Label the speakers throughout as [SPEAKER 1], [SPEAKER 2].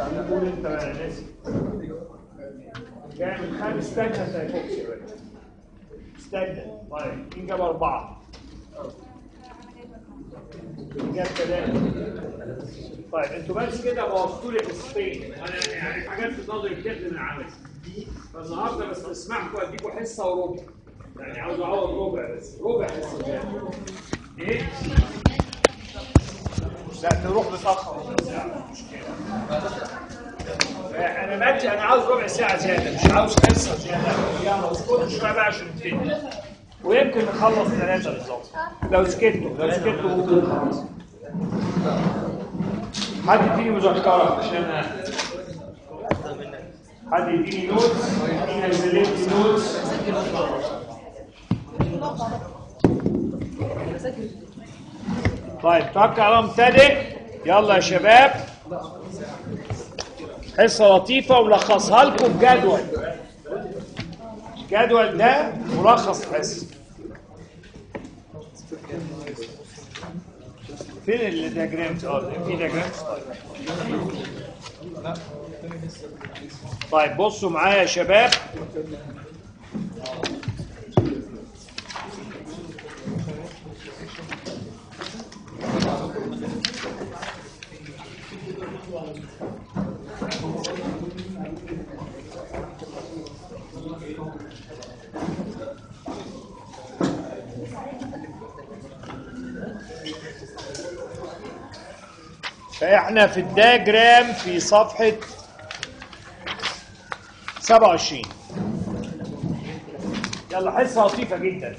[SPEAKER 1] قول انت بقى انا ناسي جاي من خامس استنى سايكوكسي بقى استنى طيب مين جاب اربعه؟ مين جاب ثلاثه؟ طيب انتوا بس كده بوظتوا لي قصتين انا يعني حاجات في نظري كتير اللي انا عاوزها فالنهارده بس اسمعكم اديكم حصه وربع يعني عاوز اعوض ربع بس ربع حصه زيادة. ايه؟ لا تروح متاخر ربع ساعه مش مشكله انا بدي انا عاوز ربع ساعه زياده مش عاوز حصه زياده يلا اسكتوا شويه بقى عشان نبتدي ويمكن نخلص ثلاثه بالظبط لو سكتوا لو سكتوا ممكن نخلص حد يديني مذكره عشان حد يديني نوتس مين هيسلم لي نوتس طيب توكل على الله مبتدئ يلا يا شباب حصه لطيفه وملخصها لكم بجدول الجدول ده ملخص الحصه فين الدياجرامز اه في دياجرامز طيب بصوا معايا يا شباب فاحنا في الدياجرام في صفحة 27 يلا حصة لطيفة جدا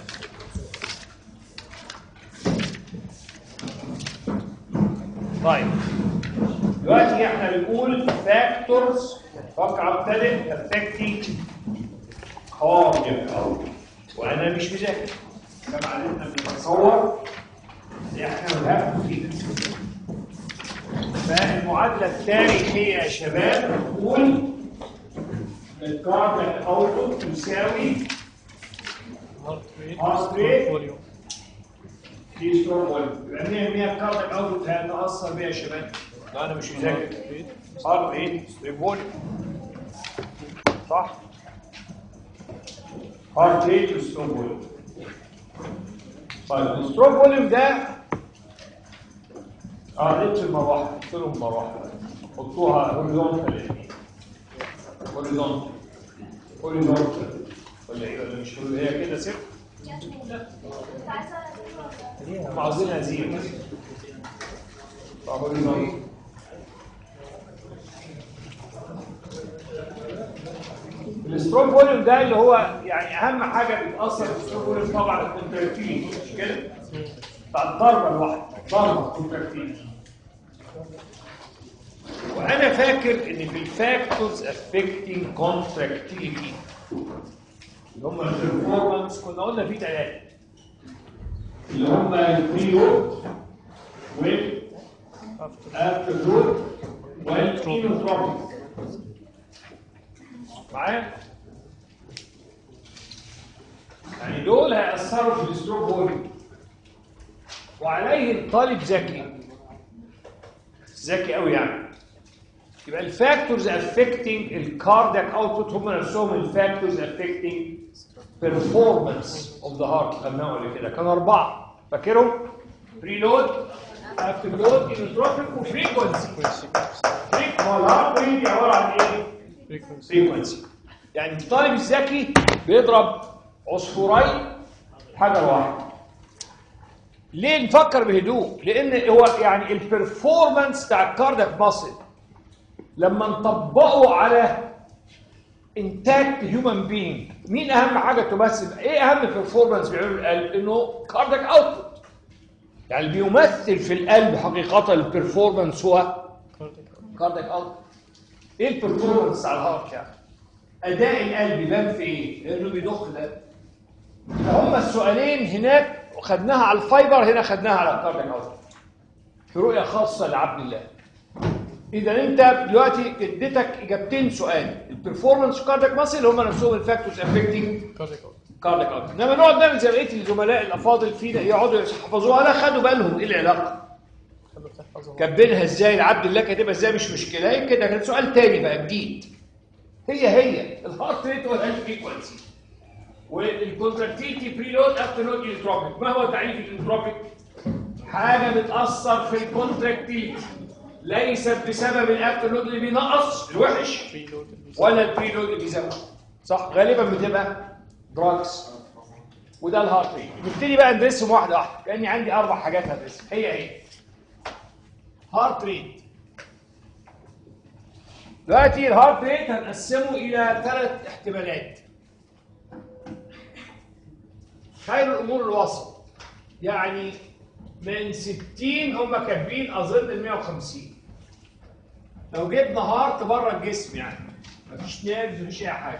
[SPEAKER 1] طيب دلوقتي احنا بنقول factors فقرة ابتدت affecting cardiac output وانا مش مذاكر كما علمنا بنتصور احنا بنهاف كده فالمعادلة التاريخية يا شباب تقول الكاربون اوتبوت تساوي هارت ريت دي ستور فوليوم يبقى 100 100 الكاربون اوتبوت هيتاثر بيها يا شباب لو انا مش مذاكر هارت ريت ستور فوليوم صح هارت ريت وستور فوليوم طيب الستور فوليوم ده اه لبس المروحه قلت لهم المروحه حطوها هوريزونتال هوريزونتال هوريزونتال ولا ايه ولا مش هوري- هي كده صفر هم عاوزينها زيرو هوريزونتال الستروك فوليوم ده اللي هو يعني اهم حاجه بتاثر في الستروك فوليوم طبعا الكونتراكتيل مش كده؟ بتاع الضربه الواحده ضربه كونتراكتيل وانا فاكر ان في الفاكتورز افكتنج كونتراكتيليتي اللي هم البرفورمانس كنا قلنا في ثلاثه اللي هم البريود والافتر لود والانوتروبيك معايا؟ يعني دول هيأثروا في الستروك فوليوم وعليه الطالب ذكي ذكي قوي يعني يبقى الفاكتورز افكتنج الكاردياك اوتبوت هم نفسهم الفاكتورز افكتنج performance اوف ذا هارت خدناهم قبل كده كانوا اربعه فاكرهم؟ بري لود افتر لود انوتروبيك وفريكونسي فريك ما هو الهارت ريت دي عباره عن ايه؟ فريكونسي يعني الطالب الذكي بيضرب عصفورين حجر واحد ليه نفكر بهدوء لان هو يعني البرفورمانس بتاع الكاردياك ماسل لما نطبقه على انتاكت هيومن بينج مين اهم حاجه تمثل ايه اهم برفورمانس بيعمله القلب انه كاردياك اوتبوت يعني بيمثل في القلب حقيقه البرفورمانس هو كاردياك اوتبوت ايه البرفورمانس على الهارت يعني اداء القلب يبان في ايه لانه بيضخ ده فهم السؤالين هناك خدناها على الفايبر هنا خدناها على الكاردياك اوتبوت في رؤيه خاصه لعبد الله اذا انت دلوقتي اديتك اجابتين سؤال البرفورمانس كاردياك ماسل هم نفسهم الفاكتورز افكتنج كاردياك اوتبوت انما نقعد نعمل زي بقيه الزملاء الافاضل فينا يقعدوا يحفظوها لا خدوا بالهم ايه العلاقه
[SPEAKER 2] خلوا تحفظها
[SPEAKER 1] كبنها ازاي العبد الله كاتبها ازاي مش مشكله يمكن ده كان سؤال تاني بقى جديد هي هي الهارت ريت هو الفريكونسي والكونتراكتيلتي بري لود افتر لود انتروبيك ما هو تعريف الانتروبيك حاجه بتاثر في الكونتراكتيلتي ليست بسبب الافتر لود اللي بينقص الوحش
[SPEAKER 2] بريلود
[SPEAKER 1] ولا البري لود اللي بيزود صح غالبا بتبقى دراجز وده الهارت ريت نبتدي بقى ندرسهم واحده واحده كاني عندي اربع حاجات هدرسها هي هي هارت ريت دلوقتي الهارت ريت هنقسمه الى ثلاث احتمالات خير الامور الوسط يعني من 60 هم كاتبين اظن ال 150 لو جبنا هارت بره الجسم يعني مفيش نيرفز مفيش اي حاجه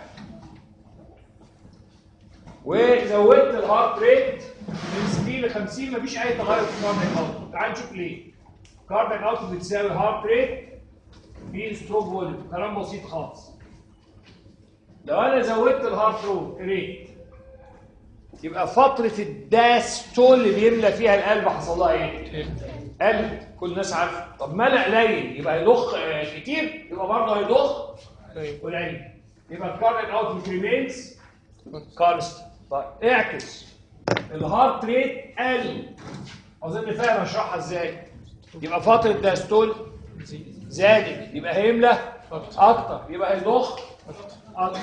[SPEAKER 1] وزودت الهارت ريت من 60 ل 50 مفيش اي تغير في الكاردياك اوتبوت تعال نشوف ليه الكاردياك اوتبوت بتساوي هارت ريت في ستروك فوليوم كلام بسيط خالص لو انا زودت الهارت ريت يبقى فترة الداستول اللي بيملى فيها القلب حصل لها ايه؟ قلت كل الناس عارفه طب ملأ قليل يبقى يضخ آه، كتير يبقى برضه هيضخ
[SPEAKER 2] طيب
[SPEAKER 1] قليل يبقى الكاردياك اوتبوت ريمينز كونست طيب اعكس الهارت ريت قل اظن فاهم اشرحها ازاي يبقى فترة داستول
[SPEAKER 2] زيد
[SPEAKER 1] زادت يبقى هيملى
[SPEAKER 2] أكتر.
[SPEAKER 1] اكتر يبقى هيضخ اكتر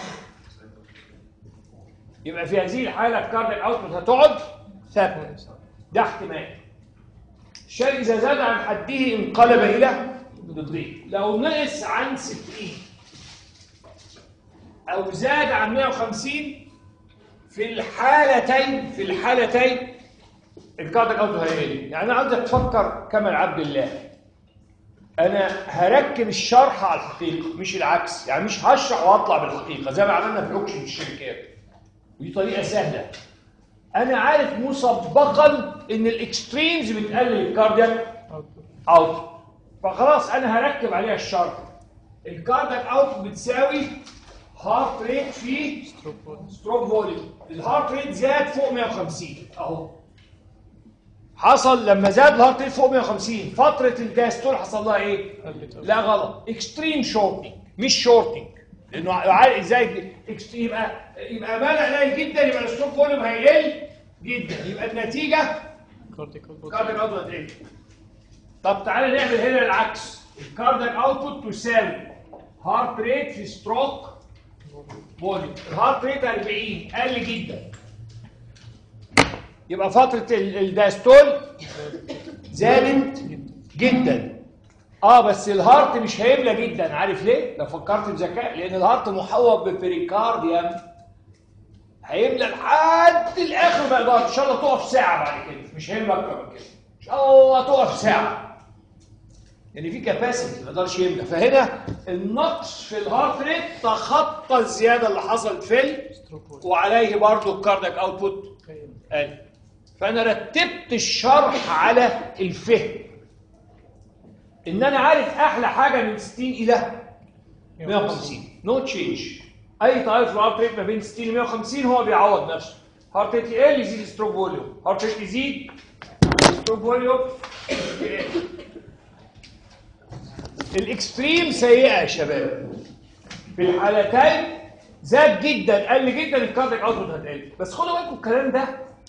[SPEAKER 1] يبقى في هذه الحاله الكاردياك اوتبوت هتقعد ثابته ده احتمال الشيء اذا زاد عن حده انقلب الى ضده لو نقص عن 60 او زاد عن 150 في الحالتين في الحالتين الكاردياك اوتبوت هيقل يعني انا عاوزك تفكر كما العبد الله انا هركب الشرح على الحقيقه مش العكس يعني مش هشرح واطلع بالحقيقه زي ما عملنا في الاوكشن في الشركات ودي طريقه سهله انا عارف مسبقا ان الاكستريمز بتقلل الكاردياك اوت فخلاص انا هركب عليها الشرح الكاردياك اوت بتساوي هارت ريت في
[SPEAKER 2] ستروك فوليوم
[SPEAKER 1] ستروك فوليوم الهارت ريت زاد فوق 150 اهو حصل لما زاد الهارت ريت فوق 150 فتره الداستول حصل لها ايه
[SPEAKER 2] قلت أوي.
[SPEAKER 1] لا غلط اكستريم شورتنج مش شورتنج لانه عارف ازاي إكس- يبقى يبقى ملأ قليل جدا يبقى الستروك فوليوم هيقل جدا يبقى النتيجه
[SPEAKER 2] كاردياك اوتبوت
[SPEAKER 1] كاردياك اوتبوت هتقل طب تعالى نعمل هنا العكس الكاردياك اوتبوت تساوي هارت ريت في ستروك فوليوم الهارت ريت 40 قل جدا يبقى فتره ال- الداستول زادت جدا اه بس الهارت مش هيملى جدا عارف ليه لو فكرت بذكاء لان الهارت محوط ببريكارديوم هيملى لحد الاخر ما يقدرش ان شاء الله تقف ساعه بعد كده مش هيملى اكتر من كده ان شاء الله تقف ساعه يعني في كاباسيتي ما يقدرش يملى فهنا النقص في الهارت ريت تخطى الزياده اللي حصلت في ال-
[SPEAKER 2] ستروك فوليوم
[SPEAKER 1] وعليه برضه الكاردياك اوتبوت قال فانا رتبت الشرح على الفهم ان انا عارف احلى حاجه من 60 الى 150 نو تشينج اي تغير في الهارت ريت ما بين 60 ل 150 هو بيعوض نفسه هارت ريت يقل يزيد ستروك فوليوم هارت ريت يزيد ستروك فوليوم يقل. الاكستريم سيئه يا شباب في الحالتين زاد جدا قل جدا الكاردياك اوتبوت هتقل بس خدوا بالكم الكلام ده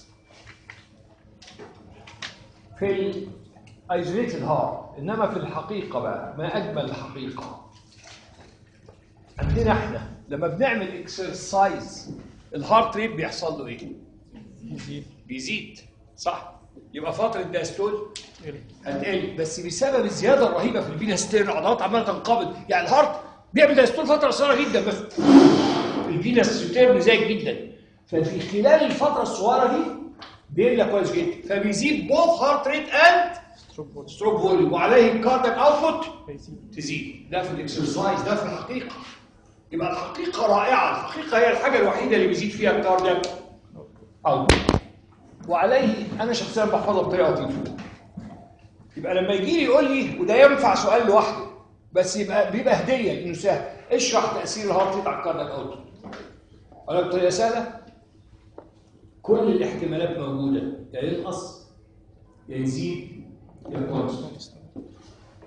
[SPEAKER 1] في الايزوليتد هارت انما في الحقيقه بقى ما اجمل الحقيقه عندنا احنا لما بنعمل اكسرسايز الهارت ريت بيحصل له ايه
[SPEAKER 2] يزيد
[SPEAKER 1] بيزيد صح يبقى فتره داستول
[SPEAKER 2] يقل.
[SPEAKER 1] هتقل بس بسبب الزياده الرهيبه في الفينا ستيرن العضلات عماله تنقبض يعني الهارت بيعمل دايستول فتره قصيره جدا بس الفينا ستيرن زايد جدا ففي خلال الفتره الصغيره دي بيملى كويس جدا فبيزيد بوث هارت ريت اند
[SPEAKER 2] ستروك فوليوم
[SPEAKER 1] ستروك فوليوم وعليه الكاردياك اوتبوت
[SPEAKER 2] هيزيد
[SPEAKER 1] تزيد ده في الاكسرسايز ده في الحقيقه يبقى الحقيقه رائعه الحقيقه هي الحاجه الوحيده اللي بيزيد فيها الكاردياك اوتبوت وعليه انا شخصيا بحفظها بطريقه لطيفه يبقى لما يجي لي يقول لي وده ينفع سؤال لوحده بس يبقى بيبقى هديه لانه سهل اشرح تاثير الهارت ريت على الكاردياك اوتبوت اقول لك بطريقه سهله كل الاحتمالات موجوده يا ينقص يا يزيد يا كونستنت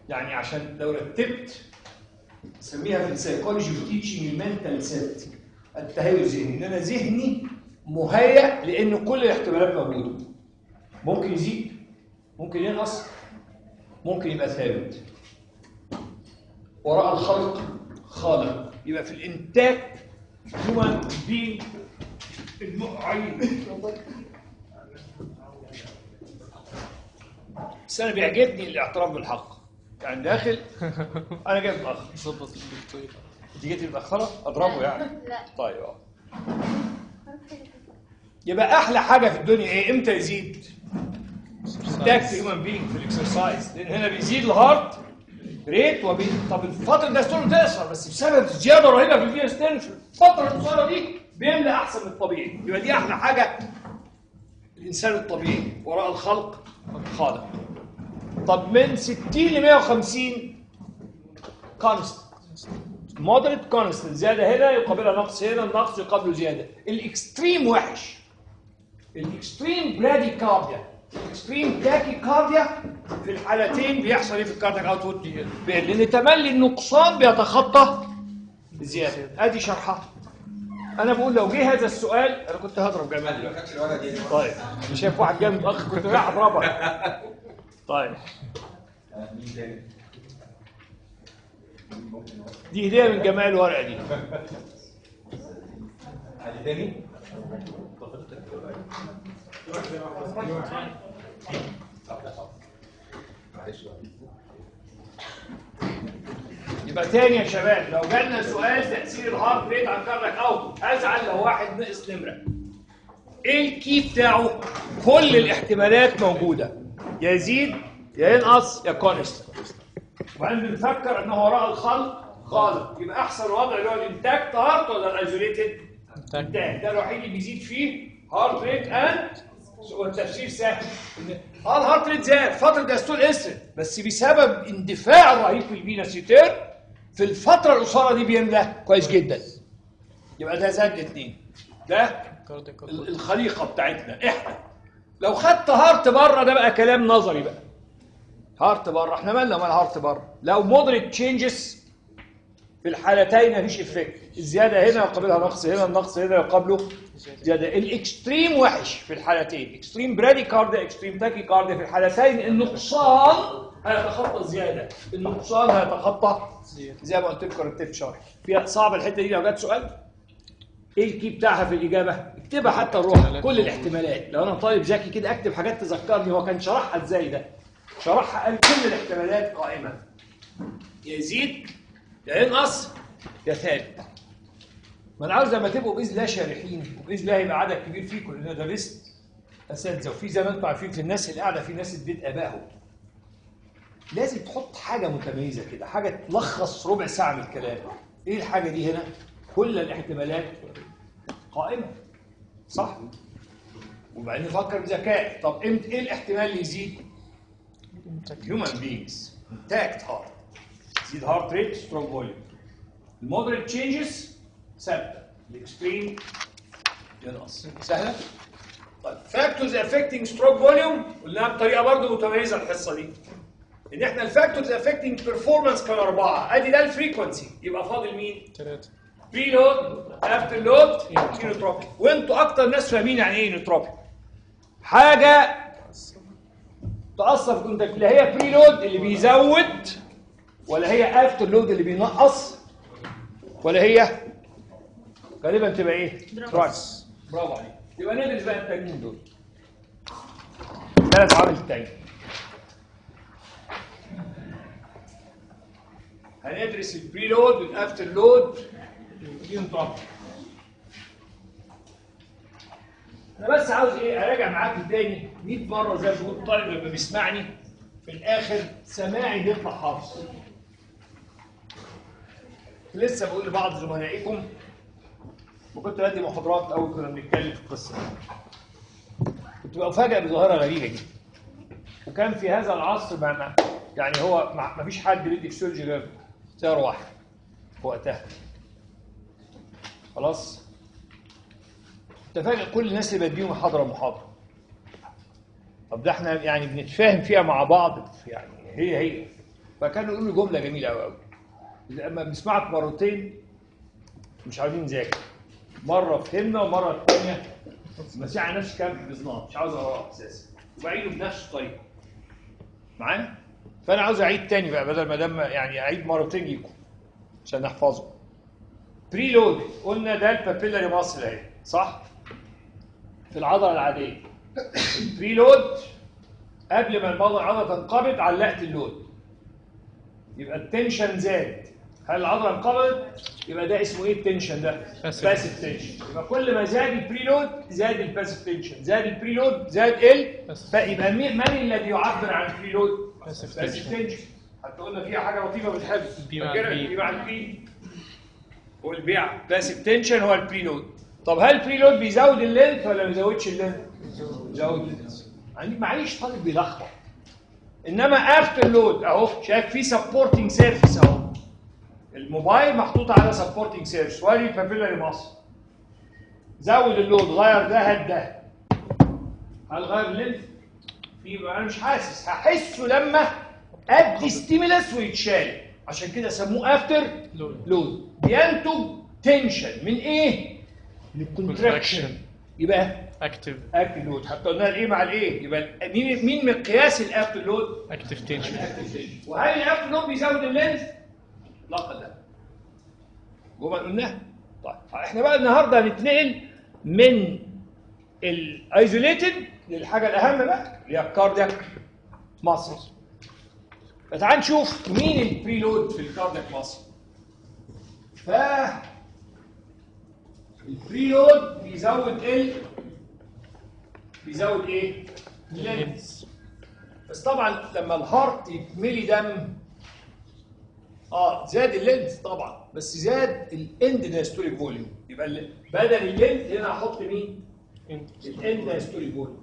[SPEAKER 1] يعني عشان لو رتبت نسميها في السيكولوجي اوف تيتشنج المنتال سيت التهيؤ الذهني ان انا ذهني مهيأ لان كل الاحتمالات موجوده ممكن يزيد ممكن ينقص ممكن يبقى ثابت وراء الخلق خالق يبقى في الانتاج هو بين المعين بس انا بيعجبني الاعتراف بالحق يعني داخل انا جاي متاخر
[SPEAKER 2] ظبط الدكتور
[SPEAKER 1] انت جيتي متاخره اضربه يعني
[SPEAKER 3] لا
[SPEAKER 1] طيب اه يبقى احلى حاجه في الدنيا ايه امتى يزيد تاك هيومن بينج في الاكسرسايز لان هنا بيزيد الهارت ريت وبي... طب الفتره ده ستون تقصر بس بسبب زياده رهيبه في الفي ستنشن الفتره القصيره دي بيملى احسن من الطبيعي يبقى دي احلى حاجه الانسان الطبيعي وراء الخلق خالق طب من 60 ل 150 كونست مودريت كونستنت زياده هنا يقابلها نقص هنا النقص يقابله زياده الاكستريم وحش الاكستريم برادي كارديا الاكستريم تاكي كارديا في الحالتين بيحصل ايه في الكاردياك اوتبوت لان تملي النقصان بيتخطى الزياده ادي شرحها انا بقول لو جه هذا السؤال انا كنت هضرب جمال
[SPEAKER 4] ما خدش الورقه دي
[SPEAKER 1] طيب انا شايف واحد جاي متاخر كنت رايح اضربك طيب
[SPEAKER 4] مين تاني؟
[SPEAKER 1] دي هديه من جمال الورقه دي
[SPEAKER 4] حد تاني؟ معلش بقى.
[SPEAKER 1] يبقى تاني يا شباب لو جالنا سؤال تاثير الهارت ريت على الكاردياك اوت ازعل لو واحد نقص نمره ايه الكي بتاعه كل الاحتمالات موجوده يا يزيد يا ينقص يا كونست وبعدين بنفكر ان هو وراء الخلق خالق يبقى احسن وضع اللي هو الانتاكت هارت ولا الايزوليتد انتاكت ده الوحيد اللي بيزيد فيه هارت ريت اند والتفسير سهل إن- اه الهارت ريت زاد فتره دستور اسرد بس بسبب اندفاع الرهيب في الفينا سيتير في الفتره القصيره دي بيملى كويس جدا يبقى ده زاد الاثنين ده
[SPEAKER 2] كاردياك
[SPEAKER 1] ال- الخليقه بتاعتنا احنا لو خدت هارت بره ده بقى كلام نظري بقى هارت بره احنا مالنا مال هارت بره لو مودريت تشينجز في الحالتين مفيش افكت الزياده هنا يقابلها نقص هنا النقص هنا يقابله زياده الاكستريم وحش في الحالتين اكستريم برادي كارديا اكستريم تاكي كارديا في الحالتين النقصان هيتخطى الزياده النقصان هيتخطى زي ما قلت لكم رتبت شرح فيها صعب الحته دي لو جت سؤال ايه الكي بتاعها في الاجابه اكتبها حتى الروح كل الاحتمالات لو انا طالب ذكي كده اكتب حاجات تذكرني هو كان شرحها ازاي ده شرحها قال كل الاحتمالات قائمه يا يزيد يا ينقص يا ثابت ما انا عاوز لما تبقوا باذن الله شارحين وباذن الله يبقى عدد كبير فيكم لان انا درست اساتذه وفي زي ما انتم عارفين في الناس اللي قاعده في ناس اديت ابائهم لازم تحط حاجه متميزه كده حاجه تلخص ربع ساعه من الكلام ايه الحاجه دي هنا كل الاحتمالات قائمه صح وبعدين نفكر بذكاء طب امتى ايه الاحتمال اللي يزيد human beings intact heart يزيد heart rate strong volume المودريت changes ثابته الاكستريم ينقص سهله طيب factors affecting stroke volume قلناها بطريقه برضه متميزه الحصه دي ان احنا الفاكتورز affecting performance كان اربعه ادي ده الفريكونسي يبقى فاضل مين؟
[SPEAKER 2] ثلاثة
[SPEAKER 1] بري لود افتر لود انوتروبي وانتوا اكتر ناس فاهمين يعني ايه انوتروبي حاجه تاثر في كنتك لا هي بري لود اللي بيزود ولا هي افتر لود اللي بينقص ولا هي غالبا تبقى ايه تراكس برافو عليك يبقى ندرس بقى التانيين دول ثلاث عوامل التاني هندرس البري لود والافتر لود ينطبق انا بس عاوز ايه اراجع معاك تاني 100 مره زي ما بيقول الطالب لما بيسمعني في الاخر سماعي بيطلع حافظ لسه بقول لبعض زملائكم وكنت بدي محاضرات اول كنا بنتكلم في القصه دي. كنت بفاجئ بظاهره غريبه جدا وكان في هذا العصر مع مع- يعني هو ما ما فيش حد بيدي فسيولوجي غير اختيار واحد في وقتها خلاص تفاجئ كل الناس اللي بديهم محاضره محاضره طب ده احنا يعني بنتفاهم فيها مع بعض يعني هي هي فكانوا يقولوا لي جمله جميله قوي قوي لما بنسمعك مرتين مش عاوزين نذاكر مره فهمنا ومره الثانيه ماشي على نفس الكلام حفظناه مش عاوز اقراه اساسا وبعيده بنفس الطريقه معايا فانا عاوز اعيد تاني بقى بدل ما دام يعني اعيد مرتين ليكم عشان نحفظه بري لود قلنا ده البابيلاري ماسل اهي صح في العضله العاديه بري لود قبل ما الموضوع العضله تنقبض علقت اللود يبقى التنشن زاد هل العضله انقبضت يبقى ده اسمه ايه التنشن ده
[SPEAKER 2] Passive.
[SPEAKER 1] باسيف تنشن يبقى كل ما زاد البري لود زاد الباسيف تنشن زاد البري لود زاد ال
[SPEAKER 2] Passive.
[SPEAKER 1] يبقى مين من الذي يعبر عن البري لود
[SPEAKER 2] Passive
[SPEAKER 1] باسيف
[SPEAKER 2] tension.
[SPEAKER 1] تنشن حتى قلنا فيها حاجه لطيفه بالحفظ
[SPEAKER 2] البي مع
[SPEAKER 1] فاكرها؟
[SPEAKER 2] البي.
[SPEAKER 1] البي مع البي والبيع باسيف تنشن هو البري لود طب هل البري لود بيزود اللينث ولا ما بيزودش اللينث؟ بيزود اللينث يعني معليش طالب بيلخبط انما افتر لود اهو شايف في سبورتنج سيرفيس اهو الموبايل محطوط على سبورتنج سيرفيس وادي البابيلاري ماسل زود اللود غير ده هات ده هل غير اللينث؟ في انا مش حاسس هحسه لما ادي ستيمولس ويتشال عشان كده سموه افتر
[SPEAKER 2] لود.
[SPEAKER 1] لود بينتج تنشن من ايه؟ من الكونتراكشن
[SPEAKER 2] Contraction.
[SPEAKER 1] يبقى
[SPEAKER 2] اكتف
[SPEAKER 1] اكتف لود حتى قلنا الايه مع الايه يبقى مين مين مقياس الاكتف لود
[SPEAKER 2] اكتف تنشن
[SPEAKER 1] وهل الاكتف لود بيزود اللينز لا قد لا جمل قلناها طيب احنا بقى النهارده هنتنقل من الايزوليتد للحاجه الاهم بقى اللي هي الكاردياك ماسل فتعال نشوف مين البريلود في الكاردياك ماسل ف البريلود بيزود ال بيزود ايه؟ اللينز بس طبعا لما الهارت يتملي دم اه زاد اللينز طبعا بس زاد الاند دايستوليك فوليوم يبقى ال- بدل اللينز هنا احط مين؟ الاند دايستوليك فوليوم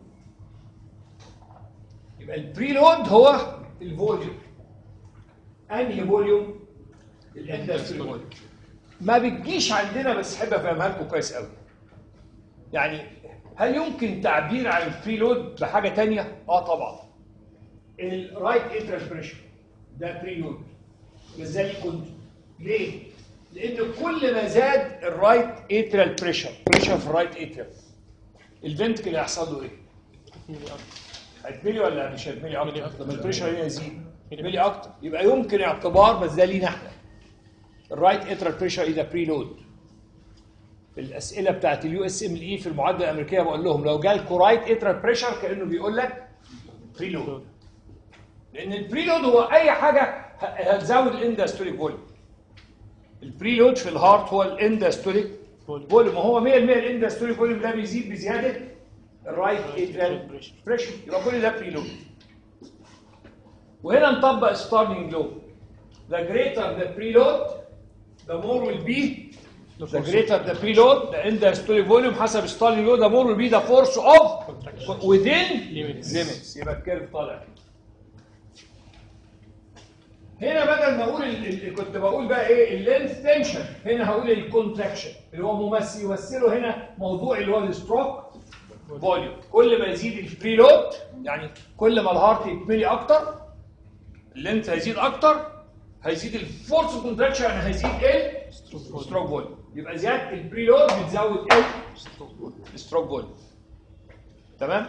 [SPEAKER 1] يبقى البريلود هو الفوليوم انهي فوليوم؟ الاند دايستوليك فوليوم ما بتجيش عندنا بس احب افهمها لكم كويس قوي يعني هل يمكن تعبير عن البريلود بحاجه تانية؟ اه طبعا الرايت اترال بريشر ده بريلود بس ده ليه كنت ليه؟ لان كل ما زاد الرايت اترال بريشر بريشر في الرايت اترال الفنتكل هيحصل له ايه؟ هيتملي ولا مش هيتملي
[SPEAKER 2] هيتملي
[SPEAKER 1] اكتر؟
[SPEAKER 2] أكتر.
[SPEAKER 1] لما البريشر هنا يزيد
[SPEAKER 2] يتملي
[SPEAKER 1] يتملي اكتر يبقى يمكن اعتبار بس ده لينا احنا الرايت اترال بريشر اذا بريلود الاسئله بتاعت اليو اس ام الاي في المعادله الامريكيه بقول لهم لو جالكوا رايت اترال بريشر كانه بيقول لك بريلود لان البريلود هو اي حاجه ه- هتزود الاندستوليك فوليوم البريلود في الهارت هو الاندستوليك
[SPEAKER 2] فوليوم.
[SPEAKER 1] فوليوم وهو 100% الاندستوليك فوليوم ده بيزيد بزياده الرايت اترال بريشر يبقى كل ده بريلود وهنا نطبق ستارلينج لو the greater the preload the more will be the greater the preload the endostolic volume حسب ستارلينج لو the more will be the force of
[SPEAKER 2] Contraction.
[SPEAKER 1] within
[SPEAKER 2] Limits.
[SPEAKER 1] limits يبقى الكيرف طالع هنا بدل ما اقول ال- ال- كنت بقول بقى ايه اللينث تنشن هنا هقول الكونتراكشن اللي هو ممثل يمثله هنا موضوع اللي هو الستروك فوليوم كل ما يزيد البريلود يعني كل ما الهارت يتملي اكتر اللينث هيزيد اكتر هيزيد الفورس كونتراكشن يعني هيزيد ايه ستروك فوليوم يبقى زياده البريلود بتزود ايه الستروك فوليوم تمام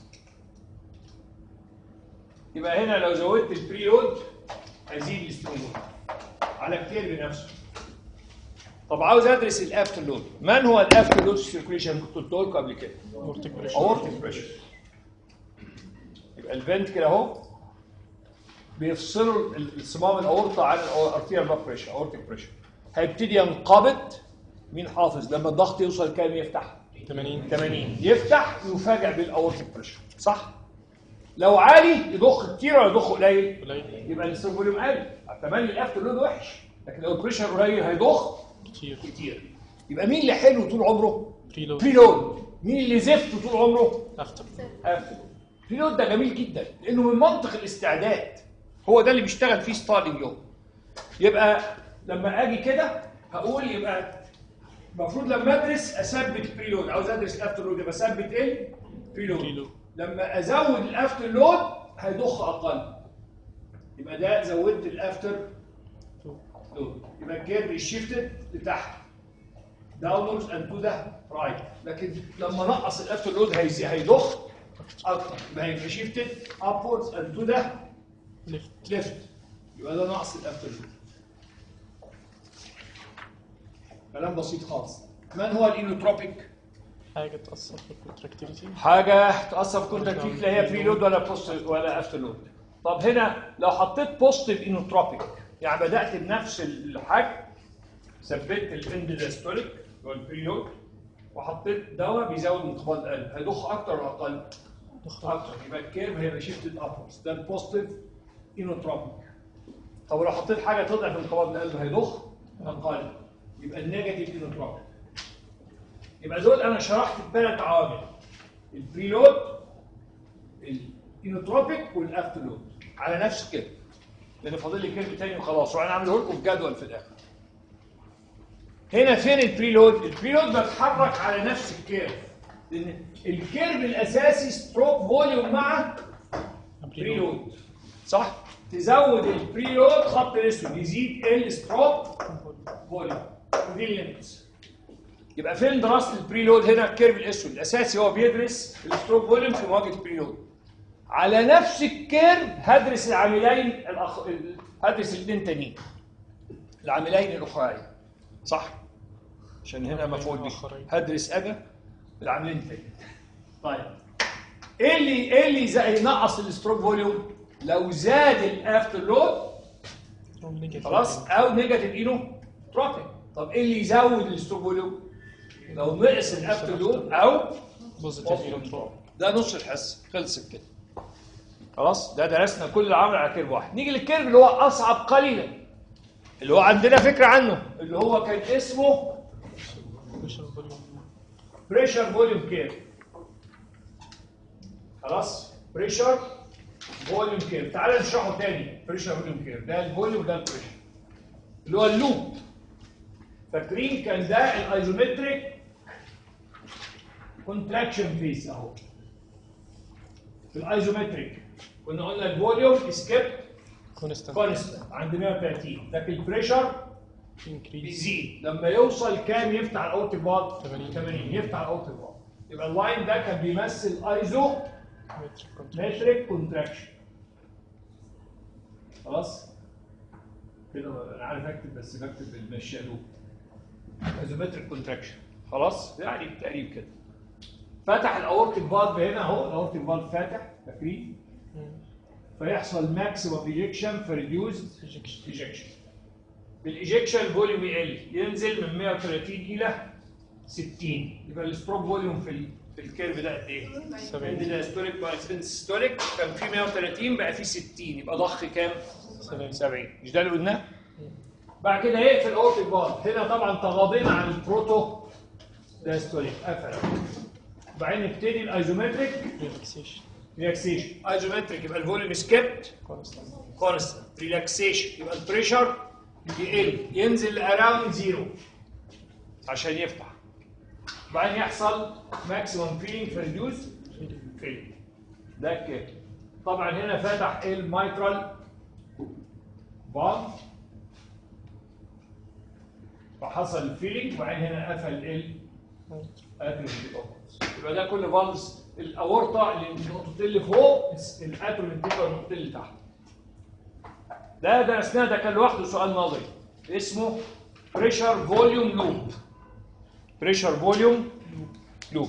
[SPEAKER 1] يبقى هنا لو زودت البريلود هيزيد الستروك فوليوم على كتير بنفسه طب عاوز ادرس الافتر لود من هو الافتر لود سيركيوليشن كنت قلت لكم قبل كده
[SPEAKER 2] اورتيك بريشر
[SPEAKER 1] اورتيك بريشر يبقى الفنت كده اهو بيفصلوا ال- الصمام الاورطه عن الارتيريال بلاد بريشر اورتيك بريشر هيبتدي ينقبض مين حافظ لما الضغط يوصل كام يفتح
[SPEAKER 2] 80
[SPEAKER 1] 80 يفتح يفاجئ بالاورتيك بريشر صح لو عالي يضخ كتير ولا يضخ قليل
[SPEAKER 2] قليل
[SPEAKER 1] يبقى الستروك فوليوم قل تملي الافتر لود وحش لكن لو البريشر قليل هيضخ
[SPEAKER 2] كتير
[SPEAKER 1] كتير يبقى مين اللي حلو طول عمره
[SPEAKER 2] بريلود
[SPEAKER 1] بريلود مين اللي زفت طول عمره
[SPEAKER 2] افتر
[SPEAKER 1] افتر بريلود ده جميل جدا لانه من منطق الاستعداد هو ده اللي بيشتغل فيه ستارلينج لو يبقى لما اجي كده هقول يبقى المفروض لما ادرس اثبت بريلود عاوز ادرس افتر لود يبقى اثبت ايه بريلود
[SPEAKER 2] بريلود.
[SPEAKER 1] لما ازود الافتر لود هيضخ اقل يبقى ده زودت الافتر
[SPEAKER 2] تو
[SPEAKER 1] لود يبقى الكيرف شيفتد لتحت داونورز اند تو ذا رايت لكن لما نقص الافتر لود هيزي هيضخ اكتر يبقى هيبقى شيفتد ابوردز اند تو ذا
[SPEAKER 2] ليفت
[SPEAKER 1] ليفت يبقى ده نقص الافتر لود كلام بسيط خالص من هو الانوتروبيك
[SPEAKER 2] حاجة تأثر في الكونتراكتيفيتي
[SPEAKER 1] حاجه تاثر في كونتاكتيف لا هي بري لود ولا بوست ولا افتر لود طب هنا لو حطيت بوزيتيف انوتروبيك يعني بدات بنفس الحجم ثبت الاند داستوليك اللي هو البري لود وحطيت دواء بيزود انقباض القلب هيضخ اكتر ولا اقل؟ اكتر يبقى الكيرف هيبقى شيفتد ابورز ده البوزيتيف انوتروبيك طب لو حطيت حاجه تضعف انقباض القلب هيضخ اقل يبقى النيجاتيف انوتروبيك يبقى دول انا شرحت الثلاث عوامل البريلود الانوتروبيك والافتر لود على نفس الكيرف لان فاضل لي كيرف تاني وخلاص وانا عامله لكم في جدول في الاخر هنا فين البريلود البريلود بتحرك على نفس الكيرف لان الكيرف الاساسي ستروك فوليوم مع بريلود صح تزود البريلود خط الاسود يزيد الستروك فوليوم ودي الليمتس يبقى فين دراسه البريلود هنا الكيرف الاسود الاساسي هو بيدرس الستروك فوليوم في مواجهه البريلود على نفس الكيرف هدرس العاملين الأخ... ال- هدرس الاثنين تانيين العاملين الاخرين صح عشان هنا مفعول به
[SPEAKER 2] الآخرين.
[SPEAKER 1] هدرس انا العاملين التانيين طيب ايه اللي ايه اللي زي ينقص الستروك فوليوم لو زاد الافتر لود خلاص او نيجاتيف اينو تروبيك طب ايه اللي يزود الستروك فوليوم لو نقص الافتر لود او
[SPEAKER 2] بوزيتيف ايلكترون
[SPEAKER 1] ده نص الحصه خلصت كده خلاص ده درسنا كل العمل على كيرف واحد نيجي للكيرف اللي هو اصعب قليلا اللي هو عندنا فكره عنه اللي هو كان اسمه
[SPEAKER 2] بريشر فوليوم
[SPEAKER 1] بريشر فوليوم كيرف خلاص بريشر فوليوم كيرف تعال نشرحه تاني بريشر فوليوم كيرف ده الفوليوم وده البريشر اللي هو اللوب فاكرين كان ده الايزومتريك كونتراكشن فيس اهو في الايزومتريك كنا قلنا الفوليوم سكيب
[SPEAKER 2] كونستانت
[SPEAKER 1] كونستنت عند 130 لكن البريشر
[SPEAKER 2] انكريز
[SPEAKER 1] بيزيد لما يوصل كام يفتح الاوتيك باد
[SPEAKER 2] 80.
[SPEAKER 1] 80 يفتح الاوتيك باد يبقى اللاين ده كان بيمثل ايزو
[SPEAKER 2] متريك كونتراكشن
[SPEAKER 1] متريك كونتراكشن خلاص كده انا عارف اكتب بس بكتب بالمشالوب ايزومتريك كونتراكشن خلاص يعني بالتقريب كده فتح الاورتيك فالف هنا اهو الاورتيك فالف فاتح فاكرين فيحصل ماكسيمم ايجكشن فريديوزد
[SPEAKER 2] ايجكشن
[SPEAKER 1] ايجكشن بالايجكشن الفوليوم يقل ينزل من 130 الى 60 يبقى الستروك فوليوم في ال- في الكيرف ده قد ايه؟
[SPEAKER 2] سبعين.
[SPEAKER 1] عندنا ستوريك بايسنت ستوريك كان في 130 بقى في 60 يبقى ضخ كام؟
[SPEAKER 2] سبعين
[SPEAKER 1] 70 مش ده اللي قلناه؟ بعد كده يقفل اورتيك فالف هنا طبعا تغاضينا عن البروتو دايستوليك قفل بعدين نبتدي الايزومتريك
[SPEAKER 2] ريلاكسيشن
[SPEAKER 1] ريلاكسيشن ايزومتريك يبقى الفوليوم سكيبت
[SPEAKER 2] كونستانت
[SPEAKER 1] كونستنت ريلاكسيشن يبقى البريشر يقل ينزل لاراوند زيرو عشان يفتح بعدين يحصل ماكسيمم فيلينج فريديوس فيلينج ده كده طبعا هنا فتح الميترال فالف فحصل الفيلينج وبعدين هنا قفل ال اتروفيك يبقى ده كل فالفز الاورطه اللي النقطتين اللي فوق الاتروفيك والنقطتين اللي تحت ده درسناه ده كان لوحده سؤال نظري اسمه بريشر فوليوم لوب بريشر فوليوم لوب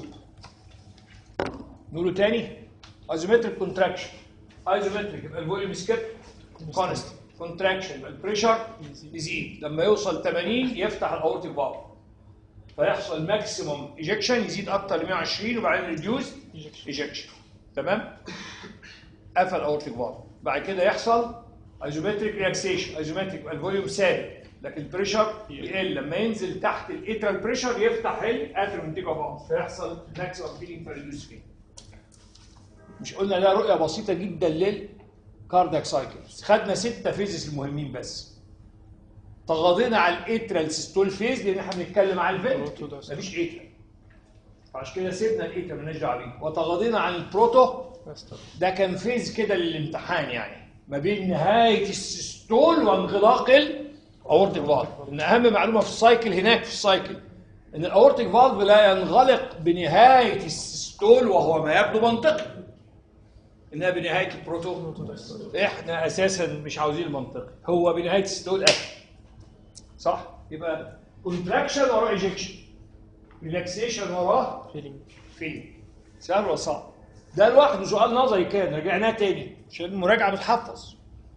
[SPEAKER 1] نقوله تاني ايزومتريك كونتراكشن ايزومتريك يبقى الفوليوم سكيب كونست كونتراكشن يبقى البريشر يزيد لما يوصل 80 يفتح الاورتيك فالف فيحصل ماكسيموم ايجكشن يزيد اكتر من 120 وبعدين ريديوس
[SPEAKER 2] ايجكشن
[SPEAKER 1] ايجكشن تمام قفل اورتيك فالف بعد كده يحصل ايزومتريك ريلاكسيشن ايزومتريك يبقى الفوليوم ثابت لكن البريشر يقل لما ينزل تحت الاترال بريشر يفتح الاترومنتيكا فالف فيحصل ماكسيمم فيلينج فريديوس فين مش قلنا ده رؤيه بسيطه جدا للكاردياك سايكلز خدنا ستة فيزز المهمين بس تغاضينا على الاترال سيستول فيز لان احنا بنتكلم على الفنت
[SPEAKER 2] بروتو ده
[SPEAKER 1] مفيش اترال عشان كده سيبنا الاترال مالناش دعوه بيه وتغاضينا عن البروتو
[SPEAKER 2] ماستر
[SPEAKER 1] ده كان فيز كده للامتحان يعني ما بين نهايه السيستول وانغلاق الاورتيك فالف ان اهم معلومه في السايكل هناك في السايكل ان الاورتيك فالف لا ينغلق بنهايه السيستول وهو ما يبدو منطقي انها بنهايه البروتو احنا اساسا مش عاوزين المنطقي هو بنهايه السيستول قفل صح يبقى كونتراكشن وراه ايجكشن ريلاكسيشن وراه
[SPEAKER 2] فيلينج
[SPEAKER 1] فين سهل ولا صعب ده لوحده سؤال نظري كان رجعناه تاني عشان المراجعه بتحفظ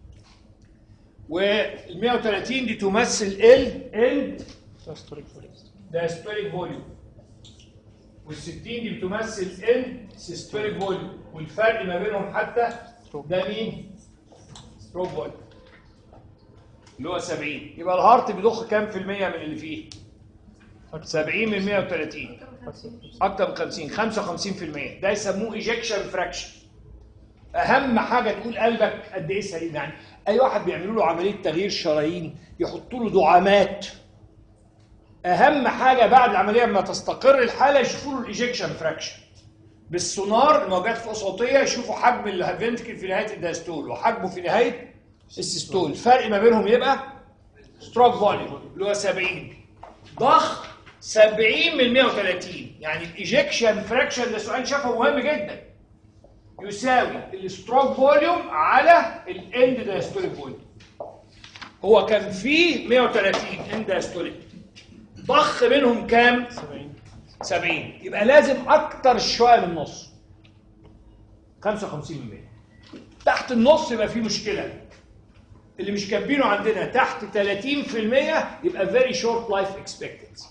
[SPEAKER 1] وال 130 دي تمثل ال اند
[SPEAKER 2] هيستوريك فوليوم
[SPEAKER 1] diastolic فوليوم وال 60 دي بتمثل ال systolic فوليوم والفرق ما بينهم حتى ده مين؟ ستروك فوليوم اللي هو 70 يبقى الهارت بيضخ كام في المية من اللي فيه؟ 70 من 130 اكتر من 50 55% ده يسموه ايجكشن فراكشن اهم حاجه تقول قلبك قد ايه سليم يعني اي واحد بيعملوا له عمليه تغيير شرايين يحطوا له دعامات اهم حاجه بعد العمليه لما تستقر الحاله يشوفوا له الايجكشن فراكشن بالسونار الموجات فوق صوتيه يشوفوا حجم الفنتكل في نهايه الدايستول وحجمه في نهايه السيستول الفرق ما بينهم يبقى ستروك فوليوم اللي هو 70 ضخ 70 من 130 يعني الايجكشن فراكشن ده سؤال شافه مهم جدا يساوي الستروك فوليوم على الاند دايستوليك فوليوم هو كان فيه 130 اند دايستوليك ضخ منهم كام
[SPEAKER 2] 70
[SPEAKER 1] 70 يبقى لازم اكتر شويه من النص 55% تحت النص يبقى في مشكله اللي مش كاتبينه عندنا تحت 30% يبقى very short life expectancy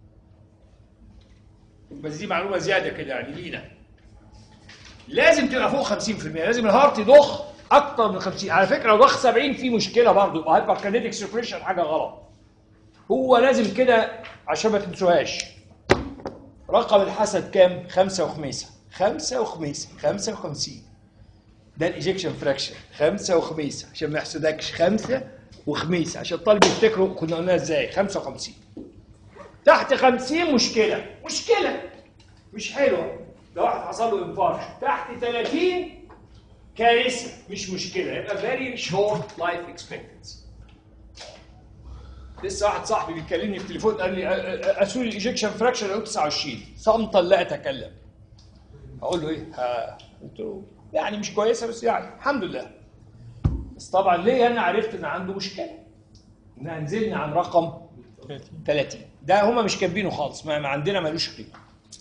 [SPEAKER 1] بس دي معلومه زياده كده يعني لينا لازم تبقى فوق 50% لازم الهارت يضخ اكتر من 50 على فكره لو ضخ 70 في مشكله برضه يبقى هايبر كينيتيك سيركيشن حاجه غلط هو لازم كده عشان ما تنسوهاش رقم الحسد كام؟ خمسة وخميسة خمسة وخميسة خمسة وخمسين ده الايجكشن فراكشن خمسة وخميسة عشان ما يحسدكش خمسة وخميسة عشان الطالب يفتكروا كنا قلناها ازاي خمسة وخمسين تحت خمسين مشكلة مشكلة مش حلوة لو واحد حصل له انفارش تحت 30 كارثة مش مشكلة يبقى very short life expectancy لسه واحد صاحبي بيكلمني في التليفون قال لي اسوري الايجكشن فراكشن قلت 29 صمتا لا اتكلم اقول له ايه ها قلت له يعني مش كويسه بس يعني الحمد لله بس طبعا ليه انا عرفت ان عنده مشكله انها نزلنا عن رقم
[SPEAKER 2] 30
[SPEAKER 1] 30 ده هما مش كاتبينه خالص ما ما عندنا ملوش قيمه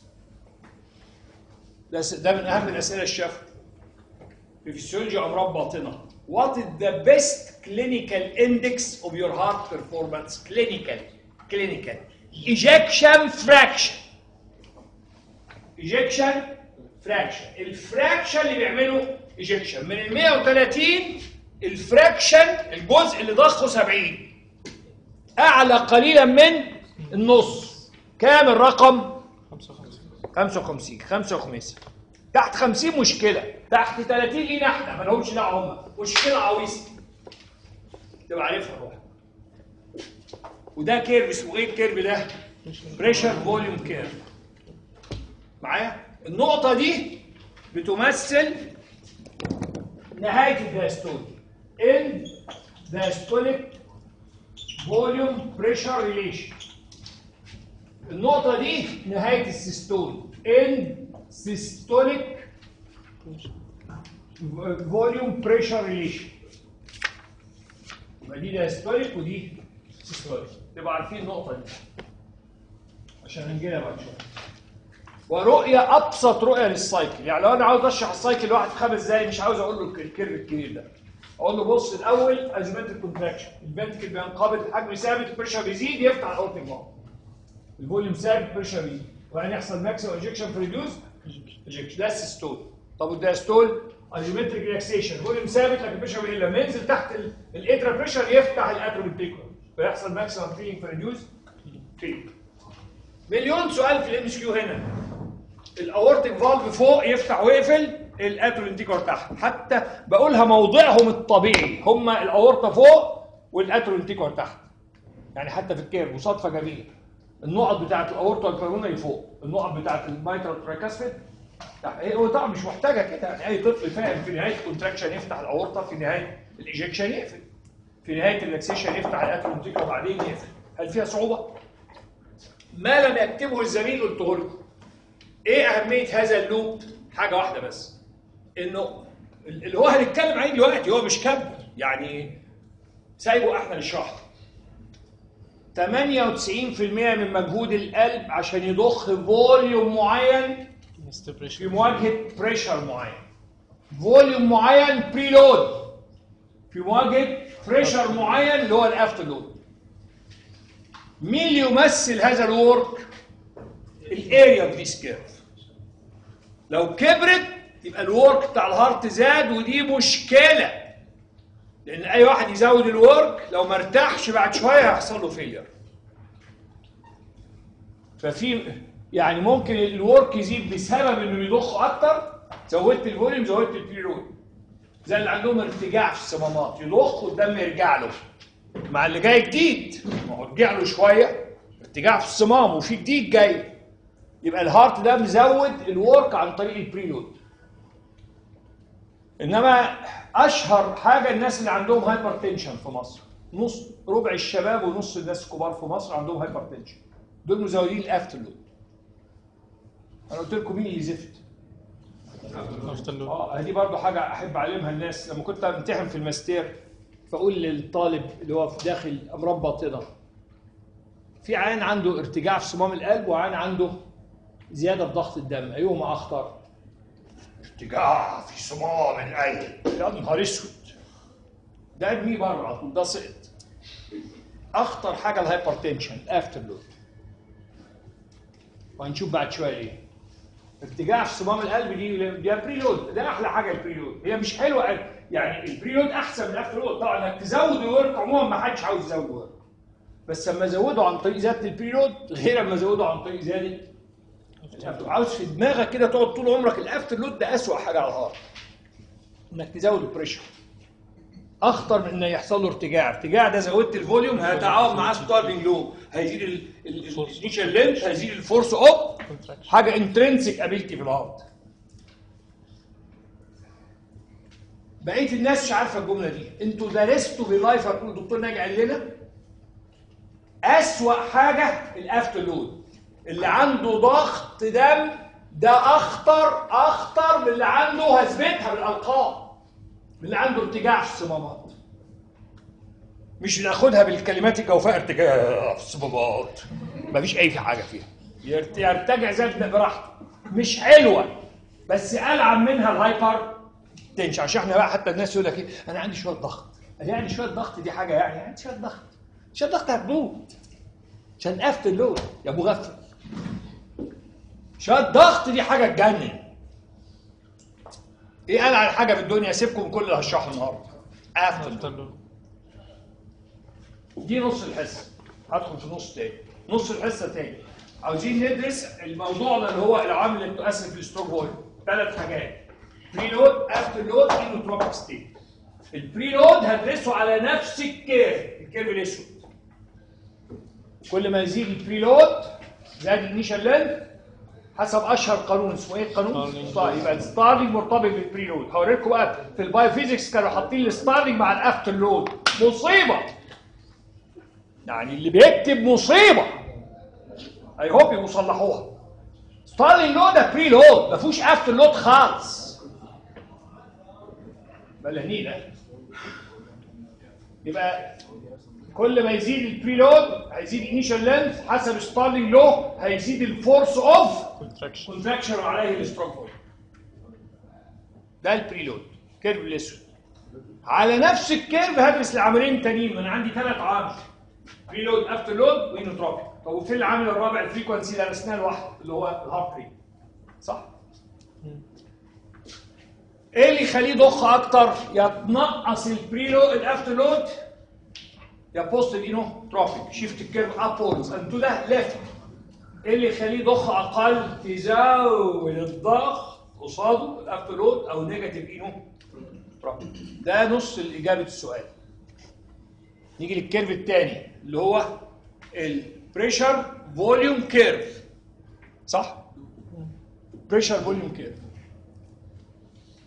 [SPEAKER 1] ده س- ده من اهم الاسئله الشافه في فيسيولوجي امراض باطنه What is the best clinical index of your heart performance? Clinical. Clinical. Ejection fraction. Ejection fraction. الفراكشن اللي بيعمله ejection من ال 130 الفراكشن الجزء اللي ضخه 70 اعلى قليلا من النص كام الرقم
[SPEAKER 2] 55
[SPEAKER 1] 55 55 تحت 50 مشكله تحت 30 لينا احنا ما لهمش دعوه هم مشكله عويصه تبقى عارفها روح وده كيرف اسمه ايه الكيرف ده بريشر فوليوم كيرف معايا النقطه دي بتمثل نهايه الدايستول ان دايستوليك فوليوم بريشر ريليشن النقطة دي نهاية السيستول ان سيستوليك فوليوم بريشر ريليشن يبقى دي دايستوليك ودي سيستوليك تبقى عارفين النقطة دي عشان هنجيلها بعد شوية ورؤية أبسط رؤية للسايكل يعني لو أنا عاوز أشرح السايكل لواحد في خمس دقايق مش عاوز أقول له الكيرف الكبير ده اقول له بص الاول ازمنت كونتراكشن الفنتكل بينقبض الحجم ثابت البريشر بيزيد يفتح الاورتيك فالف الفوليوم ثابت البريشر بيزيد وبعدين يحصل ماكسيمم انجكشن في ريديوس انجكشن ده السيستول طب الدايستول ايزومتريك ريلاكسيشن فوليوم ثابت لكن البريشر بيقل لما ينزل تحت الاترا بريشر يفتح الاتروبنتيكولار فيحصل ماكسيمم فيلينج في ريديوس فيلينج مليون سؤال في الام اس كيو هنا الاورتيك فالف فوق يفتح ويقفل الاترولنتيكور تحت حتى بقولها موضعهم الطبيعي هم الاورطه فوق والاترولنتيكور تحت يعني حتى في الكيرف وصدفه جميله النقط بتاعت الاورطه البلمونري فوق النقط بتاعت المايترال تراكاسفيد تحت إيه، هو طبعا مش محتاجه كده يعني اي طفل فاهم في نهايه الكونتراكشن يفتح الاورطه في نهايه الايجكشن يقفل في نهايه الريلاكسيشن يفتح الاترومتيك وبعدين يقفل هل فيها صعوبه؟ ما لم يكتبه الزميل قلته لكم ايه اهميه هذا اللوب؟ حاجه واحده بس انه اللي هو هنتكلم عليه دلوقتي هو مش كم يعني سايبه احنا نشرحه 98% من مجهود القلب عشان يضخ فوليوم معين في مواجهه بريشر معين فوليوم معين بريلود في مواجهه بريشر معين اللي هو الافتر لود مين اللي يمثل هذا الورك الاريا اوف ذيس كيرف لو كبرت يبقى الورك بتاع الهارت زاد ودي مشكله لان اي واحد يزود الورك لو ما ارتاحش بعد شويه هيحصل له فيلير ففي يعني ممكن الورك يزيد بسبب انه بيضخ اكتر زودت الفوليوم زودت البيرود زي اللي عندهم ارتجاع في الصمامات يضخ والدم يرجع له مع اللي جاي جديد ما هو رجع له شويه ارتجاع في الصمام وفي جديد جاي يبقى الهارت ده مزود الورك عن طريق البريلود انما اشهر حاجه الناس اللي عندهم هايبر تنشن في مصر نص ربع الشباب ونص الناس الكبار في مصر عندهم هايبر تنشن دول مزودين الافتر لود انا قلت لكم مين اللي زفت اه دي برضو حاجه احب اعلمها الناس لما كنت امتحن في الماستير فاقول للطالب اللي هو في داخل امراض باطنه في عين عنده ارتجاع في صمام القلب وعين عنده زياده في ضغط الدم ايهما اخطر ارتجاع في صمام القلب يا نهار اسود ده ارميه بره ده سقط اخطر حاجه الهايبرتنشن الافتر لود وهنشوف بعد شويه ليه ارتجاع في صمام القلب دي دي بريلود ده احلى حاجه البريلود هي مش حلوه يعني البريلود احسن من الافتر لود طبعا انك تزود الورك عموما ما حدش عاوز يزود ورك بس لما زوده عن طريق زياده البريلود غير لما زوده عن طريق زياده الافتر عاوز في دماغك كده تقعد طول عمرك الافتر لود ده اسوأ حاجه على الهارت انك تزود البريشر اخطر من ان يحصل له ارتجاع ارتجاع ده زودت الفوليوم هيتعاون معاه ستارلينج لو هيزيد الانيشال لينث هيزيد الفورس اوب حاجه انترنسيك ابيلتي في الهارت بقيه الناس مش عارفه الجمله دي انتوا درستوا بلايف هتقول الدكتور ناجي قال لنا اسوأ حاجه الافتر لود اللي عنده ضغط دم ده اخطر اخطر من اللي عنده هثبتها بالارقام من اللي عنده ارتجاع في الصمامات مش بناخدها بالكلمات الجوفاء ارتجاع في الصمامات مفيش اي حاجه فيها يرت- يرتجع زي ابن براحته مش حلوه بس العب منها الهايبر تنشن عشان احنا بقى حتى الناس يقول لك ايه انا عندي شويه ضغط قال يعني شويه ضغط دي حاجه يعني عندي شويه ضغط شويه ضغط هتموت عشان قفت اللون يا ابو غفل شويه ضغط دي حاجه تجنن ايه قال على حاجه في الدنيا سيبكم من كل اللي هشرحه النهارده قفت اللون دي نص الحصه هدخل في نص تاني نص الحصه تاني عاوزين ندرس الموضوع ده اللي هو العوامل اللي بتؤثر في الستروك فوليوم ثلاث حاجات بري لود افتر لود انوتروبيك ستيت البري لود هدرسه على نفس الكيرف الكيرف الاسود كل ما يزيد البري لود زاد الانيشال لينث حسب اشهر قانون اسمه ايه القانون؟
[SPEAKER 2] ستارلينج.
[SPEAKER 1] طيب يبقى الستارلينج مرتبط بالبري لود هوريكم بقى في البايوفيزكس كانوا حاطين الستارلينج مع الافتر لود مصيبه يعني اللي بيكتب مصيبه اي هوب يبقوا صلحوها ستارلينج لود ده بري لود ما فيهوش افتر لود خالص بلهني ده يبقى كل ما يزيد البري لود هيزيد انيشال لينث حسب ستارلينج لو هيزيد الفورس اوف
[SPEAKER 2] كونتراكشن
[SPEAKER 1] كونتراكشن وعليه الستروك فويد ده البري لود كيرف الاسود على نفس الكيرف هدرس العاملين تانيين ما انا عندي ثلاث عوامل بري لود افتر لود وينوتروبيك طب وفين العامل الرابع الفريكونسي اللي درسناه لوحده اللي هو الهارت ريت صح ايه اللي يخليه يضخ اكتر يا تنقص البري لود الافتر لود يا بوست الانوتروبيك شيفت الكيرف ابوردز انتو ده ليفت ايه اللي يخليه يضخ اقل تزود الضغط قصاده الافتر لود او نيجاتيف اينو ده نص اجابه السؤال نيجي للكيرف الثاني اللي هو البريشر فوليوم كيرف صح بريشر فوليوم كيرف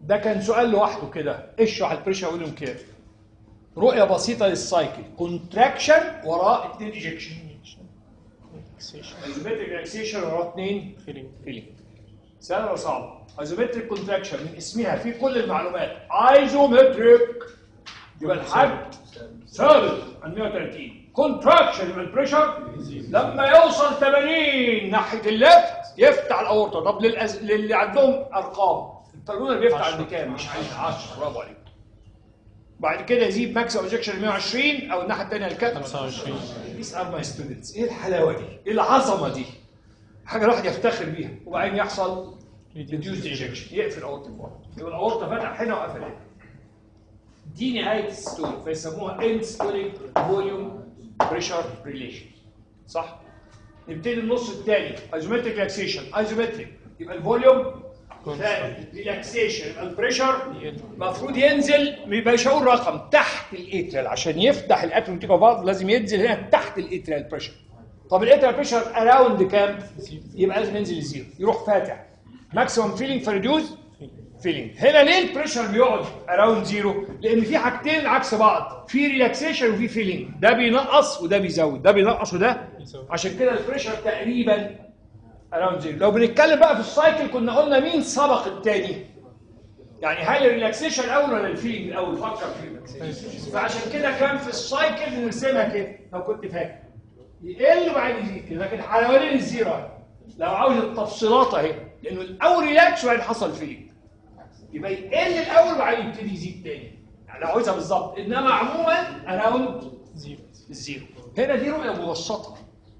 [SPEAKER 1] ده كان سؤال لوحده كده اشرح البريشر فوليوم كيرف رؤيه بسيطه للسايكل كونتراكشن وراء اثنين ايجكشن ايزومتريك ريلاكسيشن وراء اثنين
[SPEAKER 2] فيلينج
[SPEAKER 1] فيلينج سهل ولا صعب؟ ايزومتريك كونتراكشن من اسمها في كل المعلومات ايزومتريك يبقى الحجم ثابت عن 130 كونتراكشن يبقى البريشر لما يوصل 80 ناحيه الليفت يفتح الاورطه طب للأز... للي عندهم ارقام البالونه بيفتح عند كام؟ مش عايز 10 برافو عليك بعد كده يزيد ماكس اوبجكشن 120 او الناحيه الثانيه الكات
[SPEAKER 2] 25
[SPEAKER 1] These are my students ايه الحلاوه دي؟ ايه العظمه دي؟ حاجه الواحد يفتخر بيها وبعدين يحصل reduced ejection يقفل اورطه فوق يبقى الاورطه فتح هنا وقفل هنا دي نهايه الستول فيسموها end stolic volume pressure relation صح؟ نبتدي النص الثاني ايزومتريك ريلاكسيشن ايزومتريك يبقى الفوليوم ثابت ريلاكسيشن يبقى البريشر المفروض ينزل ما يبقاش اقول رقم تحت الاتريال عشان يفتح الاترومتيكا فالف لازم ينزل هنا تحت الاتريال بريشر طب الاتريال بريشر اراوند كام؟ يبقى لازم ينزل لزيرو يروح فاتح ماكسيمم فيلينج فريديوز فيلينج هنا ليه البريشر بيقعد اراوند زيرو؟ لان في حاجتين عكس بعض في ريلاكسيشن وفي فيلينج ده بينقص وده بيزود ده بينقص وده
[SPEAKER 2] يزود.
[SPEAKER 1] عشان كده البريشر تقريبا اراوند زيرو لو بنتكلم بقى في السايكل كنا قلنا مين سبق التاني يعني هل الريلاكسيشن الاول ولا الفيلينج الاول فكر فيه فعشان كده كان في السايكل نرسمها كده لو كنت فاكر يقل وبعدين يزيد كده لكن حوالين الزيرو اهي لو عاوز التفصيلات اهي لانه الاول ريلاكس وبعدين حصل فيلينج يبقى يقل الاول وبعدين يبتدي يزيد تاني يعني لو عاوزها بالظبط انما عموما اراوند
[SPEAKER 2] زيرو
[SPEAKER 1] الزيرو هنا دي رؤيه مبسطه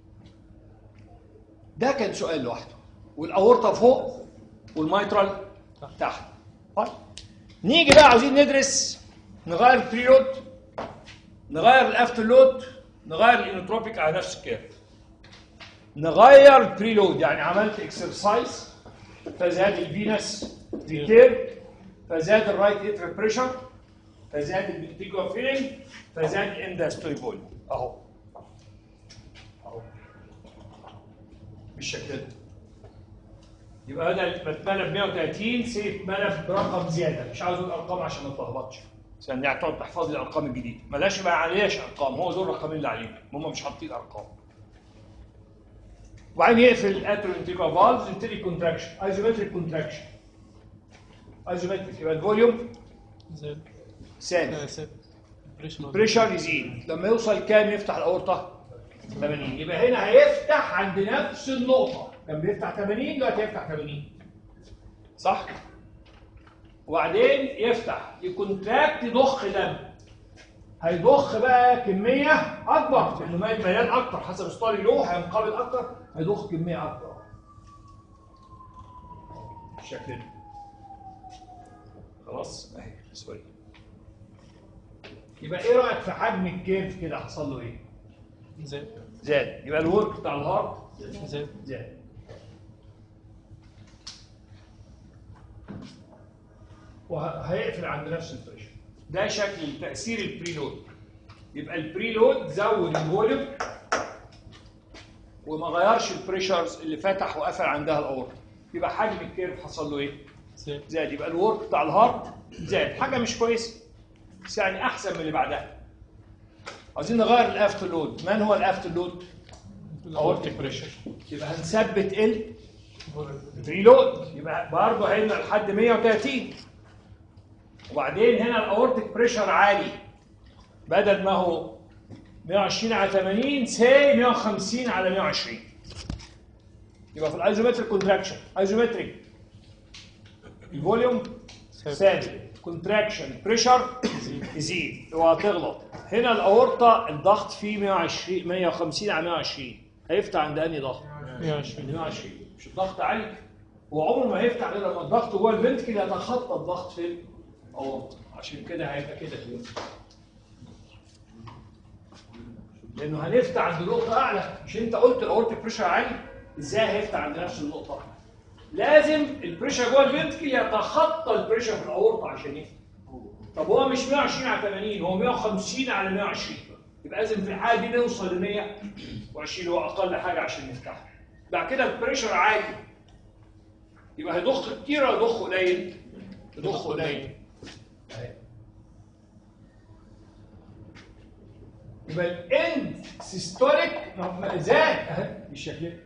[SPEAKER 1] ده كان سؤال لوحده والاورطه فوق والمايترال تحت طيب نيجي بقى عاوزين ندرس نغير البري لود نغير الافتر لود نغير الانوتروبيك على نفس الكيرف نغير البري لود يعني عملت اكسرسايز فزاد الفينس ريتير فزاد الرايت اتر بريشر فزاد الفنتيجو فيلينج فزاد الاندستوري فوليوم اهو اهو بالشكل ده يبقى بدل ما اتملى ب 130 سيف اتملى برقم زياده مش عاوز اقول ارقام عشان ما تلخبطش عشان يعني تقعد تحفظ لي الارقام الجديده ملاش ما عليهاش ارقام هو دول الرقمين اللي عليهم هم مش حاطين ارقام وبعدين يقفل الاترو انتيجو فالفز يبتدي كونتراكشن ايزومتريك كونتراكشن ايزومتريك يبقى الفوليوم
[SPEAKER 2] زاد
[SPEAKER 1] ثابت
[SPEAKER 2] آه، زاد بريشر
[SPEAKER 1] بريشر يزيد لما يوصل كام يفتح الاورطه 80 يبقى هنا هيفتح عند نفس النقطه كان بيفتح 80 دلوقتي هيفتح 80 صح وبعدين يفتح يكونتراكت يضخ دم هيضخ بقى كميه اكبر لانه مال مليان اكتر حسب ستايل له هينقبض اكتر هيضخ كميه اكبر بالشكل ده خلاص اهي سوري يبقى ايه رايك في حجم الكيرف كده حصل له ايه؟
[SPEAKER 2] زاد
[SPEAKER 1] زاد يبقى الورك بتاع الهارت
[SPEAKER 2] زاد
[SPEAKER 1] زاد وهيقفل عند نفس البريشر ده شكل تاثير البريلود يبقى البريلود زود الفوليوم وما غيرش البريشرز اللي فتح وقفل عندها الاورطه يبقى حجم الكيرف حصل له ايه؟
[SPEAKER 2] زاد
[SPEAKER 1] زاد يبقى الورك بتاع الهارت زاد حاجه مش كويسه بس يعني احسن من اللي بعدها عايزين نغير الافتر لود من هو الافتر لود
[SPEAKER 2] اورتيك بريشر
[SPEAKER 1] يبقى هنثبت ال ريلود يبقى برضه هنا لحد 130 وبعدين هنا الاورتيك بريشر عالي بدل ما هو 120 على 80 سي 150 على 120 يبقى في الايزومتريك كونتراكشن ايزومتريك الفوليوم ثابت كونتراكشن بريشر يزيد اوعى تغلط هنا الاورطه الضغط فيه 120 150 على 120 هيفتح عند انهي ضغط؟
[SPEAKER 2] 120
[SPEAKER 1] 120 مش الضغط عالي هو عمره ما هيفتح غير لما الضغط جوه الفنتكل يتخطى الضغط في الاورطه عشان كده هيبقى كده كده لانه هنفتح عند نقطه اعلى مش انت قلت الاورتيك بريشر عالي ازاي هيفتح عند نفس النقطه لازم البريشر جوه الفنتكل يتخطى البريشر في الاورطه عشان يفتح طب هو مش 120 على 80 هو 150 على 120 يبقى لازم في الحاله دي نوصل ل 120 هو اقل حاجه عشان نفتحها بعد كده البريشر عالي يبقى هيضخ كتير ولا يضخ قليل؟ يضخ قليل أهي. يبقى الاند سيستوليك زاد اهي بالشكل ده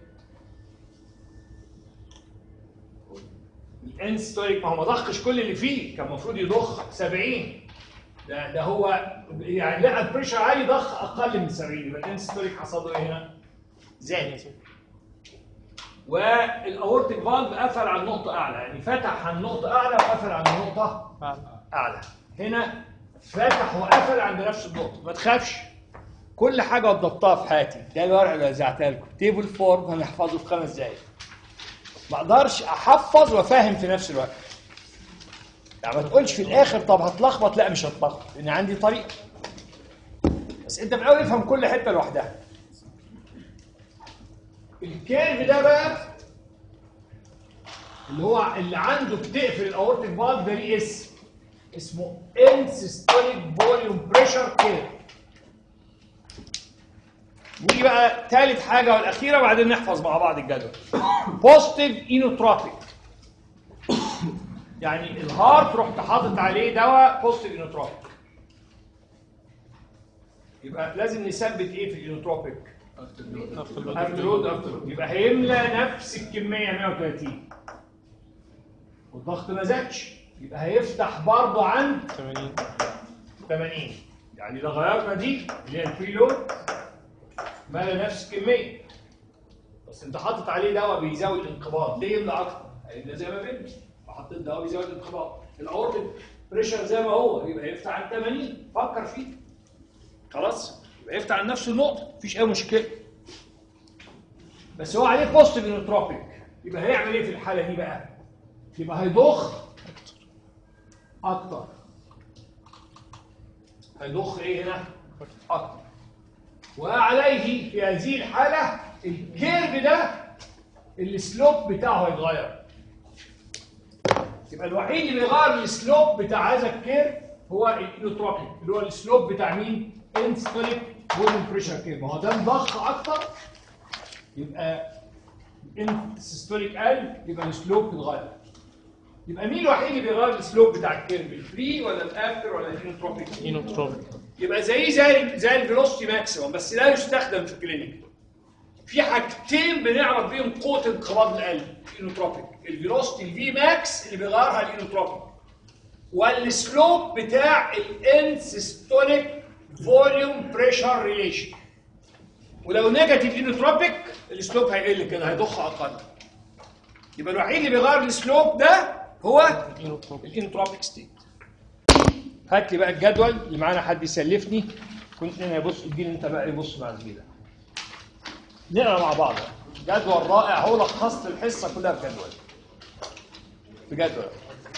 [SPEAKER 1] الاند سيستوليك ما هو ما ضخش كل اللي فيه كان المفروض يضخ 70 ده ده هو يعني لقى البريشر عالي ضخ اقل من 70 يبقى الاند سيستوليك حصل له ايه هنا؟ زاد والاورتيك فالف قفل على النقطه اعلى يعني فتح عن نقطه اعلى وقفل عن نقطه
[SPEAKER 2] أعلى.
[SPEAKER 1] اعلى هنا فتح وقفل عند نفس النقطه ما تخافش كل حاجه وضبطها في حياتي ده الورق اللي وزعتها لكم تيبل فورم هنحفظه في خمس دقايق ما اقدرش احفظ وافهم في نفس الوقت يعني ما تقولش في الاخر طب هتلخبط لا مش هتلخبط لان عندي طريقه بس انت في الاول افهم كل حته لوحدها الكيرف ده بقى اللي هو اللي عنده بتقفل الاورتيك فالف ده ليه اسم اسمه end systolic volume pressure curve نيجي بقى ثالث حاجه والاخيره وبعدين نحفظ مع بعض الجدول positive inotropic يعني الهارت رحت حاطط عليه دواء positive inotropic يبقى لازم نثبت ايه في الانوتروبيك افتر لود افتر لود يبقى هيملى نفس الكميه 130 والضغط ما زادش يبقى هيفتح برضه عند
[SPEAKER 2] 80
[SPEAKER 1] 80 يعني لو غيرنا دي اللي هي الفري لود مالى نفس الكميه بس انت حاطط عليه دواء بيزود الانقباض ليه يملى اكتر؟ هيملى زي ما بنت حطيت دواء بيزود الانقباض الاورتيك بريشر زي ما هو يبقى يفتح عند 80 فكر فيه خلاص يبقى يفتح عند نفس النقطه مفيش اي مشكله بس هو عليه بوزيتيف انوتروبيك يبقى هيعمل ايه في الحاله دي بقى؟ يبقى هيضخ اكتر هيضخ ايه هنا؟ اكتر وعليه في هذه الحاله الكيرف ده السلوب بتاعه هيتغير يبقى الوحيد اللي بيغير السلوب بتاع هذا الكيرف هو الانوتروبيك اللي هو السلوب بتاع مين؟ انستوليك فوليوم بريشر كيرف ما هو ده مضخ اكتر يبقى الانستوليك قل يبقى السلوب بيتغير يبقى مين الوحيد اللي بيغير السلوب بتاع الكيرف الفري ولا الافتر ولا الانوتروبيك؟
[SPEAKER 2] اينوتروبيك
[SPEAKER 1] يبقى زي زي زي الفيلوسيتي ماكسيمم بس لا يستخدم في الكلينيك في حاجتين بنعرف بيهم قوه انقباض القلب الانوتروبيك الفيلوسيتي الفي ماكس اللي بيغيرها الانوتروبيك والسلوب بتاع الان سيستوليك فوليوم بريشر ريليشن ولو نيجاتيف انوتروبيك السلوب هيقل كده هيضخ اقل يبقى الوحيد اللي بيغير السلوب ده هو
[SPEAKER 2] اينوتروبيك
[SPEAKER 1] الانتروبيك ستيت هات لي بقى الجدول اللي معانا حد يسلفني كنت انا يبص اديني انت بقى يبص مع زميلك نقرا مع بعض جدول رائع هو لخصت الحصه كلها في جدول في جدول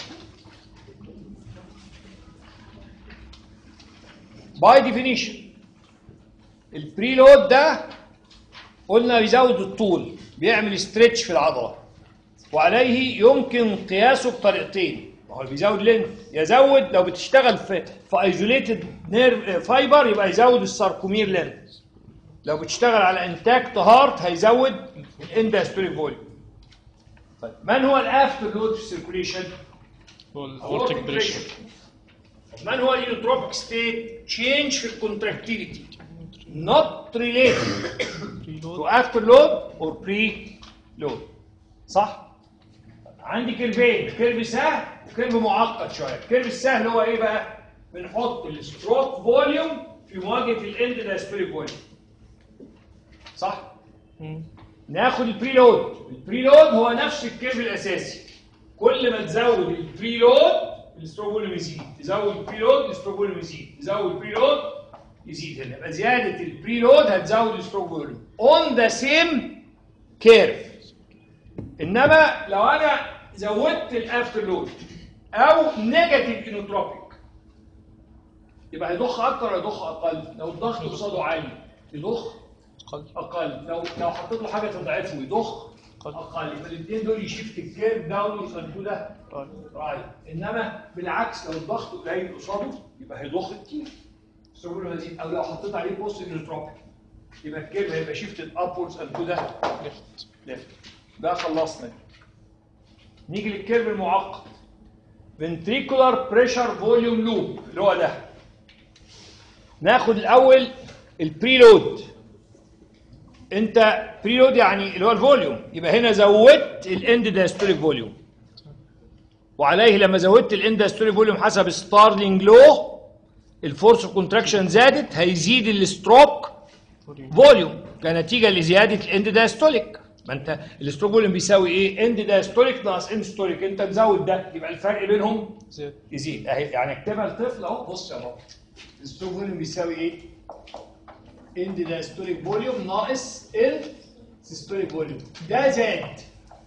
[SPEAKER 1] باي ديفينيشن البري لود ده قلنا بيزود الطول بيعمل ستريتش في العضله وعليه يمكن قياسه بطريقتين ما هو اللي بيزود لينث يزود لو بتشتغل في في ايزوليتد نيرف فايبر يبقى يزود الساركومير لينث لو بتشتغل على انتاكت هارت هيزود الاندستوري فوليوم طيب من هو الافتر لود في السيركوليشن
[SPEAKER 2] هو الاورتيك بريشر
[SPEAKER 1] من هو الانوتروبيك ستيت تشينج في الكونتراكتيليتي not related
[SPEAKER 2] بري
[SPEAKER 1] to
[SPEAKER 2] لود
[SPEAKER 1] after load or pre load صح عندي كيرفين كيرف سهل وكيرف معقد شويه الكيرف السهل هو ايه بقى بنحط الستروك فوليوم في مواجهه الاند دايستوليك فوليوم صح ناخد البري لود البري لود هو نفس الكيرف الاساسي كل ما تزود البري لود الستروك فوليوم يزيد تزود البري لود الستروك فوليوم يزيد تزود البري لود يزيد هنا يبقى زياده البري لود هتزود الستروك فوليوم اون ذا سيم كيرف انما لو انا زودت الافتر لود او نيجاتيف انوتروبيك يبقى هيضخ اكتر ولا يضخ اقل لو الضغط قصاده عالي يضخ
[SPEAKER 2] قل
[SPEAKER 1] اقل لو لو حطيت له حاجه تضعفه يضخ اقل يبقى الاثنين دول يشيفت الكيرف داون يخلوه ده رايت انما بالعكس لو الضغط قليل قصاده يبقى هيضخ كتير السهوله هذه او لو حطيت عليه بوست انوتروبيك يبقى الكيرف هيبقى شيفتد ابوردز اند تو ده
[SPEAKER 2] ليفت
[SPEAKER 1] ليفت ده خلصنا دي. نيجي للكيرف المعقد ventricular pressure volume loop اللي هو ده ناخد الاول البريلود انت بريلود يعني اللي هو الفوليوم يبقى هنا زودت الاند دايستوليك فوليوم وعليه لما زودت الاند دايستوليك فوليوم حسب ستارلينج لو الفورس كونتراكشن زادت هيزيد الستروك فوليوم كنتيجه لزياده الاند دايستوليك ما انت الستروك فوليوم بيساوي ايه؟ اند دايستوليك ناقص اند ستوليك انت تزود ده يبقى الفرق بينهم
[SPEAKER 2] زيادة
[SPEAKER 1] يزيد اهي يعني اكتبها لطفل اهو بص يا بابا الستروك فوليوم بيساوي ايه؟ اند دايستوليك فوليوم ناقص اند سيستوليك فوليوم ده زاد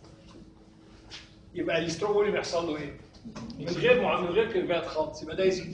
[SPEAKER 1] يبقى الستروك فوليوم يحصل له ايه؟ من غير مع- من غير كيرفات خالص يبقى ده يزيد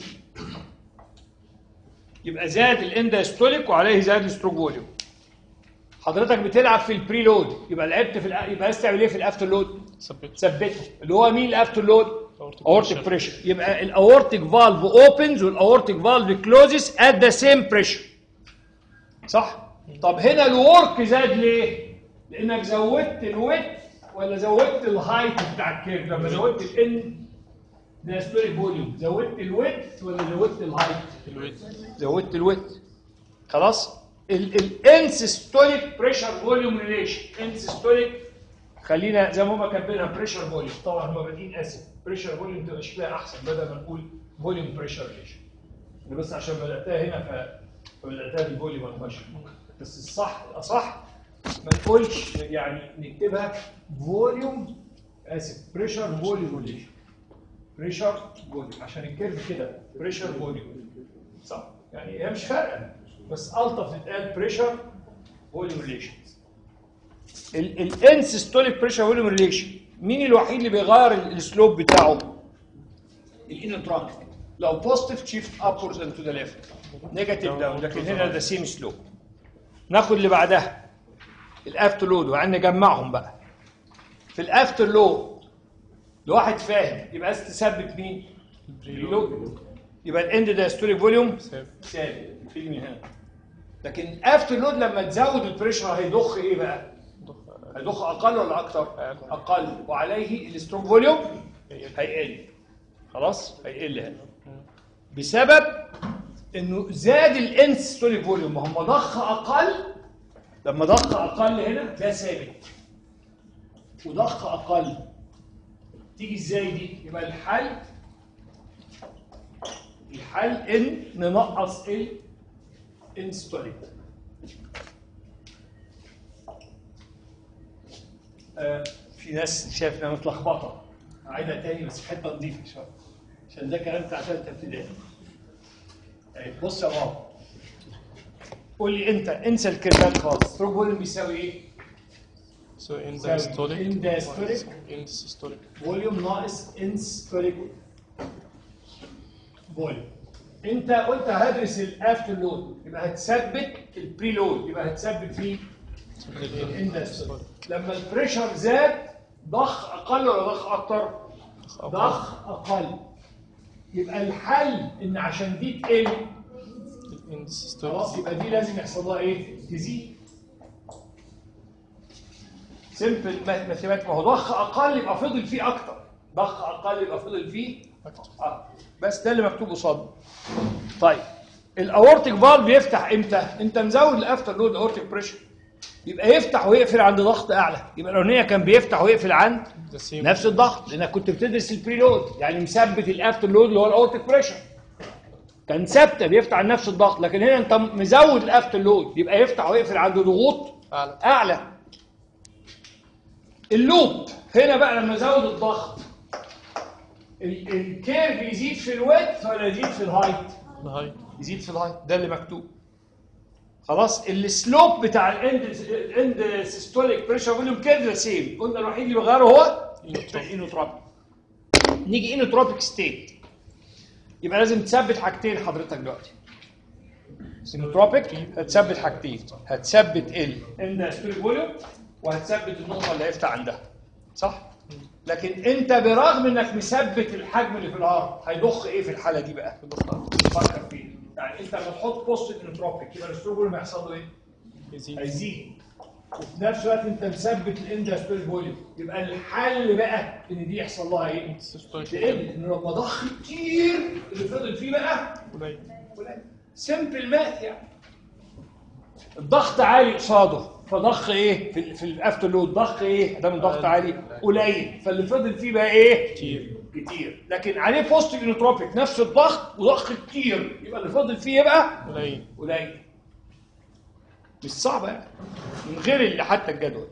[SPEAKER 1] يبقى زاد الاند دايستوليك وعليه زاد الستروك فوليوم حضرتك بتلعب في البري لود يبقى لعبت في الأ- يبقى عايز تعمل ايه في الافتر لود؟
[SPEAKER 2] ثبت
[SPEAKER 1] ثبته اللي هو مين الافتر لود؟
[SPEAKER 2] Aortic
[SPEAKER 1] اورتيك
[SPEAKER 2] pressure.
[SPEAKER 1] بريشر يبقى الاورتيك فالف اوبنز والاورتيك فالف كلوزز ات ذا سيم بريشر صح؟ طب هنا الورك زاد ليه؟ لانك زودت الويت ولا زودت الهايت بتاع الكيرف لما زودت الان دايستوليك فوليوم زودت الويت ولا زودت الهايت؟
[SPEAKER 2] الويت
[SPEAKER 1] زودت الويت خلاص الانسيستوليك بريشر فوليوم ريليشن انسيستوليك خلينا زي ما هم كاتبينها بريشر فوليوم طبعا هم بادئين اسف بريشر فوليوم تبقى شكلها احسن بدل ما نقول فوليوم بريشر ريليشن بس عشان بداتها هنا ف فبداتها بالفوليوم والبشر بس الصح الاصح ما نقولش يعني نكتبها فوليوم اسف بريشر فوليوم ريليشن بريشر فوليوم عشان الكيرف كده بريشر فوليوم صح يعني هي مش فارقه بس الطف تتقال بريشر فوليوم ريليشنز الانسيستوليك بريشر فوليوم ريليشن مين الوحيد اللي بيغير ال- السلوب بتاعه؟ الانترانك لو بوزيتيف شيفت ابورز اند تو ذا ليفت نيجاتيف داون لكن هنا ده سيم سلوب ناخد اللي بعدها الافتر لود وعن نجمعهم بقى في الافتر لود لواحد فاهم يبقى عايز تثبت مين؟ البريلود يبقى الاند دايستوليك فوليوم
[SPEAKER 2] ثابت
[SPEAKER 1] ثابت تيجي من هنا لكن افتر لود لما تزود البريشر هيضخ ايه بقى؟ هيضخ اقل ولا اكتر؟
[SPEAKER 2] أقل.
[SPEAKER 1] اقل وعليه الستروك فوليوم هيقل خلاص هيقل هنا بسبب انه زاد الانستوليك فوليوم ما هم ضخ اقل لما ضخ اقل هنا ده ثابت وضخ اقل تيجي ازاي دي؟ يبقى الحل الحل ان ننقص الانستوليك آه، في ناس شايف انها متلخبطه اعيدها تاني بس في حته نظيفه شويه عشان ده كلام بتاع ثالثه ابتدائي طيب، بص يا بابا قول لي انت انسى الكلمات خالص ستروك فوليوم بيساوي ايه؟
[SPEAKER 2] So in
[SPEAKER 1] So,
[SPEAKER 2] diastolic,
[SPEAKER 1] in diastolic.
[SPEAKER 2] in systolic.
[SPEAKER 1] فوليوم ناقص انستوليك فوليوم انت قلت هدرس الافتر لود يبقى هتثبت البري لود يبقى هتثبت فيه الاندستري لما البريشر زاد ضخ اقل ولا ضخ اكتر؟ ضخ اقل يبقى الحل ان عشان دي تقل
[SPEAKER 2] in systolic.
[SPEAKER 1] خلاص يبقى دي لازم يحصل لها ايه؟ تزيد سمبل ماثيماتيك ما هو ضخ اقل يبقى فضل فيه اكتر ضخ اقل يبقى فضل فيه
[SPEAKER 2] أكتر.
[SPEAKER 1] اكتر بس ده اللي مكتوب قصاده طيب الاورتيك فالف بيفتح امتى؟ انت مزود الافتر لود اورتيك بريشر يبقى يفتح ويقفل عند ضغط اعلى يبقى الاغنيه كان بيفتح ويقفل عند
[SPEAKER 2] The same.
[SPEAKER 1] نفس الضغط لانك كنت بتدرس البري لود يعني مثبت الافتر لود اللي هو الاورتيك بريشر كان ثابته بيفتح عند نفس الضغط لكن هنا انت مزود الافتر لود يبقى يفتح ويقفل عند ضغوط
[SPEAKER 2] أعلى.
[SPEAKER 1] اعلى اللوب هنا بقى لما ازود الضغط ال- الكيرف يزيد في الويت ولا يزيد في الهايت
[SPEAKER 2] The high.
[SPEAKER 1] يزيد في الهايت ده اللي مكتوب خلاص السلوب بتاع الاند الاند سيستوليك بريشر فوليوم كيرف سيم قلنا الوحيد اللي بيغيره هو
[SPEAKER 2] Inotropic.
[SPEAKER 1] انوتروبيك نيجي انوتروبيك ستيت يبقى لازم تثبت حاجتين حضرتك دلوقتي انوتروبيك هتثبت حاجتين هتثبت ال اند سيستوليك فوليوم وهتثبت النقطه اللي هيفتح عندها صح لكن انت برغم انك مثبت الحجم اللي في الارض هيضخ ايه في الحاله دي بقى فكر فيه يعني انت لما تحط بوست انوتروبيك يبقى الستروك فوليوم هيحصل له ايه
[SPEAKER 2] يزيد.
[SPEAKER 1] هيزيد وفي نفس الوقت انت مثبت الاندستريال فوليوم يبقى الحل بقى ان دي يحصل لها ايه؟
[SPEAKER 2] systolic
[SPEAKER 1] تقل ان لما ضخ كتير اللي فضل فيه بقى
[SPEAKER 2] قليل
[SPEAKER 1] سمبل ماث يعني الضغط عالي قصاده فضخ ايه في ال- في الافتر لود ضخ ايه ده من ضغط عالي قليل فاللي فضل فيه بقى ايه
[SPEAKER 2] كتير
[SPEAKER 1] كتير لكن عليه بوست انوتروبيك نفس الضغط وضخ كتير يبقى اللي فضل فيه يبقى
[SPEAKER 2] قليل
[SPEAKER 1] قليل مش صعبه يعني من غير اللي حتى الجدول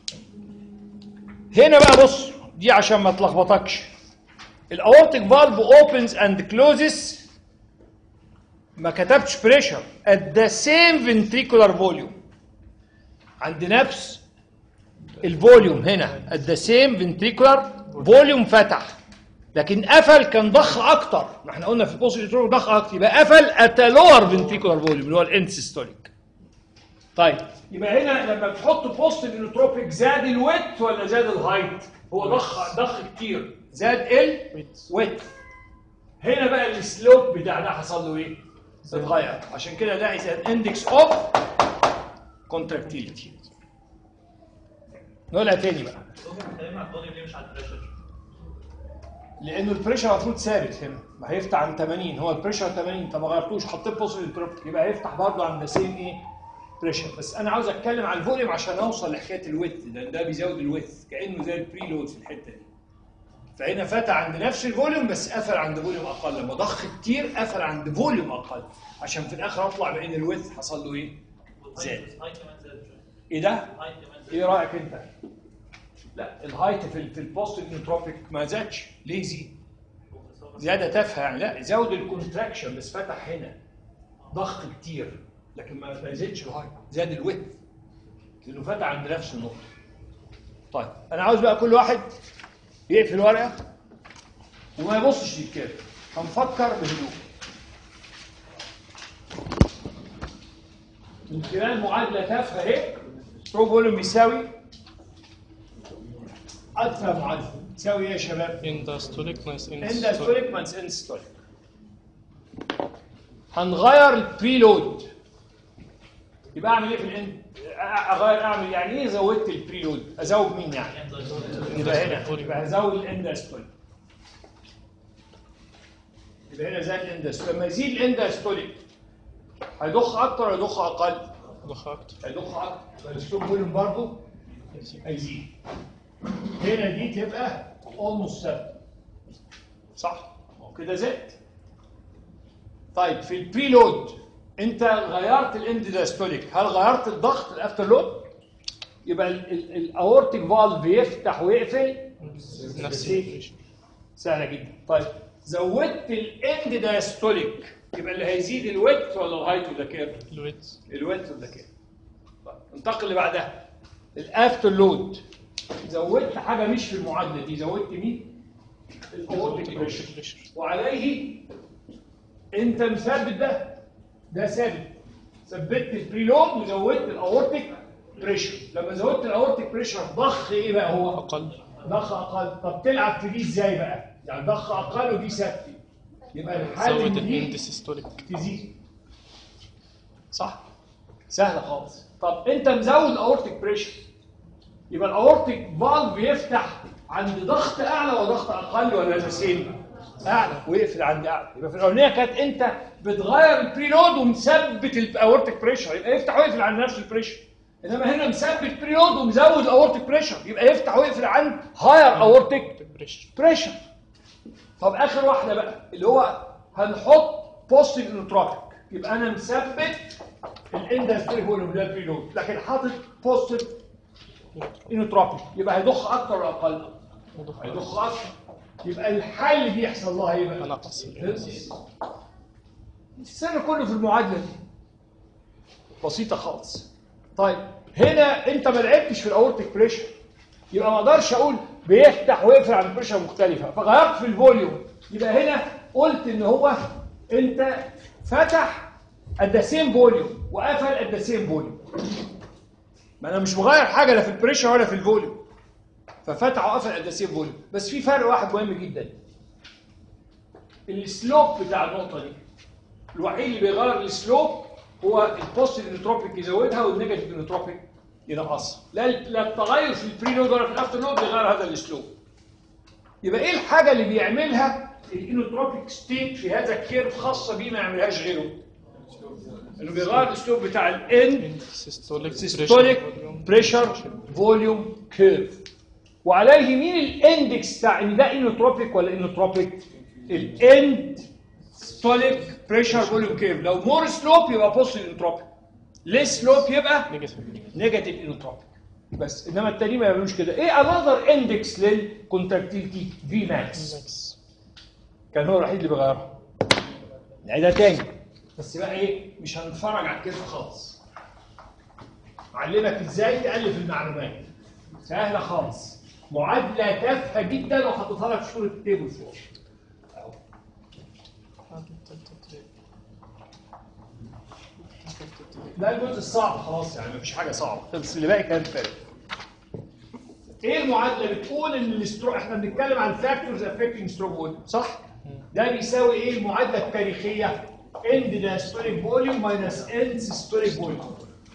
[SPEAKER 1] هنا بقى بص دي عشان ما تلخبطكش الاورتيك فالف اوبنز اند كلوزز ما كتبتش بريشر at the same ventricular volume عند نفس الفوليوم هنا at the same ventricular volume فتح لكن قفل كان ضخ اكتر ما احنا قلنا في البوست الكتروني ضخ اكتر يبقى قفل at a lower ventricular volume اللي هو الانت سيستوليك طيب يبقى هنا لما بتحط بوست الانوتروبيك زاد الويت ولا زاد الهايت هو ضخ ضخ كتير زاد ال ويت هنا بقى السلوب بتاع ده حصل له ايه اتغير عشان كده ده is an index of contractility نقولها تاني بقى
[SPEAKER 3] بتتكلم على الفوليوم ليه مش على البريشر؟
[SPEAKER 1] لانه البريشر المفروض ثابت هنا ما هيفتح عند 80 هو البريشر 80 طب ما غيرتوش حطيت بوست الانتروبيك يبقى هيفتح برضه عند سيم ايه بريشر بس انا عاوز اتكلم على الفوليوم عشان اوصل لحكايه الويت لان ده بيزود الويت كانه زي البري لود في الحته دي فهنا فتح عند نفس الفوليوم بس قفل عند فوليوم اقل لما ضخ كتير قفل عند فوليوم اقل عشان في الاخر اطلع بان الويت حصل له ايه زاد.
[SPEAKER 3] الهايت كمان زاد شويه
[SPEAKER 1] ايه ده
[SPEAKER 3] الهايت كمان زاد
[SPEAKER 1] ايه رايك انت لا الهايت في ال- في البوست انتروبيك ما زادش ليه يزيد
[SPEAKER 3] بس هو بس
[SPEAKER 1] زياده تافهه يعني لا زود الكونتراكشن بس فتح هنا ضخ كتير لكن ما ما زادش الهايت زاد الويت لانه فتح عند نفس النقطه طيب انا عاوز بقى كل واحد يقفل ورقه وما يبصش للكتاب هنفكر بهدوء من خلال معادله تافهه اهي ستروك فوليوم بيساوي ادفع معادله تساوي ايه يا شباب؟
[SPEAKER 2] indastolic minus
[SPEAKER 1] end
[SPEAKER 2] systolic
[SPEAKER 1] ستوليك ماينس end ستوليك هنغير البري لود يبقى اعمل ايه في الاند اغير اعمل يعني ايه زودت البري لود ازود مين يعني يبقى هنا يبقى هزود الاند ستوليك يبقى هنا زاد الاند ستوليك لما يزيد الاند ستوليك هيضخ اكتر ولا يضخ اقل
[SPEAKER 2] ضخ أكتر
[SPEAKER 1] هيضخ اكتر فالستوب فوليوم برضه هيزيد هنا دي تبقى اولموست ثابته صح هو كده زاد طيب في البري لود انت غيرت الاند داستوليك هل غيرت الضغط الافتر لود يبقى الاورتيك فالف يفتح ويقفل
[SPEAKER 2] نفس
[SPEAKER 1] سيف.
[SPEAKER 2] البريشر
[SPEAKER 1] سهله جدا طيب زودت الاند داستوليك يبقى اللي هيزيد الويت ولا الهايت ولا كير
[SPEAKER 2] الويت
[SPEAKER 1] الويت ولا كير طيب انتقل اللي بعدها الافتر لود زودت حاجه مش في المعادله دي زودت مين الاورتيك بريشر
[SPEAKER 2] بريشر
[SPEAKER 1] وعليه انت مثبت ده ده ثابت ثبتت البريلود وزودت الاورتيك بريشر لما زودت الاورتيك بريشر ضخ ايه بقى هو
[SPEAKER 2] أقل
[SPEAKER 1] ضخ اقل طب تلعب في دي ازاي بقى يعني ضخ اقل ودي ثابته يبقى الحل
[SPEAKER 2] زود
[SPEAKER 1] ان دي
[SPEAKER 2] الاند سيستوليك
[SPEAKER 1] تزيد صح سهله خالص طب انت مزود الاورتيك بريشر يبقى الاورتيك فالف يفتح عند ضغط اعلى وضغط اقل ولا ذا سيم اعلى ويقفل عند اعلى يبقى في الاولانيه كانت انت بتغير البريلود ومثبت الاورتيك بريشر يبقى يفتح ويقفل عند نفس البريشر انما هنا مثبت بريلود ومزود الاورتيك بريشر يبقى يفتح ويقفل عند هاير اورتيك
[SPEAKER 2] بريشر
[SPEAKER 1] بريشر طب اخر واحده بقى اللي هو هنحط بوستيف انوتروبيك يبقى انا مثبت الاندستري فوليوم ده البريلود لكن حاطط بوستيف انوتروبيك يبقى هيضخ اكتر ولا اقل؟ هيضخ اكتر يبقى الحل بيحصل لها ايه بقى؟
[SPEAKER 2] نقص
[SPEAKER 1] السر كله في المعادله دي بسيطه خالص طيب هنا انت ما لعبتش في الاورتيك بريشر يبقى ما اقدرش اقول بيفتح ويقفل عند بريشر مختلفه فغيرت في الفوليوم يبقى هنا قلت ان هو انت فتح ات ذا سيم فوليوم وقفل ات ذا سيم فوليوم ما انا مش مغير حاجه لا في البريشر ولا في الفوليوم ففتح وقفل ات ذا سيم فوليوم بس في فرق واحد مهم جدا السلوب بتاع النقطه دي الوحيد اللي بيغير السلوب هو البوزيتيف انوتروبيك يزودها والنيجاتيف انوتروبيك ينقصها لا لا التغير في البري لود ولا في الافتر لود بيغير هذا الاسلوب يبقى ايه الحاجه اللي بيعملها الانوتروبيك ستيت في هذا الكيرف خاصه بيه ما يعملهاش غيره انه بيغير الاسلوب بتاع الاند
[SPEAKER 2] سيستوليك
[SPEAKER 1] سيستوليك بريشر فوليوم كيرف وعليه مين الاندكس بتاع ان ده انوتروبيك ولا انوتروبيك الاند ستوليك بريشر فوليوم كيرف لو مور سلوب يبقى بوزيتيف انوتروبيك ليس سلوب يبقى
[SPEAKER 2] نيجاتيف
[SPEAKER 1] نيجاتيف انوتروبيك بس انما التاني ما يعملوش كده ايه انذر اندكس للكونتراكتيلتي في ماكس
[SPEAKER 2] ماكس
[SPEAKER 1] كان هو الوحيد اللي بيغيرها نعيدها تاني بس بقى ايه مش هنتفرج على الكيرف خالص علمك ازاي تالف المعلومات سهله خالص معادله تافهه جدا وحطيتها لك في صوره التيبل فوق أهو. ده الجزء الصعب خلاص يعني مفيش حاجه صعبه بس اللي باقي كان فارق ايه المعادله بتقول ان الاسترو احنا بنتكلم عن فاكتورز افكتنج ستروك فوليوم صح ده بيساوي ايه المعادله التاريخيه اند دايستوليك فوليوم ماينس اند سيستوليك فوليوم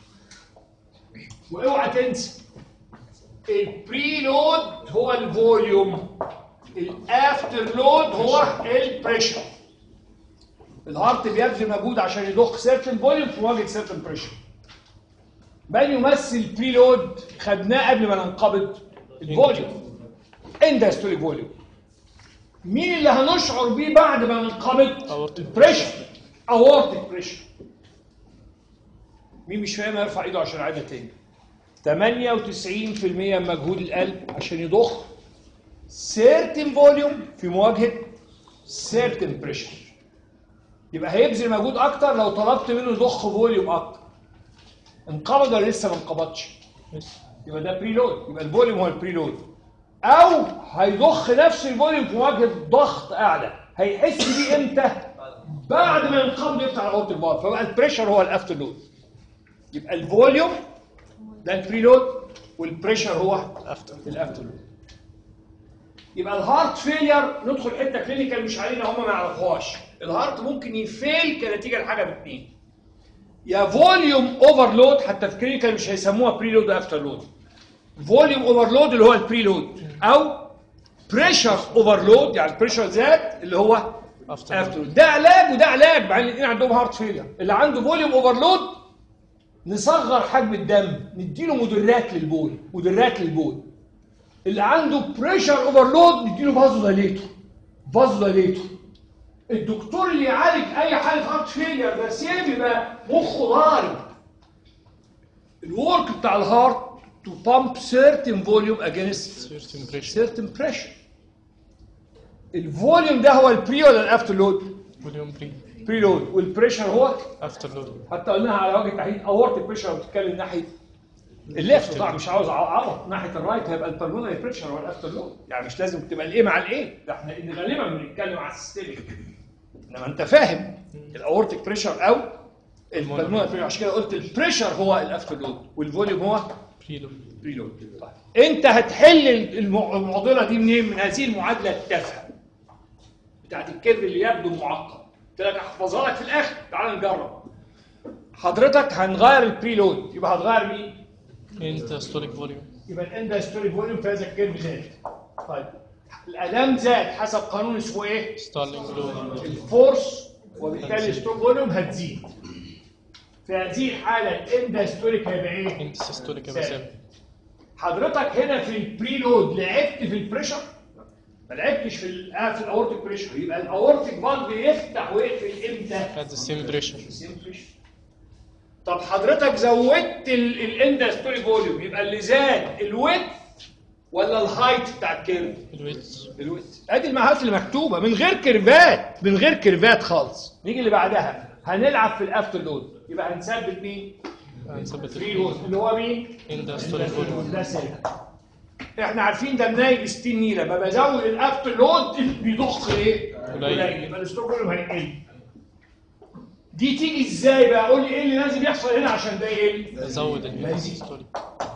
[SPEAKER 1] واوعى تنسى البري لود هو الفوليوم الافتر لود هو البريشر الهارت بيبذل مجهود عشان يضخ سيرتن فوليوم في مواجهه سيرتن بريشر من يمثل بري لود خدناه قبل ما ننقبض الفوليوم اندستوليك فوليوم مين اللي هنشعر بيه بعد ما ننقبض
[SPEAKER 2] Aortic
[SPEAKER 1] البريشر اورتيك بريشر مين مش فاهم يرفع ايده عشان اعيدها تاني 98% من مجهود القلب عشان يضخ سيرتن فوليوم في مواجهه سيرتن بريشر يبقى هيبذل مجهود اكتر لو طلبت منه يضخ فوليوم اكتر انقبض ولا لسه ما انقبضش يبقى ده بري لود يبقى الفوليوم هو البري لود او هيضخ نفس الفوليوم في مواجهه ضغط اعلى هيحس بيه امتى بعد ما ينقبض يفتح الاورت البار فبقى البريشر هو الافتر لود يبقى الفوليوم ده البري لود والبريشر هو
[SPEAKER 2] افتر
[SPEAKER 1] الافتر لود يبقى الهارت فيلير ندخل حته كلينيكال مش علينا هم ما يعرفوهاش الهارت ممكن يفيل كنتيجه لحاجه باثنين يا فوليوم اوفرلود حتى في كلينيكال مش هيسموها بري لود وافتر لود فوليوم اوفرلود اللي هو البري لود او بريشر اوفرلود يعني البريشر زاد اللي هو
[SPEAKER 2] افتر
[SPEAKER 1] افتر لود ده علاج وده علاج مع ان الاثنين عندهم هارت فيلير اللي عنده فوليوم اوفرلود نصغر حجم الدم نديله مدرات للبول مدرات للبول اللي عنده بريشر اوفرلود نديله فازو دايليتور فازو دايليتور الدكتور اللي يعالج اي حاله هارت فيلير ده سيم يبقى مخه ضارب الورك بتاع الهارت تو بامب سيرتن فوليوم اجينست
[SPEAKER 2] سيرتين بريشر
[SPEAKER 1] سيرتن بريشر الفوليوم ده هو البري ولا الافتر لود؟
[SPEAKER 2] فوليوم بري
[SPEAKER 1] بري لود والبريشر هو
[SPEAKER 2] افتر لود
[SPEAKER 1] حتى قلناها على وجه التحديد اورت بريشر بتتكلم ناحيه الليفت طبعا مش عاوز اعوض ناحيه الرايت هيبقى البلمونري بريشر هو الافتر لود يعني مش لازم تبقى الايه مع الايه ده احنا إن غالبا بنتكلم على السيستميك انما انت فاهم الاورتيك بريشر او البلمونري بريشر عشان كده قلت البريشر هو الافتر لود والفوليوم هو
[SPEAKER 2] بري لود
[SPEAKER 1] بريلود طيب انت هتحل الم- المعضله دي منين من هذه المعادله التافهه بتاعت الكيرف اللي يبدو معقد قلت لك احفظها لك في الاخر تعال نجرب حضرتك هنغير البريلود يبقى هتغير مين
[SPEAKER 2] انت ستوليك فوليوم
[SPEAKER 1] يبقى الاندستوري فوليوم في هذا الكيرف زاد طيب الالام زاد حسب قانون اسمه ايه
[SPEAKER 2] ستارلينج لود
[SPEAKER 1] الفورس وبالتالي الستروك فوليوم هتزيد في هذه الحاله الاندستوريك هيبقى ايه
[SPEAKER 2] انت سيستوليك يبقى ثابت
[SPEAKER 1] حضرتك هنا في البريلود لعبت في البريشر ما لعبتش في ال آه في الاورتيك بريشر يبقى الاورتيك فالف يفتح ويقفل امتى؟
[SPEAKER 2] at the same pressure
[SPEAKER 1] same pressure. طب حضرتك زودت الاندستوري فوليوم يبقى اللي زاد الويت ولا الهايت بتاع الكيرف؟
[SPEAKER 2] الويتس
[SPEAKER 1] الويت ادي المعلومات اللي مكتوبه من غير كيرفات من غير كيرفات خالص نيجي اللي بعدها هنلعب في الافتر لود يبقى هنثبت مين؟
[SPEAKER 2] هنثبت
[SPEAKER 1] فري لود اللي هو مين؟
[SPEAKER 2] اندستوري فوليوم
[SPEAKER 1] ده ثابت احنا عارفين ده منايل 60 نيله لما بزود الافتر لود بيضخ ايه؟
[SPEAKER 2] قليل.
[SPEAKER 1] قليل يبقى الستروك فوليوم هيقل دي تيجي ازاي بقى؟ قول لي ايه اللي لازم يحصل هنا عشان ده يقل؟
[SPEAKER 2] ازود السيستوليك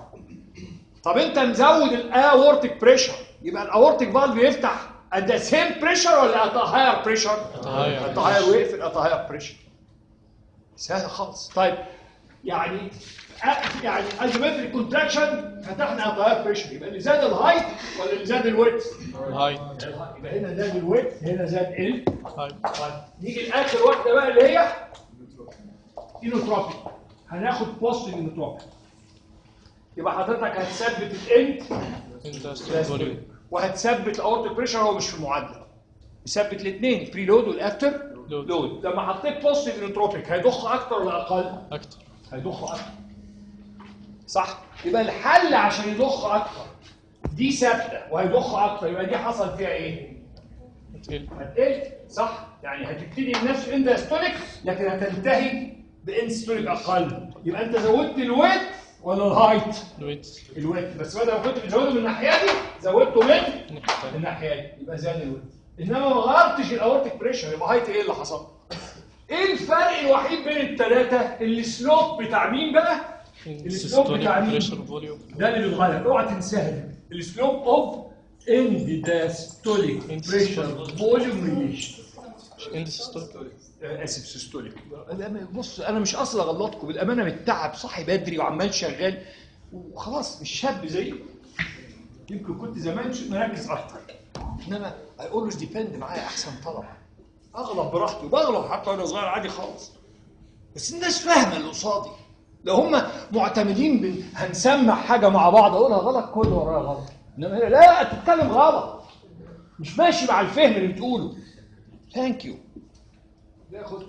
[SPEAKER 1] طب انت مزود الاورتيك بريشر يبقى الاورتيك فالف يفتح at the same pressure ولا at a higher pressure؟
[SPEAKER 2] At a higher
[SPEAKER 1] at a higher ويقفل at a higher pressure سهل خالص طيب يعني أ- يعني ايزومتريك كونتراكشن فتحنا التيار بريشر يبقى اللي زاد الهايت ولا اللي زاد الويت؟
[SPEAKER 2] الهايت
[SPEAKER 1] يبقى هنا زاد الويت هنا زاد ال
[SPEAKER 2] هايت
[SPEAKER 1] طيب نيجي لاخر واحده بقى اللي هي اينوتروبي هناخد بوست اينوتروبي يبقى حضرتك هتثبت الاند
[SPEAKER 2] اندستريال فوليوم
[SPEAKER 1] وهتثبت الاورتيك بريشر هو مش في المعادله يثبت الاثنين البري لود والافتر
[SPEAKER 2] لود.
[SPEAKER 1] لود لما حطيت بوزيتيف اينوتروبيك هيضخ اكتر ولا اقل؟
[SPEAKER 2] اكتر
[SPEAKER 1] هيضخ اكتر صح يبقى الحل عشان يضخ اكتر دي ثابته وهيضخ اكتر يبقى دي حصل فيها ايه؟
[SPEAKER 2] هتقل
[SPEAKER 1] هتقل صح يعني هتبتدي بنفس اندستوليك لكن هتنتهي بانستوليك اقل يبقى انت زودت الويت ولا الهايت؟
[SPEAKER 2] الويت
[SPEAKER 1] الويت بس بدل ما كنت بتزوده من الناحيه دي زودته من
[SPEAKER 2] الناحية التانية
[SPEAKER 1] الناحيه دي يبقى زاد الويت انما ما غيرتش الاورتيك بريشر يبقى هايت ايه اللي حصل؟ ايه الفرق الوحيد بين الثلاثه؟ السلوب بتاع مين بقى؟ السلوب
[SPEAKER 2] systolic
[SPEAKER 1] بتاع مين؟
[SPEAKER 2] بريشر فوليوم
[SPEAKER 1] ده اللي بيتغير اوعى تنساها دي السلوب اوف اند داستوليك بريشر فوليوم ريليشن
[SPEAKER 2] اند systolic
[SPEAKER 1] اسف سيستوليك بص انا مش قصدي اغلطكم بالامانه بالتعب صاحي بدري وعمال شغال وخلاص مش شاب زيكم يمكن كنت زمان ش- مركز اكتر انما اي اولويز ديبند معايا احسن طلبه اغلط براحتي وبغلط حتى وانا صغير عادي خالص بس الناس فاهمه اللي قصادي لو هم معتمدين بن هنسمع حاجه مع بعض اقولها غلط كل ورايا غلط انما هنا لا تتكلم غلط مش ماشي مع الفهم اللي بتقوله ثانك يو ياخد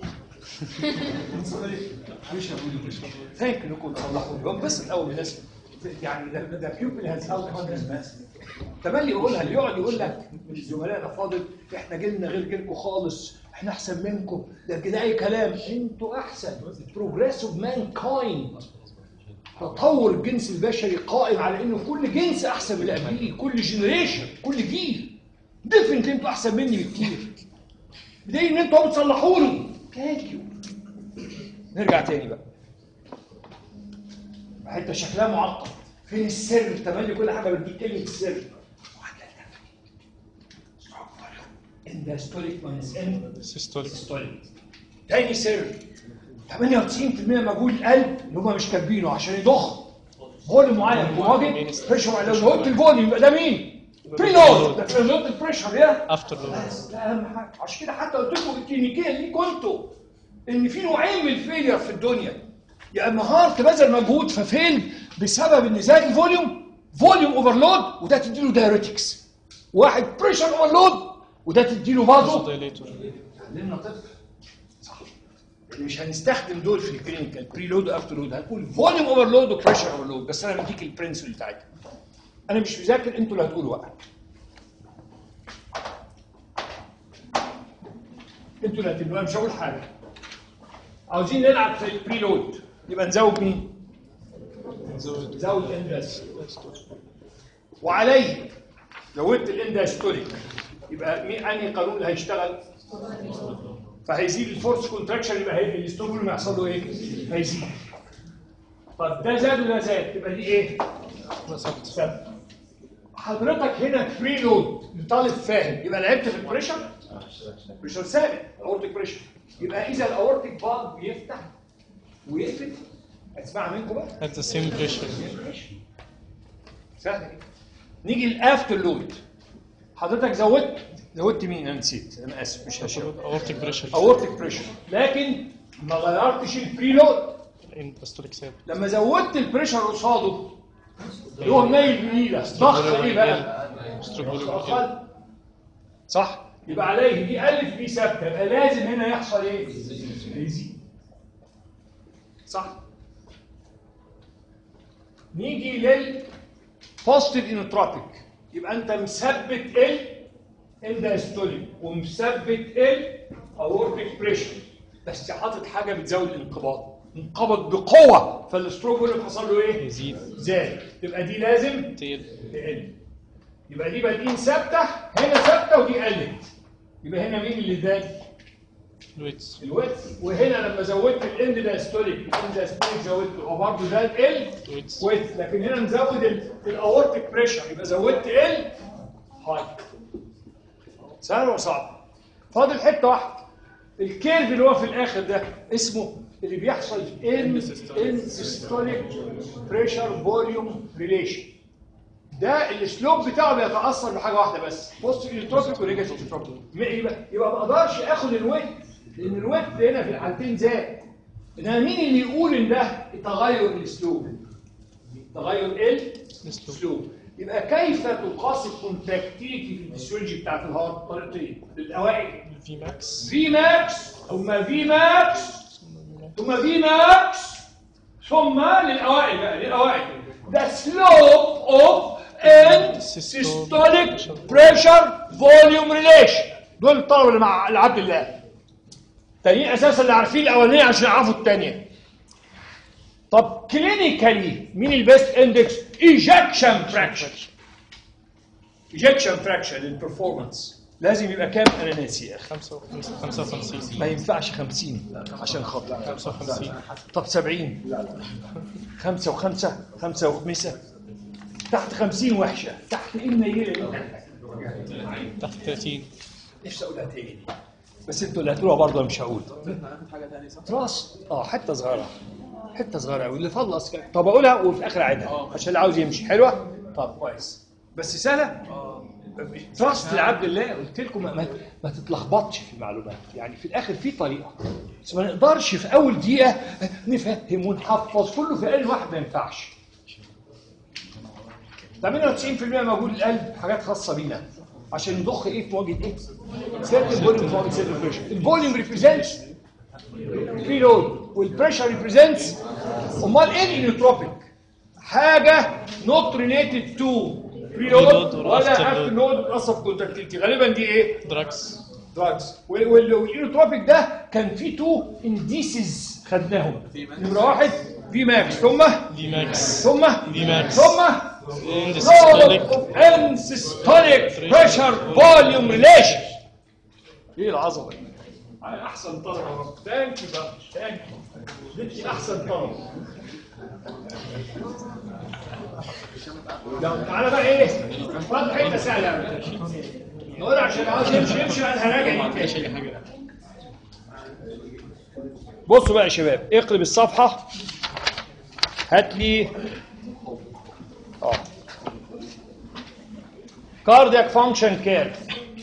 [SPEAKER 1] مش هقول مش ثانك انكم تصلحوا بس الاول الناس يعني ده ده بيوبل هاز اوت بس تملي يقولها اللي يقعد يقول لك من الزملاء الافاضل احنا جيلنا غير جيلكم خالص احنا احسن منكم ده كده اي كلام انتوا احسن بروجريس اوف مان كايند تطور الجنس البشري قائم على انه كل جنس احسن من اللي قبليه كل جنريشن كل جيل ديفنت انتوا احسن مني بكتير بدليل ان انتوا بتصلحوني ثانك يو نرجع تاني بقى حته شكلها معقد فين السر تملي كل حاجه بديك كلمه السر اندستوليك ماينس ان
[SPEAKER 2] systolic
[SPEAKER 1] ستوليك تاني سر 98% مجهود القلب اللي هم مش كاتبينه عشان يضخ فوليوم معين مواجه بريشر لو زودت الفوليوم يبقى ده مين؟ بريلود ده لو زودت البريشر يا
[SPEAKER 2] افتر لود
[SPEAKER 1] بس ده اهم حاجه عشان كده حتى قلت لكم الكلينيكيه ليكوا انتوا ان في نوعين من الفيلير في الدنيا يا اما هارت بذل مجهود ففيل بسبب ان زاد الفوليوم فوليوم اوفرلود وده تديله دايوريتكس واحد بريشر اوفرلود وده تديله بازو
[SPEAKER 2] دايليتور
[SPEAKER 1] علمنا طفل صح يعني مش هنستخدم دول في الكلينيكال بري لود وافتر لود هنقول فوليوم اوفرلود وبريشر اوفرلود بس انا بديك البرنسبل بتاعتها انا مش مذاكر انتوا اللي هتقولوا بقى انتوا اللي هتقولوا انا مش هقول حاجه عاوزين نلعب في البري لود يبقى نزود مين؟
[SPEAKER 2] زود
[SPEAKER 1] نزود انداس وعليه زودت الانداستوليك يبقى مين انهي قانون اللي هيشتغل؟ فهيزيد الفورس كونتراكشن يبقى هي الاستوبول ما يحصل له ايه؟ هيزيد طب ده زاد وده زاد تبقى دي ايه؟
[SPEAKER 2] ثبت
[SPEAKER 1] ثابت حضرتك هنا فري لود لطالب فاهم يبقى لعبت في البريشر بريشر ثابت اورتيك بريشر يبقى اذا الاورتيك فالف بيفتح ويقفل اسمع منكم بقى
[SPEAKER 2] at the same pressure
[SPEAKER 1] سهله جدا نيجي الافتر لود حضرتك زودت زودت مين انا نسيت انا اسف مش هشاور
[SPEAKER 2] aortic pressure
[SPEAKER 1] اورتيك بريشر لكن ما غيرتش البري لود
[SPEAKER 2] industolic ثابت
[SPEAKER 1] لما زودت البريشر قصاده اللي هو الميل بنيله ضغط ايه بقى؟
[SPEAKER 2] stroke
[SPEAKER 1] ضغط
[SPEAKER 2] volume
[SPEAKER 1] اقل صح يبقى عليه دي الف دي ثابته يبقى لازم هنا يحصل ايه؟ يزيد صح نيجي لل بوزيتيف انوتروبيك يبقى انت مثبت ال انداستوليك ومثبت ال اورتيك بريشر بس حاطط حاجه بتزود الانقباض انقبض بقوه فالاستروك اللي حصل له ايه؟
[SPEAKER 2] يزيد
[SPEAKER 1] زاد يبقى دي لازم
[SPEAKER 2] تيل
[SPEAKER 1] تقل يبقى دي بادئين ثابته هنا ثابته ودي قلت يبقى هنا مين اللي زاد؟
[SPEAKER 2] الويتس
[SPEAKER 1] الويت وهنا لما زودت الاند داستوليك الاند داستوليك زودته هو برضه زاد ال
[SPEAKER 2] الويتس
[SPEAKER 1] ويت لكن هنا نزود ال- الاورتيك بريشر يبقى زودت ال هاي سهل ولا صعب؟ فاضل حته واحده الكيرف اللي هو في الاخر ده اسمه اللي بيحصل في ان ان سيستوليك بريشر فوليوم ريليشن ده السلوب بتاعه بيتاثر بحاجه واحده بس بص التروبيك ونيجاتيف تروبيك يبقى يبقى ما اقدرش اخد الويت لان الويت هنا في الحالتين زاد انما مين اللي يقول ان ده تغير الاسلوب تغير الاسلوب يبقى كيف تقاس الكونتراكتيليتي في الفسيولوجي بتاعت الهارت طريقتين للاوائل
[SPEAKER 2] في ماكس
[SPEAKER 1] في ماكس ثم في ماكس ثم في ماكس ثم للاوائل بقى للاوائل the slope of end systolic pressure volume relation دول الطلبه اللي مع العبد الله التانيين اساسا اللي عارفين الاولانيه عشان يعرفوا الثانيه طب كلينيكالي مين البيست اندكس ايجكشن فراكشن ايجكشن فراكشن للبرفورمانس لازم يبقى كام انا ناسي يا اخي
[SPEAKER 2] 55
[SPEAKER 1] ما ينفعش 50 عشان خاطر
[SPEAKER 2] 55
[SPEAKER 1] طب 70 خمسة وخمسة خمسة وخمسة تحت 50 وحشة تحت ايه منيلة دي؟
[SPEAKER 2] تحت 30
[SPEAKER 1] نفسي اقولها تاني بس انتوا اللي هتقولوها برضه أنا مش هقول راس اه حته صغيره حته صغيره قوي اللي فلص كده. طب اقولها وفي الاخر اعيدها عشان اللي عاوز يمشي حلوه طب كويس بس سهله تراست لعبد الله قلت لكم ما, ما تتلخبطش في المعلومات يعني في الاخر في طريقه بس ما نقدرش في اول دقيقه نفهم ونحفظ كله في قلب واحد ما ينفعش 98% موجود القلب حاجات خاصه بينا عشان نضخ ايه في مواجهه ايه؟ سيرت الفوليوم في مواجهه سيرت البريشر الفوليوم ريبريزنتس بري لود والبريشر ريبريزنتس امال ايه الانيوتروبيك؟ حاجه نوت ريليتد تو بري لود
[SPEAKER 2] Preload or
[SPEAKER 1] ولا
[SPEAKER 2] after
[SPEAKER 1] افتر
[SPEAKER 2] load.
[SPEAKER 1] لود اصلا كونتاكتيلتي غالبا دي ايه؟
[SPEAKER 2] دراكس
[SPEAKER 1] دراجز والانيوتروبيك ده كان فيه تو انديسز خدناهم نمره واحد في ماكس ثم
[SPEAKER 2] دي ماكس
[SPEAKER 1] ثم
[SPEAKER 2] دي ماكس.
[SPEAKER 1] ثم
[SPEAKER 2] اند سيستوليك
[SPEAKER 1] and systolic pressure volume relation ايه العظمه دي؟ احسن طلبه يا رب ثانك يو ثانك يو دي احسن طلبه لو تعالى بقى ايه فاضل حته سهله أوي. نقول عشان عاوز يمشي يمشي انا هراجع دي تاني. بصوا بقى يا شباب اقلب الصفحه هات لي اه cardiac function curve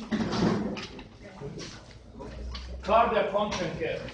[SPEAKER 1] cardiac function curve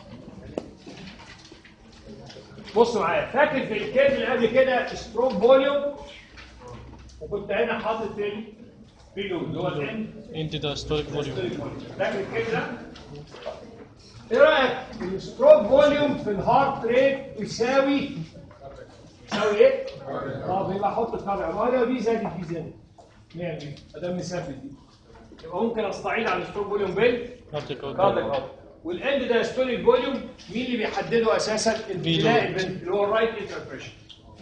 [SPEAKER 1] بصوا معايا فاكر في الكيرف اللي قبل كده ستروك فوليوم وكنت هنا حاطط فين فيلو اللي هو الان
[SPEAKER 2] اند دايستوليك فوليوم
[SPEAKER 1] فاكر الكيرف ده ايه رايك الستروك فوليوم في الهارت ريت يساوي يساوي ايه؟ طب يبقى احط الطبع ما لو دي زادت دي زادت 100 ادام مسافه دي يبقى ممكن استعيد على الستروك فوليوم بال كارديك اوت والاند ده ستوليك فوليوم مين اللي بيحدده اساسا الامتلاء البنت اللي هو الرايت انتربريشن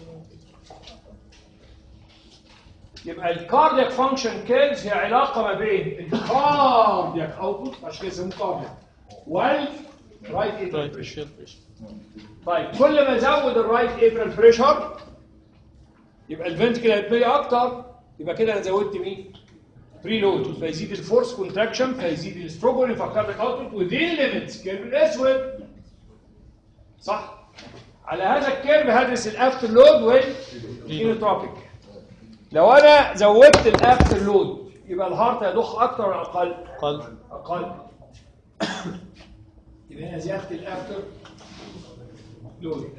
[SPEAKER 1] يبقى الكاردياك فانكشن كيرفز هي علاقه ما بين الكاردياك اوتبوت عشان كده يسموه كاردياك والرايت
[SPEAKER 2] رايت
[SPEAKER 1] انتربريشن
[SPEAKER 2] بريشر
[SPEAKER 1] طيب كل ما ازود الرايت ابرال بريشر يبقى الفنتكل هيتملي اكتر يبقى كده انا زودت مين؟ بري لود فيزيد الفورس كونتراكشن فيزيد الستروبول يفكرك اوتبوت وذين ليميتس كيرف الاسود صح؟ على هذا الكيرف هدرس الافتر لود والانوتروبيك لو انا زودت الافتر لود يبقى الهارت هيضخ اكتر ولا اقل؟
[SPEAKER 2] قلب
[SPEAKER 1] اقل يبقى هنا زياده الافتر لود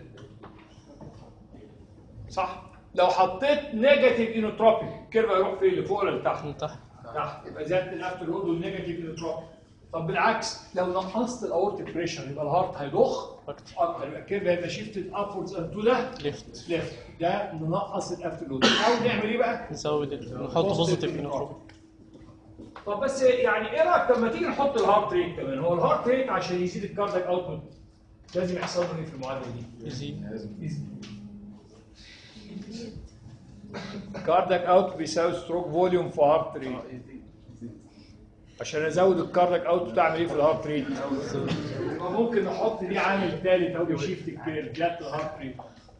[SPEAKER 1] صح لو حطيت نيجاتيف انوتروبيك الكيرف هيروح فين لفوق ولا لتحت
[SPEAKER 2] من تحت
[SPEAKER 1] تحت يبقى زياده الافتر لود والنيجاتيف انوتروبيك طب بالعكس لو نقصت الاورتيك بريشر يبقى الهارت هيضخ
[SPEAKER 2] اكتر
[SPEAKER 1] اكتر يبقى الكيرف هيبقى شيفتد ابوردز اند تو ده
[SPEAKER 2] ليفت
[SPEAKER 1] ليفت ده ننقص الافتر لود او نعمل ايه بقى؟
[SPEAKER 2] نزود ال- نحط بوزيتيف انوتروبيك
[SPEAKER 1] طب بس يعني ايه رايك طب ما تيجي نحط الهارت ريت كمان هو الهارت ريت عشان يزيد الكاردياك اوتبوت لازم يحصل له ايه في المعادله دي؟
[SPEAKER 2] يزيد
[SPEAKER 1] كاردياك اوت بيساوي ستروك فوليوم في هارت ريت عشان ازود الكاردياك اوت تعمل ايه في الهارت ريت؟ يبقى ممكن نحط دي عامل ثالث او بيشيفت الكيرف جت الهارت ريت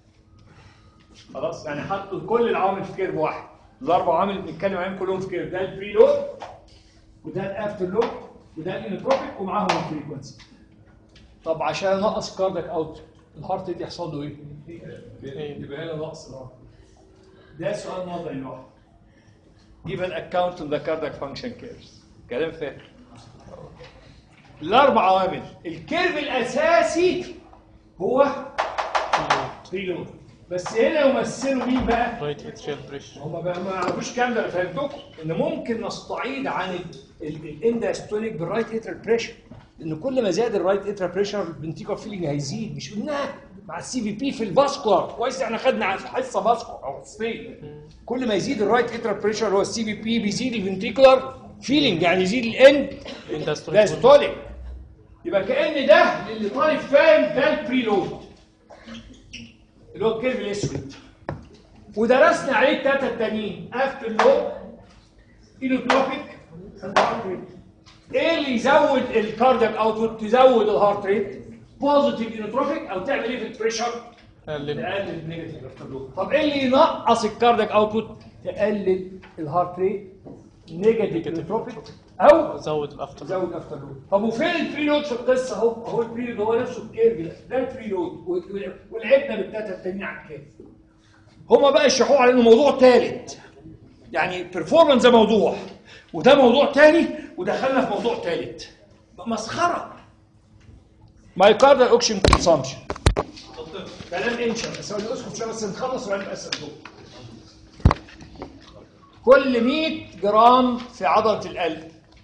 [SPEAKER 1] خلاص يعني حطوا كل العوامل في كيرف واحد الاربع عوامل اللي بنتكلم عليهم كلهم في كيرف ده البري لود وده الافتر لود وده الانتروبيك ومعاهم الفريكونسي طب عشان انقص كاردك اوت الهارت ريت يحصل له ايه؟
[SPEAKER 2] إيه.
[SPEAKER 1] يبقى هنا نقص الهارت ده سؤال نظري لوحده give an account of the cardiac function curves كلام فارغ الاربع عوامل الكيرف الاساسي هو بريلود بس هنا يمثلوا مين بقى؟
[SPEAKER 2] رايت اتريال بريشر
[SPEAKER 1] هم بقى ما يعرفوش الكلام ده انا فهمتكم ان ممكن نستعيد عن الاندستوليك بالرايت اترال بريشر لان كل ما زاد الرايت اترال بريشر الفنتيكال فيلينج هيزيد مش قلناها مع السي في بي في الفاسكولار كويس احنا خدنا في حصه فاسكولار او حصتين كل ما يزيد الرايت اترال بريشر اللي هو السي في بي بيزيد الفنتيكولار فيلينج يعني يزيد الاند
[SPEAKER 2] اندستريال
[SPEAKER 1] دايستوليك يبقى كأن ده اللي طالب فاهم ده البريلود اللي هو الكيرف الاسود ودرسنا عليه التلاته التانيين افتر لو ايلوتروبيك ايه اللي يزود الكاردياك اوتبوت تزود الهارت ريت بوزيتيف ايلوتروبيك او تعمل ايه في البريشر
[SPEAKER 2] قلل
[SPEAKER 1] تقلل النيجاتيف افتر لو طب ايه اللي ينقص الكاردياك اوتبوت تقلل الهارت ريت نيجاتيف ايلوتروبيك او
[SPEAKER 2] زود الافتر
[SPEAKER 1] زود افتر لود طب وفين البريلود في القصه اهو اهو البريلود هو نفسه الكيرف ده ده البريلود و- ولعبنا بالتلاته التانيين على الكيرف هما بقى يشرحوه على انه موضوع ثالث يعني بيرفورمانس ده موضوع وده موضوع تاني ودخلنا في موضوع ثالث مسخره مايكاردال اوكشن كونسامشن كلام انشا بس هو اسكت شويه بس نخلص وبعدين نبقى الصندوق كل 100 جرام في عضله القلب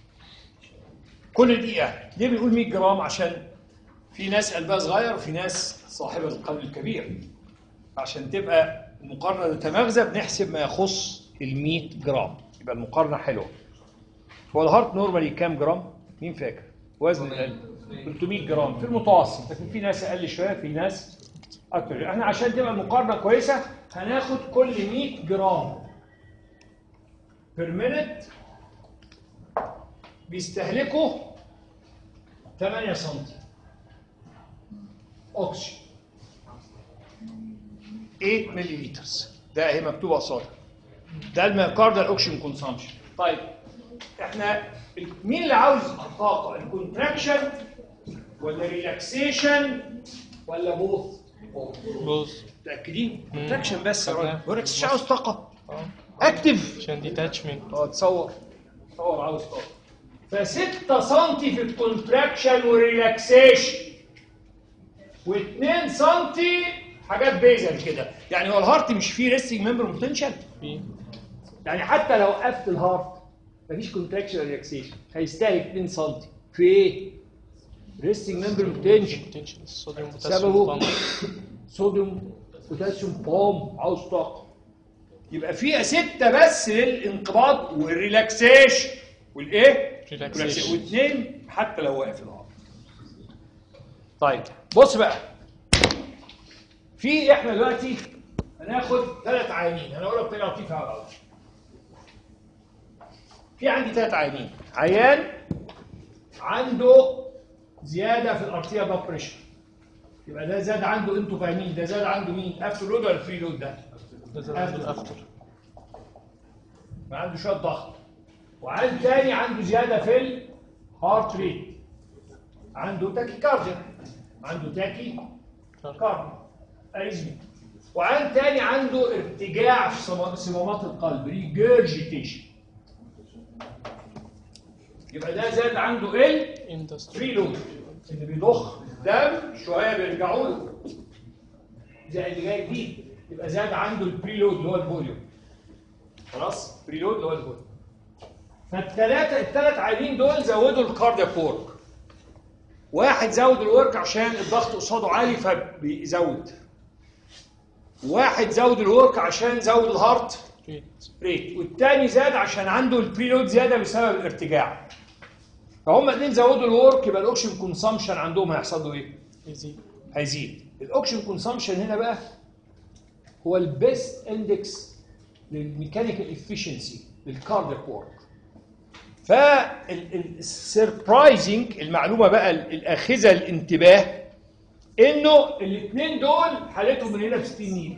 [SPEAKER 1] كل دقيقة ليه بنقول 100 جرام عشان في ناس قلبها صغير وفي ناس صاحبة القلب الكبير عشان تبقى المقارنة متماغزة بنحسب ما يخص ال 100 جرام يبقى المقارنة حلوة هو الهارت نورمالي كام جرام؟ مين فاكر؟ وزن القلب 300 جرام في المتوسط لكن في ناس اقل شوية في ناس اكتر احنا عشان تبقى المقارنة كويسة هناخد كل 100 جرام بير مينت بيستهلكوا 8 سم اوكسجين 8 ملي ده هي مكتوبه قصادها ده الميوكاردال اوكسجين كونسامشن طيب احنا ال- مين اللي عاوز الطاقه الكونتراكشن ولا ريلاكسيشن ولا بوث
[SPEAKER 2] بوز
[SPEAKER 1] متاكدين كونتراكشن بس يا
[SPEAKER 2] تمام.
[SPEAKER 1] راجل بقول لك مش عاوز طاقه اكتف
[SPEAKER 2] عشان ديتاتشمنت
[SPEAKER 1] اه تصور تصور عاوز طاقه ف 6 سم في الكونتراكشن والريلاكسيشن و2 سم حاجات بيزل كده يعني هو الهارت مش فيه ريستنج ممبر بوتنشال
[SPEAKER 2] في
[SPEAKER 1] يعني حتى لو وقفت الهارت مفيش كونتراكشن ريلاكسيشن هيستهلك 2 سم في ايه؟ ريستنج ممبر بوتنشال
[SPEAKER 2] بوتنشال الصوديوم
[SPEAKER 1] سببه
[SPEAKER 2] بوتاسيوم
[SPEAKER 1] صوديوم بوتاسيوم بوم عاوز طاقه يبقى فيها ستة بس للانقباض والريلاكسيشن والايه؟
[SPEAKER 2] Relaxation.
[SPEAKER 1] واثنين حتى لو واقف الهارت طيب بص بقى في احنا دلوقتي هناخد ثلاث عيانين انا اقول لك طريقه لطيفه قوي في عندي ثلاث عيانين عيان عنده زياده في الارتيه بلاد بريشر يبقى ده زاد عنده انتوا فاهمين ده زاد عنده مين؟ افتر لود ولا فري لود ده؟
[SPEAKER 2] ده زود الافتر
[SPEAKER 1] ما عنده شويه ضغط وعند تاني عنده زياده في الهارت ريت عنده تاكي كارديا عنده تاكي كارديا اريزمي وعند تاني عنده ارتجاع في صما- صمامات القلب ريجرجيتيشن يبقى ده زاد عنده ال
[SPEAKER 2] اندستري
[SPEAKER 1] فري لود اللي بيضخ الدم شويه بيرجعوا له زي اللي جاي جديد يبقى زاد عنده البري لود اللي هو الفوليوم خلاص بري لود اللي هو الفوليوم فالثلاثه الثلاث عيانين دول زودوا الكاردياك وورك واحد زود الورك عشان الضغط قصاده عالي فبيزود واحد زود الورك عشان زود الهارت
[SPEAKER 2] ريت
[SPEAKER 1] ريت والتاني زاد عشان عنده البريلود زياده بسبب الارتجاع فهم الاثنين زودوا الورك يبقى الاوكسجين كونسامشن عندهم هيحصل له ايه؟
[SPEAKER 2] يزيد
[SPEAKER 1] هيزيد الاوكسجين كونسامشن هنا بقى هو البيست اندكس للميكانيكال افشنسي للكاردياك وورك فالسربرايزنج المعلومه بقى الاخذه الانتباه انه الاثنين دول حالتهم من هنا ب 60 نيله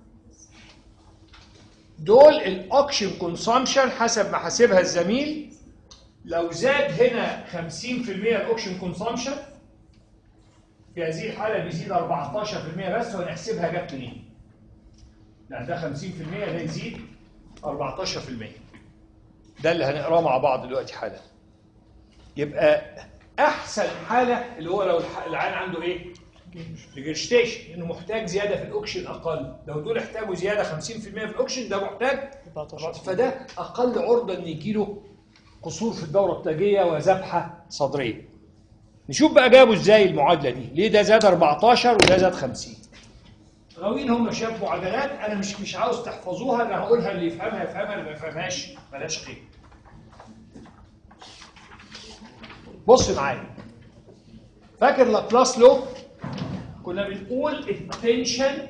[SPEAKER 1] دول الاوكسجين كونسامشن حسب ما حاسبها الزميل لو زاد هنا 50% الاوكسجين كونسامشن في هذه الحاله بيزيد 14% بس وهنحسبها جت منين؟ يعني ده 50% ده يزيد 14% ده اللي هنقراه مع بعض دلوقتي حالا يبقى احسن حاله اللي هو لو الح- العيان عنده ايه؟ ريجرشتيشن انه محتاج زياده في الاوكسجين اقل لو دول احتاجوا زياده 50% في الاوكسجين ده محتاج
[SPEAKER 2] 14
[SPEAKER 1] فده اقل عرضه ان يجيله قصور في الدوره التاجيه وذبحه صدريه نشوف بقى جابوا ازاي المعادله دي ليه ده زاد 14 وده زاد 50 غاويين هم شافوا معادلات انا مش مش عاوز تحفظوها انا هقولها اللي يفهمها يفهمها اللي ما يفهمهاش ملهاش قيمه بص معايا فاكر لابلاس لو كنا بنقول التنشن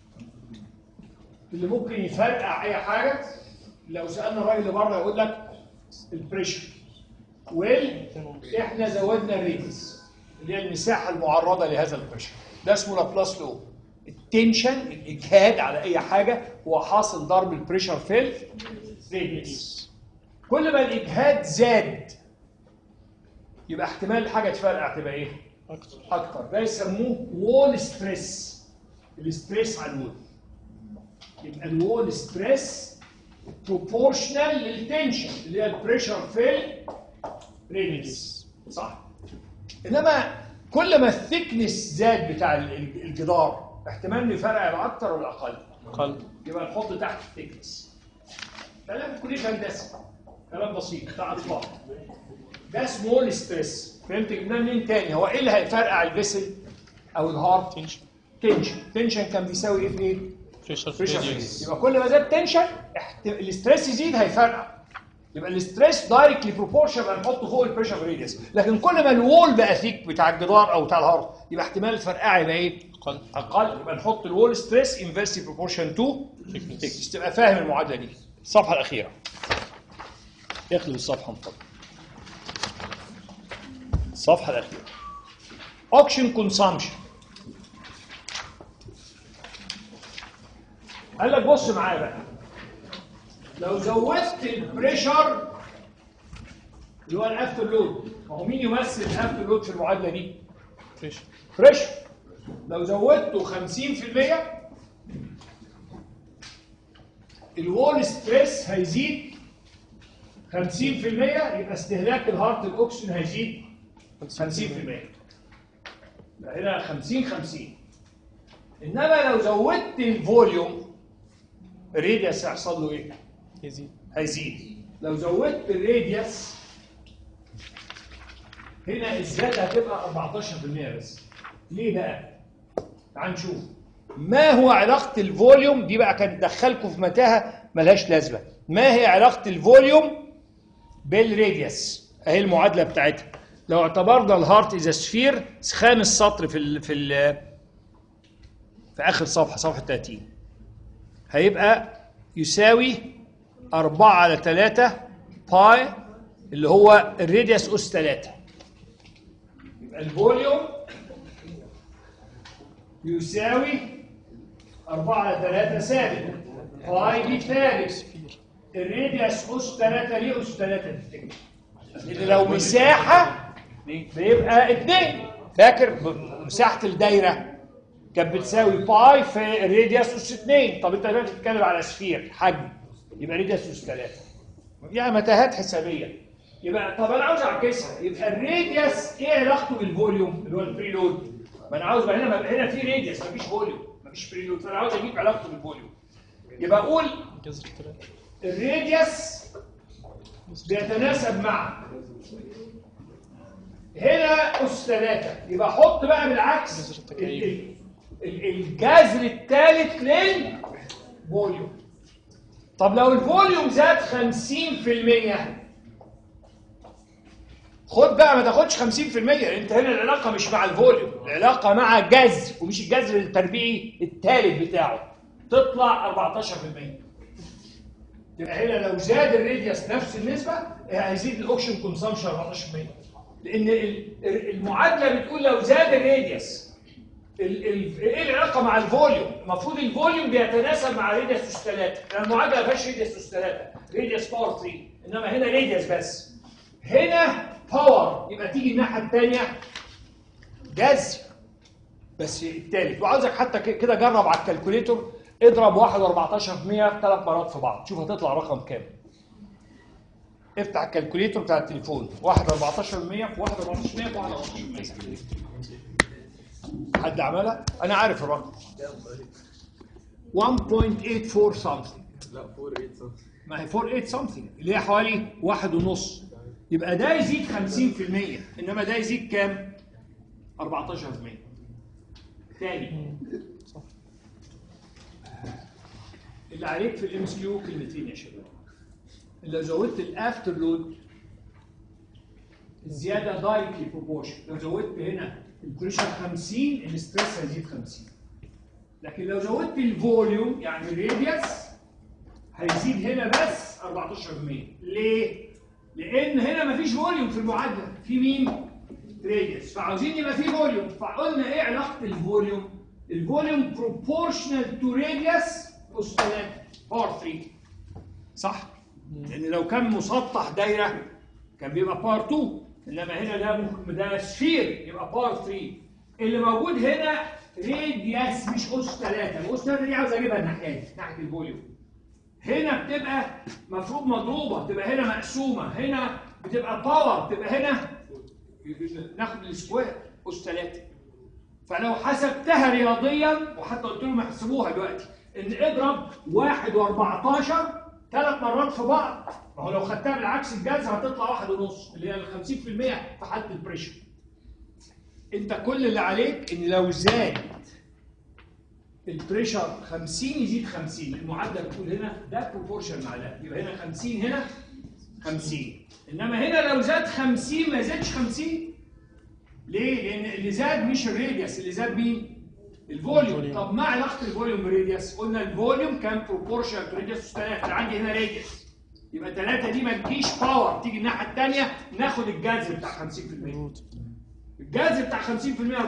[SPEAKER 1] اللي ممكن يفرقع اي حاجه لو سالنا الراجل اللي بره يقول لك البريشر ويل احنا زودنا الريدس اللي هي المساحه المعرضه لهذا البريشر ده اسمه لابلاس لو التنشن الاجهاد على اي حاجه هو حاصل ضرب البريشر في الريدس كل ما الاجهاد زاد يبقى احتمال الحاجه تفرقع تبقى ايه؟
[SPEAKER 2] اكتر
[SPEAKER 1] اكتر ده يسموه وول ستريس الستريس على الوول يبقى الوول ستريس بروبورشنال للتنشن اللي هي البريشر في الريديوس صح انما كل ما الثيكنس زاد بتاع ال- الجدار احتمال انه يفرقع يبقى اكتر ولا اقل
[SPEAKER 2] اقل
[SPEAKER 1] يبقى نحط تحت الثيكنس كلام كلية هندسه كلام بسيط بتاع اطفال ده سمول ستريس فهمت جبناه منين تاني هو ايه اللي هيفرقع الفيسل او الهارت
[SPEAKER 2] تنشن
[SPEAKER 1] تنشن تنشن كان بيساوي ايه في ايه
[SPEAKER 2] بريشر في
[SPEAKER 1] بريشر
[SPEAKER 2] راديوس
[SPEAKER 1] يبقى كل ما زاد تنشن احت... الاستريس يزيد هيفرقع يبقى الاستريس دايركتلي بروبورشن هنحطه فوق البريشر ريديوس لكن كل ما الوول بقى ثيك بتاع الجدار او بتاع الهارت يبقى احتمال الفرقعه يبقى ايه
[SPEAKER 2] اقل
[SPEAKER 1] اقل يبقى نحط الوول ستريس انفرسلي بروبورشن تو
[SPEAKER 2] Thickness.
[SPEAKER 1] thickness تبقى فاهم المعادله دي الصفحه الاخيره اقلب الصفحه من فضلك الصفحه الاخيره اوكشن كونسامشن قال لك بص معايا بقى لو زودت البريشر اللي هو الافتر لود ما هو مين يمثل الافتر لود في المعادله دي؟
[SPEAKER 2] بريشر
[SPEAKER 1] بريشر لو زودته 50% الوول ستريس هيزيد 50% يبقى استهلاك الهارت الاكسجين هيزيد 50% يبقى هنا 50 50 انما لو زودت الفوليوم الراديوس هيحصل له ايه؟
[SPEAKER 2] يزيد
[SPEAKER 1] هيزيد لو زودت الراديوس هنا الزيادة هتبقى 14% بس ليه بقى؟ تعال نشوف ما هو علاقة الفوليوم دي بقى كانت تدخلكم في متاهة ملهاش لازمة ما هي علاقة الفوليوم بالراديوس اهي المعادلة بتاعتها لو اعتبرنا الهارت إذا سفير خامس سطر في ال في ال في آخر صفحة صفحة 30 هيبقى يساوي 4 على 3 باي اللي هو الراديوس أس 3 يبقى الفوليوم يساوي 4 على 3 ثابت باي دي ثابت الراديوس أس 3 ليه أس 3 تفتكر؟ لأن لو مساحة بيبقى 2 فاكر ب- مساحة الدايرة كانت بتساوي باي في الراديوس اس 2 طب انت دلوقتي بتتكلم على سفير حجم يبقى راديوس اس 3 يعني متاهات حسابيه يبقى طب انا عاوز اعكسها يبقى الراديوس ايه علاقته بالفوليوم اللي هو الفري لود ما انا عاوز بقى هنا هنا في راديوس مفيش فوليوم مفيش فري لود فانا عاوز اجيب علاقته بالفوليوم يبقى اقول
[SPEAKER 2] جذر ثلاثة
[SPEAKER 1] الراديوس بيتناسب مع هنا أس 3 يبقى حط بقى بالعكس
[SPEAKER 2] جذر التكعيب.
[SPEAKER 1] ال- ال- الجذر الثالث للفوليوم طب لو الفوليوم زاد 50% خد بقى ما تاخدش 50% لان انت هنا العلاقه مش مع الفوليوم العلاقه مع جذر ومش الجذر التربيعي الثالث بتاعه تطلع 14% يبقى هنا لو زاد الراديوس نفس النسبه هيزيد الاوكشن كونسامشن 14% لان ال- ال- المعادله بتقول لو زاد الراديوس ال- ال- ايه العلاقه مع الفوليوم؟ المفروض الفوليوم بيتناسب مع راديوس اس 3 لان المعادله ما فيهاش راديوس اس 3 راديوس باور 3 انما هنا راديوس بس هنا باور يبقى تيجي الناحيه الثانيه جذر بس التالت وعاوزك حتى ك- كده جرب على الكالكوليتور اضرب 1 و14% ثلاث مرات في بعض شوف هتطلع رقم كام افتح الكالكوليتور بتاع التليفون 1 14% في 1 14% في 1 حد عملها؟ انا عارف الرقم 1.84 something
[SPEAKER 4] لا 4 8 صح
[SPEAKER 1] ما هي 48 something اللي هي حوالي واحد ونص يبقى ده يزيد 50% انما ده يزيد كام؟ 14% تاني
[SPEAKER 2] صح
[SPEAKER 1] اللي عليك في الام اس كيو كلمتين يا شباب لو زودت الافتر لود الزياده دايركتلي بروبورشن لو زودت هنا البريشر 50 الاستريس هيزيد 50 لكن لو زودت الفوليوم يعني الراديوس هيزيد هنا بس 14% ليه؟ لان هنا مفيش فوليوم في المعادله في مين؟ راديوس فعاوزين يبقى في فوليوم فقلنا ايه علاقه الفوليوم؟ الفوليوم بروبورشنال تو راديوس اس 3 باور 3 صح؟ لان لو كان مسطح دايره كان بيبقى باور 2 انما هنا ده ممكن ده سفير يبقى باور 3 اللي موجود هنا راديوس مش اس 3 الاس 3 دي عاوز اجيبها الناحيه دي ناحيه الفوليوم هنا بتبقى مفروض مضروبه تبقى هنا مقسومه هنا بتبقى باور تبقى هنا ناخد السكوير اس 3 فلو حسبتها رياضيا وحتى قلت لهم احسبوها دلوقتي ان اضرب 1 و14 ثلاث مرات في بعض ما هو لو خدتها بالعكس الجذر هتطلع واحد ونص اللي هي ال 50% في حاله البريشر انت كل اللي عليك ان لو زاد البريشر 50 يزيد 50 المعادله بتقول هنا ده بروبورشن مع ده يبقى هنا 50 هنا 50 انما هنا لو زاد 50 ما يزيدش 50 ليه؟ لان اللي زاد مش الراديوس اللي زاد مين؟ الفوليوم
[SPEAKER 2] الفوليوم.
[SPEAKER 1] طب ما علاقه الفوليوم بالراديوس؟ قلنا الفوليوم كان بروبورشن تو راديوس 3 انا عندي هنا راديوس يبقى 3 دي ما تجيش باور تيجي الناحيه الثانيه ناخد الجذر بتاع 50%
[SPEAKER 2] مظبوط
[SPEAKER 1] الجذر بتاع 50%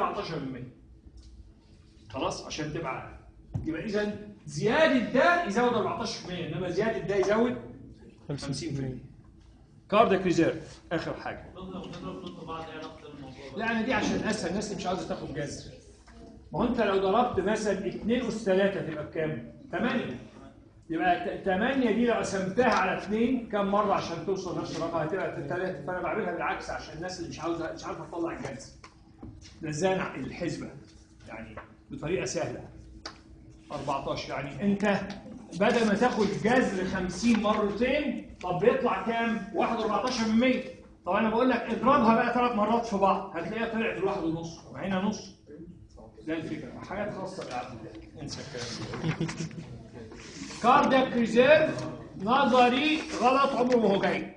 [SPEAKER 1] 14% خلاص عشان تبقى عارف يبقى اذا زياده ده يزود 14% انما زياده ده يزود 50%
[SPEAKER 2] 50%
[SPEAKER 1] كاردك ريزيرف اخر حاجه
[SPEAKER 3] نضرب نضرب ضد بعض ايه علاقه الموضوع ده؟
[SPEAKER 1] لا انا دي عشان اسهل الناس اللي مش عاوزه تاخد جذر ما هو انت لو ضربت مثلا 2 اس 3 تبقى بكام؟ 8 يبقى 8 دي لو قسمتها على 2 كم مره عشان توصل نفس الرقم هتبقى 3 فانا بعملها بالعكس عشان الناس اللي مش عاوزه مش عارفه تطلع الجذر نزلنا الحسبه يعني بطريقه سهله 14 يعني انت بدل ما تاخد جذر 50 مرتين طب بيطلع كام؟ 1 14 من 100 طب انا بقول لك اضربها بقى ثلاث مرات في بعض هتلاقيها طلعت الواحد ونص وهنا نص ده الفكره حاجات خاصه بالعبد الله انسى الكلام كاردياك ريزيرف نظري غلط عمره ما هو جاي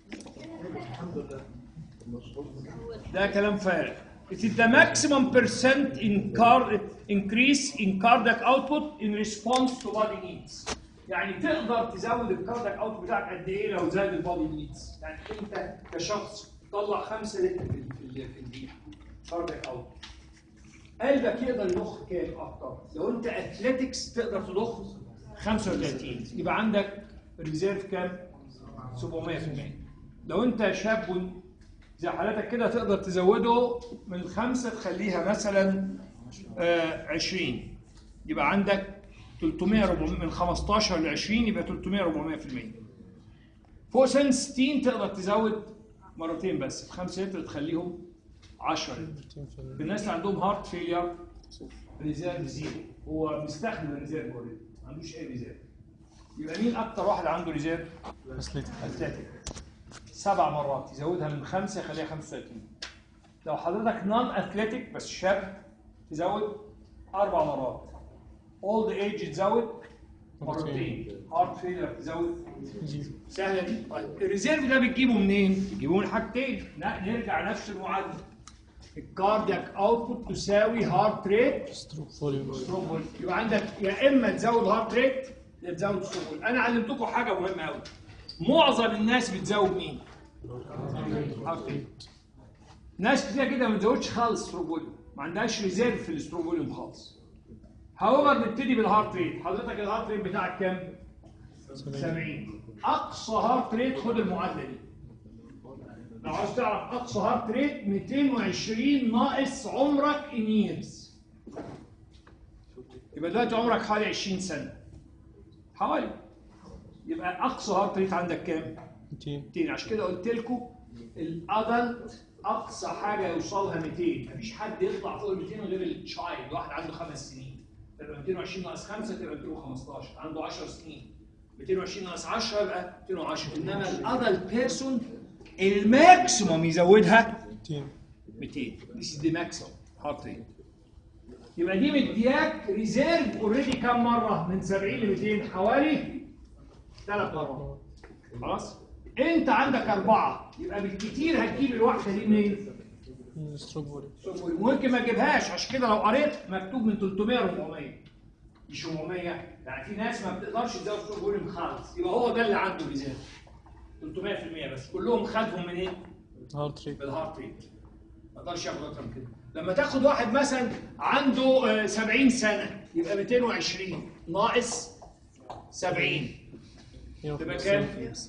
[SPEAKER 1] ده كلام فارغ It is the maximum percent in car increase in cardiac output in response to body needs. يعني تقدر تزود الكاردياك اوت بتاعك قد ايه لو زاد البادي نيدز يعني انت كشخص تطلع 5 لتر في في- في الدقيقه كاردياك اوت قلبك يقدر يضخ كام اكتر لو انت اثليتكس تقدر تضخ 35 يبقى عندك ريزيرف كام 700% لو انت شاب زي حالتك كده تقدر تزوده من خمسة تخليها مثلا آه 20 يبقى عندك 300 400 من 15 ل 20 يبقى 300 400% فوق سن 60 تقدر تزود مرتين بس في 5 لتر تخليهم 10 لتر الناس اللي عندهم هارت فيلير ريزيرف زيرو هو مستخدم الريزيرف اوريدي ما عندوش اي ريزيرف يبقى مين اكتر واحد عنده ريزيرف؟
[SPEAKER 2] أثليتيك
[SPEAKER 1] اثليتيك سبع مرات يزودها من خمسه يخليها 35 لو حضرتك نون اثليتيك بس شاب تزود اربع مرات اولد ايج تزود مرتين هارت فيلر تزود سهله دي طيب الريزيرف ده بتجيبه منين؟ بتجيبه من حاجتين لا نرجع نفس المعادله الكاردياك اوتبوت تساوي هارت ريت
[SPEAKER 2] ستروك فوليوم
[SPEAKER 1] ستروك فوليوم يبقى عندك يا اما تزود هارت ريت يا تزود ستروك فوليوم انا علمتكم حاجه مهمه قوي معظم الناس بتزود مين؟ هارت ريت ناس كتير كده ما بتزودش خالص ستروك فوليوم ما عندهاش ريزيرف في الستروك فوليوم خالص هاوفر نبتدي بالهارت ريت حضرتك الهارت ريت بتاعك كام؟ 70 اقصى هارت ريت خد المعادله دي لو عاوز تعرف اقصى هارت ريت 220 ناقص عمرك ان ييرز يبقى دلوقتي عمرك حوالي 20 سنه حوالي يبقى اقصى هارت ريت عندك كام
[SPEAKER 2] 200
[SPEAKER 1] 200 عشان كده قلت لكم الادلت اقصى حاجه يوصلها 200 مفيش حد يطلع فوق ال 200 غير التشايلد واحد عنده خمس سنين تبقى 220 ناقص 5 تبقى 215 عنده 10 سنين 220 ناقص 10 يبقى 210 انما الادلت بيرسون الماكسيموم يزودها
[SPEAKER 2] 200
[SPEAKER 1] 200 This is the maximum heart rate يبقى دي مدياك ريزيرف اوريدي كام مره من 70 ل 200 حوالي ثلاث مرات خلاص انت عندك اربعه يبقى بالكتير هتجيب الواحده دي منين؟
[SPEAKER 2] ستروك فوليوم
[SPEAKER 1] ممكن ما تجيبهاش عشان كده لو قريت مكتوب من 300 ل 400 مش 400 يعني في ناس ما بتقدرش تزود ستروك فوليوم خالص يبقى هو ده اللي عنده ريزيرف 300% بس كلهم خدهم من ايه؟
[SPEAKER 2] هارت ريت
[SPEAKER 1] بالهارت ريت ما يقدرش ياخد اكتر من كده لما تاخد واحد مثلا عنده آه، 70 سنه يبقى 220 ناقص 70 تبقى كام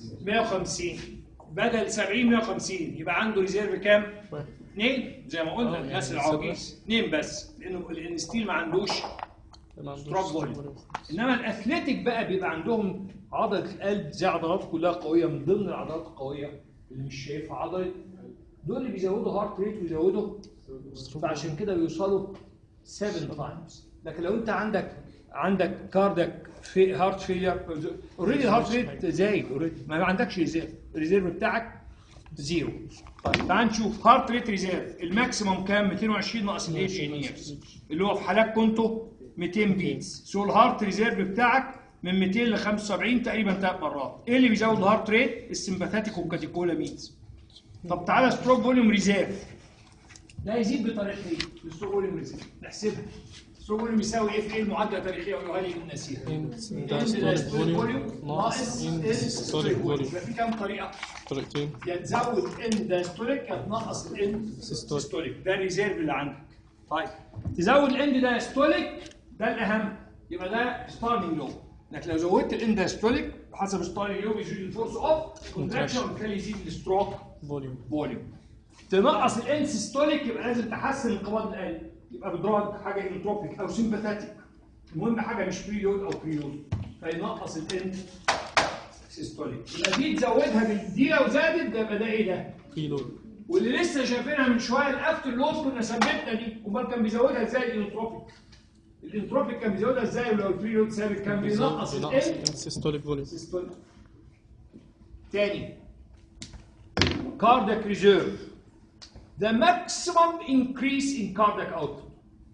[SPEAKER 1] 150 بدل 70 150 يبقى عنده ريزيرف كام
[SPEAKER 2] واحد
[SPEAKER 1] اثنين زي ما قلنا
[SPEAKER 2] آه،
[SPEAKER 1] الناس
[SPEAKER 2] يعني
[SPEAKER 1] العواجيز اثنين بس لانه لان ستيل ما عندوش
[SPEAKER 2] ما عندوش
[SPEAKER 1] ستروك
[SPEAKER 2] stroke
[SPEAKER 1] فوليوم
[SPEAKER 2] volume.
[SPEAKER 1] انما الاثليتيك بقى بيبقى عندهم عضله القلب زي عضلات كلها قويه من ضمن العضلات القويه اللي مش شايفها عضله دول اللي بيزودوا هارت ريت ويزودوا فعشان كده بيوصلوا 7 تايمز لكن لو انت عندك عندك كاردك في هارت فيلير اوريدي الهارت ريت زايد اوريدي ما عندكش ريزيرف الريزيرف بتاعك زيرو طيب تعال نشوف هارت ريت ريزيرف الماكسيموم كام 220 ناقص الايج ان ييرز اللي هو في حالاتكم انتوا 200 بيتس سو الهارت ريزيرف بتاعك من 200 ل 75 تقريبا ثلاث مرات ايه اللي بيزود الهارت ريت السمباثيك والكاتيكولامينز طب تعالى ستروك فوليوم ريزيرف ده يزيد بطريقتين الستروك فوليوم ريزيرف نحسبها الستروك فوليوم يساوي ايه في ايه المعادله التاريخيه قولوها لي من ناسيها
[SPEAKER 2] diastolic volume ناقص
[SPEAKER 1] ان
[SPEAKER 2] systolic volume
[SPEAKER 1] يبقى في كام طريقه؟
[SPEAKER 2] طريقتين
[SPEAKER 1] يا تزود ان دايستوليك يا تنقص الان
[SPEAKER 2] Systolic.
[SPEAKER 1] سيستوليك ده الريزيرف اللي عندك طيب تزود الان دايستوليك ده الاهم يبقى ده ستارنينج لو لكن لو زودت الان دايستوليك بحسب ستارنينج لو بيزيد الفورس اوف كونتراكشن وبالتالي يزيد الستروك
[SPEAKER 2] فوليوم
[SPEAKER 1] فوليوم تنقص الان سيستوليك يبقى لازم تحسن انقباض القلب يبقى بدراج حاجه انتروبيك او سيمباثيك المهم حاجه مش بري لود او بري لود فينقص الان سيستوليك يبقى دي تزودها بال- دي لو زادت ده يبقى ده ايه ده؟
[SPEAKER 2] كيلو
[SPEAKER 1] واللي لسه شايفينها من شويه الافتر لود كنا ثبتنا دي امال كان بيزودها ازاي الانتروبيك الانتروبيك كان بيزودها ازاي ولو البري لود ثابت كان بينقص
[SPEAKER 2] بينقص
[SPEAKER 1] الان
[SPEAKER 2] السيستوليك فوليوم
[SPEAKER 1] سيستوليك تاني cardiac reserve the maximum increase in cardiac output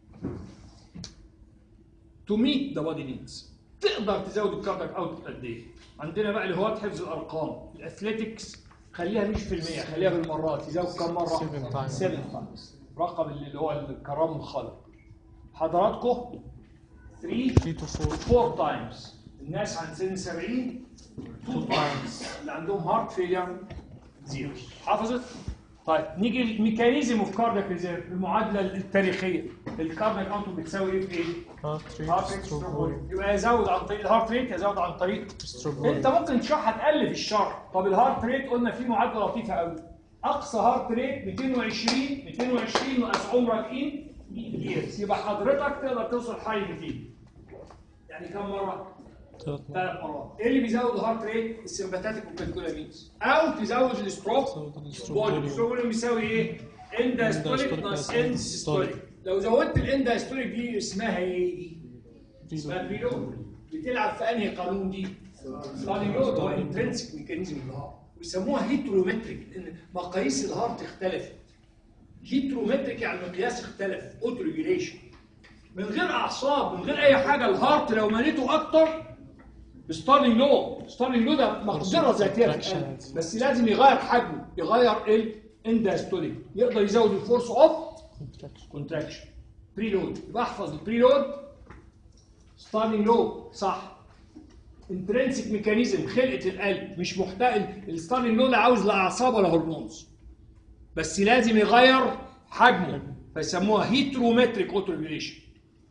[SPEAKER 1] to meet the body needs تقدر تزود الكاردياك اوتبوت قد ايه؟ عندنا بقى اللي هو حفظ الارقام الاثليتكس خليها مش في المية خليها بالمرات يزود كم مرة؟
[SPEAKER 2] Seven times.
[SPEAKER 1] 7 تايمز رقم اللي هو الكرام الخلق حضراتكم 3
[SPEAKER 2] 3 to 4
[SPEAKER 1] 4 تايمز الناس عند سن 70 2 تايمز اللي عندهم هارت فيلير زيرو حافظت؟ طيب نيجي الميكانيزم اوف كاردياك ريزيرف المعادله التاريخيه الكاردياك اوتو بتساوي ايه في ايه؟
[SPEAKER 2] هارت
[SPEAKER 1] هارت
[SPEAKER 2] ريت
[SPEAKER 1] ريت
[SPEAKER 2] ستروك
[SPEAKER 1] stroke
[SPEAKER 2] فوليوم
[SPEAKER 1] volume. يبقى يزود عن طريق الهارت ريت يزود عن طريق
[SPEAKER 2] ستروك
[SPEAKER 1] انت
[SPEAKER 2] فوليوم
[SPEAKER 1] ممكن تشرحها تقلب الشرح طب الهارت ريت قلنا في معادله لطيفه قوي اقصى هارت ريت 220 220 ناقص عمرك ايه؟ years يبقى حضرتك تقدر توصل حي 200 يعني كم مره؟
[SPEAKER 2] ثلاث مرات
[SPEAKER 1] ثلاث مرات ايه اللي بيزود الهارت ريت؟ السمباتيك والكالكولامينز او تزود الستروك
[SPEAKER 2] تزود الستروك
[SPEAKER 1] فوليوم
[SPEAKER 2] فوليوم.
[SPEAKER 1] الستروك فوليوم بيساوي ايه؟ ان دايستوليك
[SPEAKER 2] diastolic
[SPEAKER 1] ناقص
[SPEAKER 2] ناقص
[SPEAKER 1] ان
[SPEAKER 2] end
[SPEAKER 1] سيستوليك
[SPEAKER 2] systolic.
[SPEAKER 1] لو زودت الان دايستوليك دي اسمها ايه دي؟ اسمها بريلود بتلعب في انهي قانون دي؟ ستارلينج لود هو انترنسك ميكانيزم الهارت ويسموها هيترومتريك لان مقاييس الهارت اختلفت هيترومتريك يعني المقياس اختلف اوتو ريجوليشن من غير اعصاب من غير اي حاجه الهارت لو مليته اكتر ستارلينج لو ستارلينج لو ده مقدره ذاتيه في القلب بس لازم يغير حجمه يغير الانداستوليك يقدر يزود الفورس اوف كونتراكشن بري لود يبقى احفظ البري لود ستارلينج لو صح انترنسك ميكانيزم خلقه القلب مش محتاج الستارلينج لو لا عاوز لا اعصاب ولا هرمونز بس لازم يغير حجمه فيسموها هيترومتريك اوتو ريجوليشن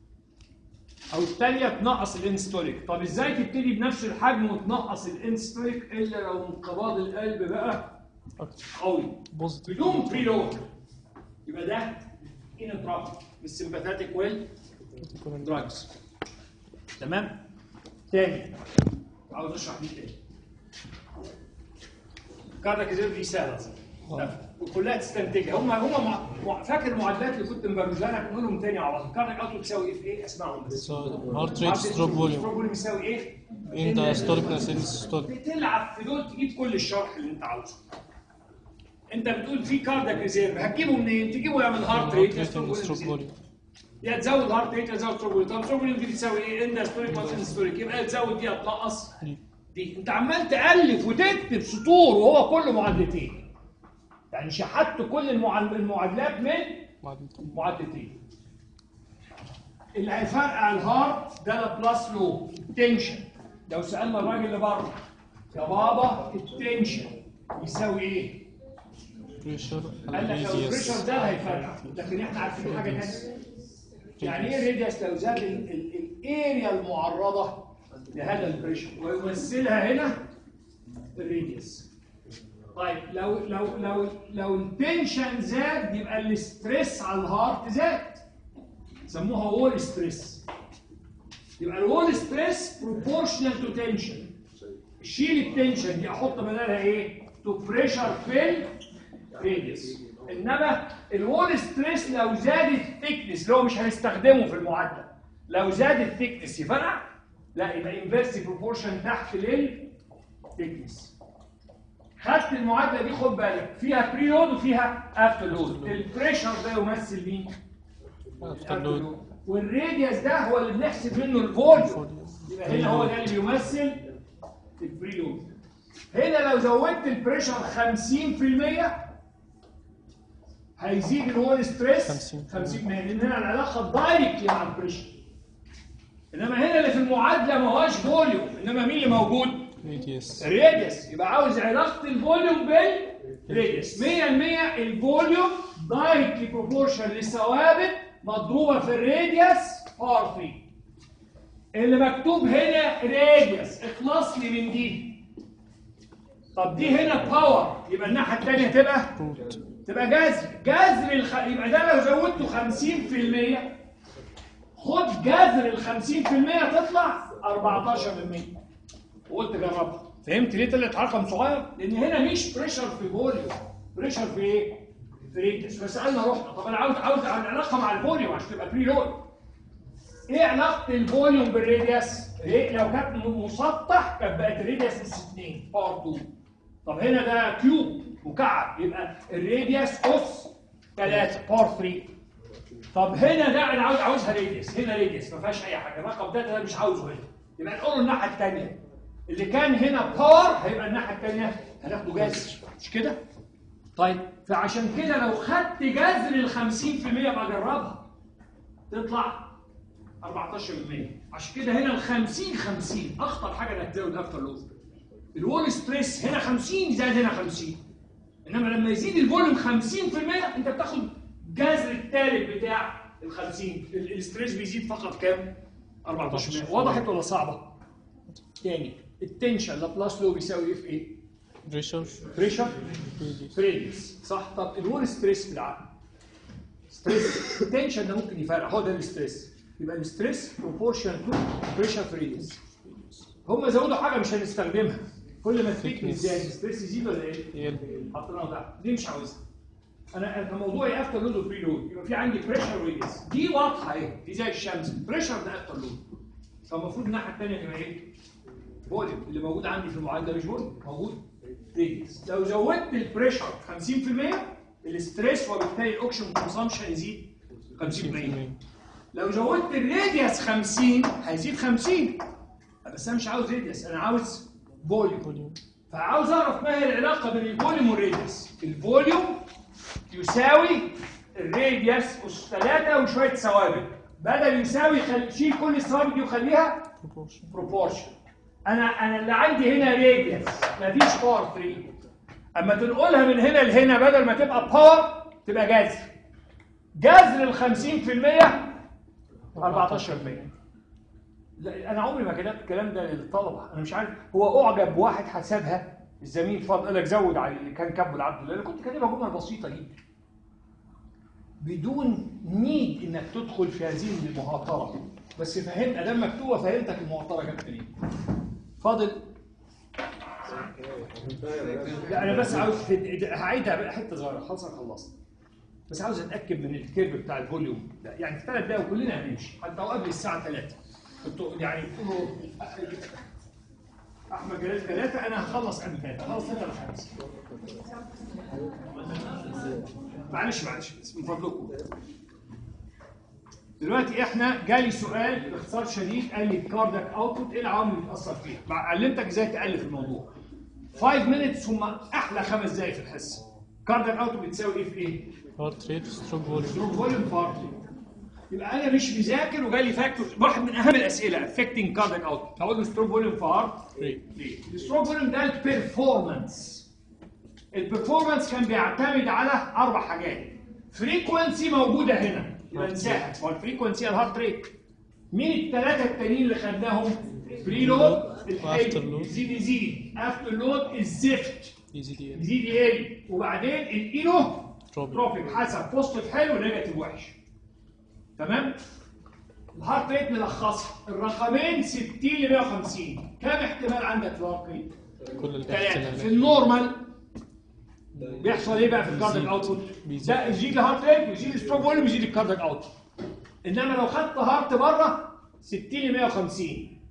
[SPEAKER 1] او الثانيه تنقص الانستوليك طب ازاي تبتدي بنفس الحجم وتنقص الانستوليك الا لو انقباض القلب بقى
[SPEAKER 2] اكتر
[SPEAKER 1] قوي
[SPEAKER 2] بوزيتيف
[SPEAKER 1] بدون بري لود يبقى ده انترابت بالسمباثيك ويل دراجز تمام تاني عاوز اشرح دي تاني كاردك ريزيرف دي سهله أصلاً. وكلها تستنتجها هم هم مع... مع... فاكر المعادلات اللي كنت مبرزها لك نقولهم تاني على بعض كاردك اوتو تساوي ايه في ايه اسمعهم بس
[SPEAKER 2] هارت ريت ستروب فوليوم
[SPEAKER 1] فوليوم يساوي ايه؟
[SPEAKER 2] ان دايستوليك ناسيليس ستوليك
[SPEAKER 1] بتلعب في دول تجيب كل الشرح اللي انت عاوزه انت بتقول في كاردك ريزيرف هتجيبه منين؟ تجيبه يا من هارت ريت
[SPEAKER 2] هارت
[SPEAKER 1] يا
[SPEAKER 2] ريت
[SPEAKER 1] ستروب
[SPEAKER 2] ستروب
[SPEAKER 1] فوليوم
[SPEAKER 2] فوليوم
[SPEAKER 1] يا تزود هارت ريت يا تزود ستروب فوليوم طب ستروب فوليوم دي بتساوي ايه؟ ان ستوريك ماينس ستوريك يبقى تزود دي هتنقص دي انت عمال تالف وتكتب سطور وهو كله معادلتين يعني شحت كل المعاد- المعادلات من
[SPEAKER 2] معادلتين
[SPEAKER 1] معادلتين اللي هيفرق على الهارت ده البلس لو التنشن لو سالنا الراجل اللي بره يا بابا التنشن يساوي ايه؟
[SPEAKER 2] بريشر
[SPEAKER 1] قال لك لو البريشر ده هيفرق لكن احنا عارفين حاجه ثانيه يعني ايه الراديوس لو زاد ال- ال- الاريا المعرضه لهذا البريشر ويمثلها هنا الراديوس طيب لو لو لو لو التنشن زاد يبقى الاستريس على الهارت زاد سموها وول ستريس يبقى الوول ستريس بروبورشنال تو تنشن شيل التنشن دي احط بدلها ايه؟ تو بريشر في الراديوس انما الوول ستريس لو زاد الثيكنس اللي هو مش هنستخدمه في المعادله لو زاد الثيكنس يفرق لا يبقى انفيرس بروبورشن تحت للثيكنس خدت المعادله دي خد بالك فيها بري لود وفيها افتر لود البريشر ده يمثل مين؟
[SPEAKER 2] افتر لود
[SPEAKER 1] والراديوس ده هو اللي بنحسب منه الفوليوم يبقى هنا هو ده اللي بيمثل البري لود هنا لو زودت البريشر 50% هيزيد الوول ستريس
[SPEAKER 2] 50%.
[SPEAKER 1] 50% لان هنا العلاقه دايركتلي مع البريشر انما هنا اللي في المعادله ما هوش فوليوم انما مين اللي موجود؟
[SPEAKER 2] راديوس
[SPEAKER 1] الراديوس يبقى عاوز علاقه الفوليوم بالراديوس 100% الفوليوم دايركتلي بروبورشن للثوابت مضروبه في الراديوس باور 3 اللي مكتوب هنا راديوس اخلص لي من دي طب دي هنا باور يبقى الناحيه الثانيه تبقى
[SPEAKER 2] روت
[SPEAKER 1] تبقى جذر جذر الخ... يبقى ده لو زودته 50% خد جذر ال 50% تطلع 14% وقلت جربها فهمت ليه طلعت رقم صغير؟ لان هنا مش بريشر في فوليوم بريشر في ايه؟ في ريدس فسالنا رحنا طب انا عاوز عاوز العلاقه مع الفوليوم عشان تبقى بري لود ايه علاقه الفوليوم بالراديوس؟ إيه لو كانت م- مسطح كانت بقت الراديوس اس 2 باور 2 طب هنا ده كيوب مكعب يبقى الراديوس اس 3 باور 3 طب هنا ده انا عاوز عاوزها راديوس هنا راديوس ما فيهاش اي حاجه الرقم ده انا مش عاوزه هنا يبقى نقول الناحيه الثانيه اللي كان هنا باور هيبقى الناحيه الثانيه هناخده جذر مش كده؟ طيب فعشان كده لو خدت جذر ال 50% بجربها تطلع 14% عشان كده هنا ال 50 50 اخطر حاجه انك تزود اكتر لود الوول ستريس هنا 50 زائد هنا 50 انما لما يزيد الفوليوم 50% انت بتاخد جذر الثالث بتاع ال 50 ال- الستريس بيزيد فقط كام؟ 14% وضحت ولا صعبه؟ تاني التنشن لابلاس لو بيساوي ايه في ايه؟
[SPEAKER 2] بريشر
[SPEAKER 1] بريشر
[SPEAKER 2] راديوس
[SPEAKER 1] فريدس صح طب الوول ستريس بالعقل ستريس التنشن ده ممكن يفرق هو ده الستريس يبقى الستريس بروبورشن تو بريشر فريدس هم زودوا حاجه مش هنستخدمها كل ما الثيكنس
[SPEAKER 2] Thickness.
[SPEAKER 1] زاد الستريس يزيد ولا ايه؟
[SPEAKER 2] يقل.
[SPEAKER 1] حطيناها تحت دي مش عاوزها انا انا موضوعي افتر لود وفري لود يبقى في عندي بريشر وريدس دي واضحه اهي دي زي الشمس البريشر ده افتر لود فالمفروض الناحيه الثانيه تبقى ايه؟ فوليوم اللي موجود عندي في المعادله مش فوليوم موجود ريدس لو زودت البريشر 50% الستريس وبالتالي الاوكسجين كونسامشن يزيد 50%
[SPEAKER 2] 50%
[SPEAKER 1] لو زودت الراديوس 50 هيزيد 50 بس انا مش عاوز راديوس انا عاوز فوليوم
[SPEAKER 2] فوليوم
[SPEAKER 1] فعاوز اعرف ما هي العلاقه بين الفوليوم والراديوس الفوليوم يساوي الراديوس اس 3 وشويه ثوابت بدل يساوي خل... شيل كل الثوابت دي وخليها
[SPEAKER 2] بروبورشن
[SPEAKER 1] بروبورشن انا انا اللي عندي هنا راديوس مفيش باور 3 اما تنقلها من هنا لهنا بدل ما تبقى باور تبقى جذر جذر ال 50% 14% لا انا عمري ما كتبت الكلام ده للطلبه انا مش عارف هو اعجب بواحد حسبها الزميل فضل قال لك زود على اللي كان كاتبه العبد انا كنت كاتبها جمله بسيطه جدا بدون نيد انك تدخل في هذه المهاتره بس فهمت ادام مكتوبه فهمتك المعطره كانت فين فاضل لا انا بس عاوز في- هعيدها بقى حته صغيره خلاص انا خلصت بس عاوز اتاكد من الكيرف بتاع الفوليوم ده يعني في ثلاث دقايق وكلنا هنمشي حتى قبل الساعه 3 كنتوا يعني تقولوا احمد جلال ثلاثه انا هخلص قبل ثلاثه خلاص ثلاثه ولا خمسه معلش معلش بس من فضلكم دلوقتي احنا جالي سؤال باختصار شديد قال لي الكاردك اوتبوت ايه العوامل اللي بتاثر فيها؟ مع- علمتك ازاي تالف الموضوع 5 مينتس هم احلى خمس دقايق في الحصه كاردك اوتبوت بتساوي ايه في ايه؟
[SPEAKER 2] هارت ريت ستروك فوليوم
[SPEAKER 1] ستروك فوليوم بارتي يبقى انا مش مذاكر وجالي فاكتور واحد من اهم الاسئله افكتنج كاردك اوتبوت هقول له ستروك فوليوم في هارت
[SPEAKER 2] ريت
[SPEAKER 1] ليه؟ الستروك فوليوم ده البرفورمانس البرفورمانس كان بيعتمد على اربع حاجات فريكونسي موجوده هنا يبقى انساها هو الفريكونسي الهارت ريت مين الثلاثه التانيين اللي خدناهم بري لود
[SPEAKER 2] After load.
[SPEAKER 1] يزيد يزيد افتر لود الزفت
[SPEAKER 2] ايزي دي ال
[SPEAKER 1] يزيد يقل وبعدين الاينو
[SPEAKER 2] تروبيك
[SPEAKER 1] تروفيك حسب بوزيتيف حلو نيجاتيف وحش تمام الهارت ريت ملخصها الرقمين 60 ل 150 كم احتمال عندك في الهارت ريت؟
[SPEAKER 2] كل
[SPEAKER 1] ثلاثة في
[SPEAKER 2] الاحتمالات
[SPEAKER 1] النورمال بيحصل ايه بقى في الكاردياك اوتبوت؟
[SPEAKER 2] بيزيد.
[SPEAKER 1] ده يزيد الهارت ريت ويزيد الستروك فوليوم ويزيد الكاردياك اوتبوت انما لو خدت هارت بره 60 ل 150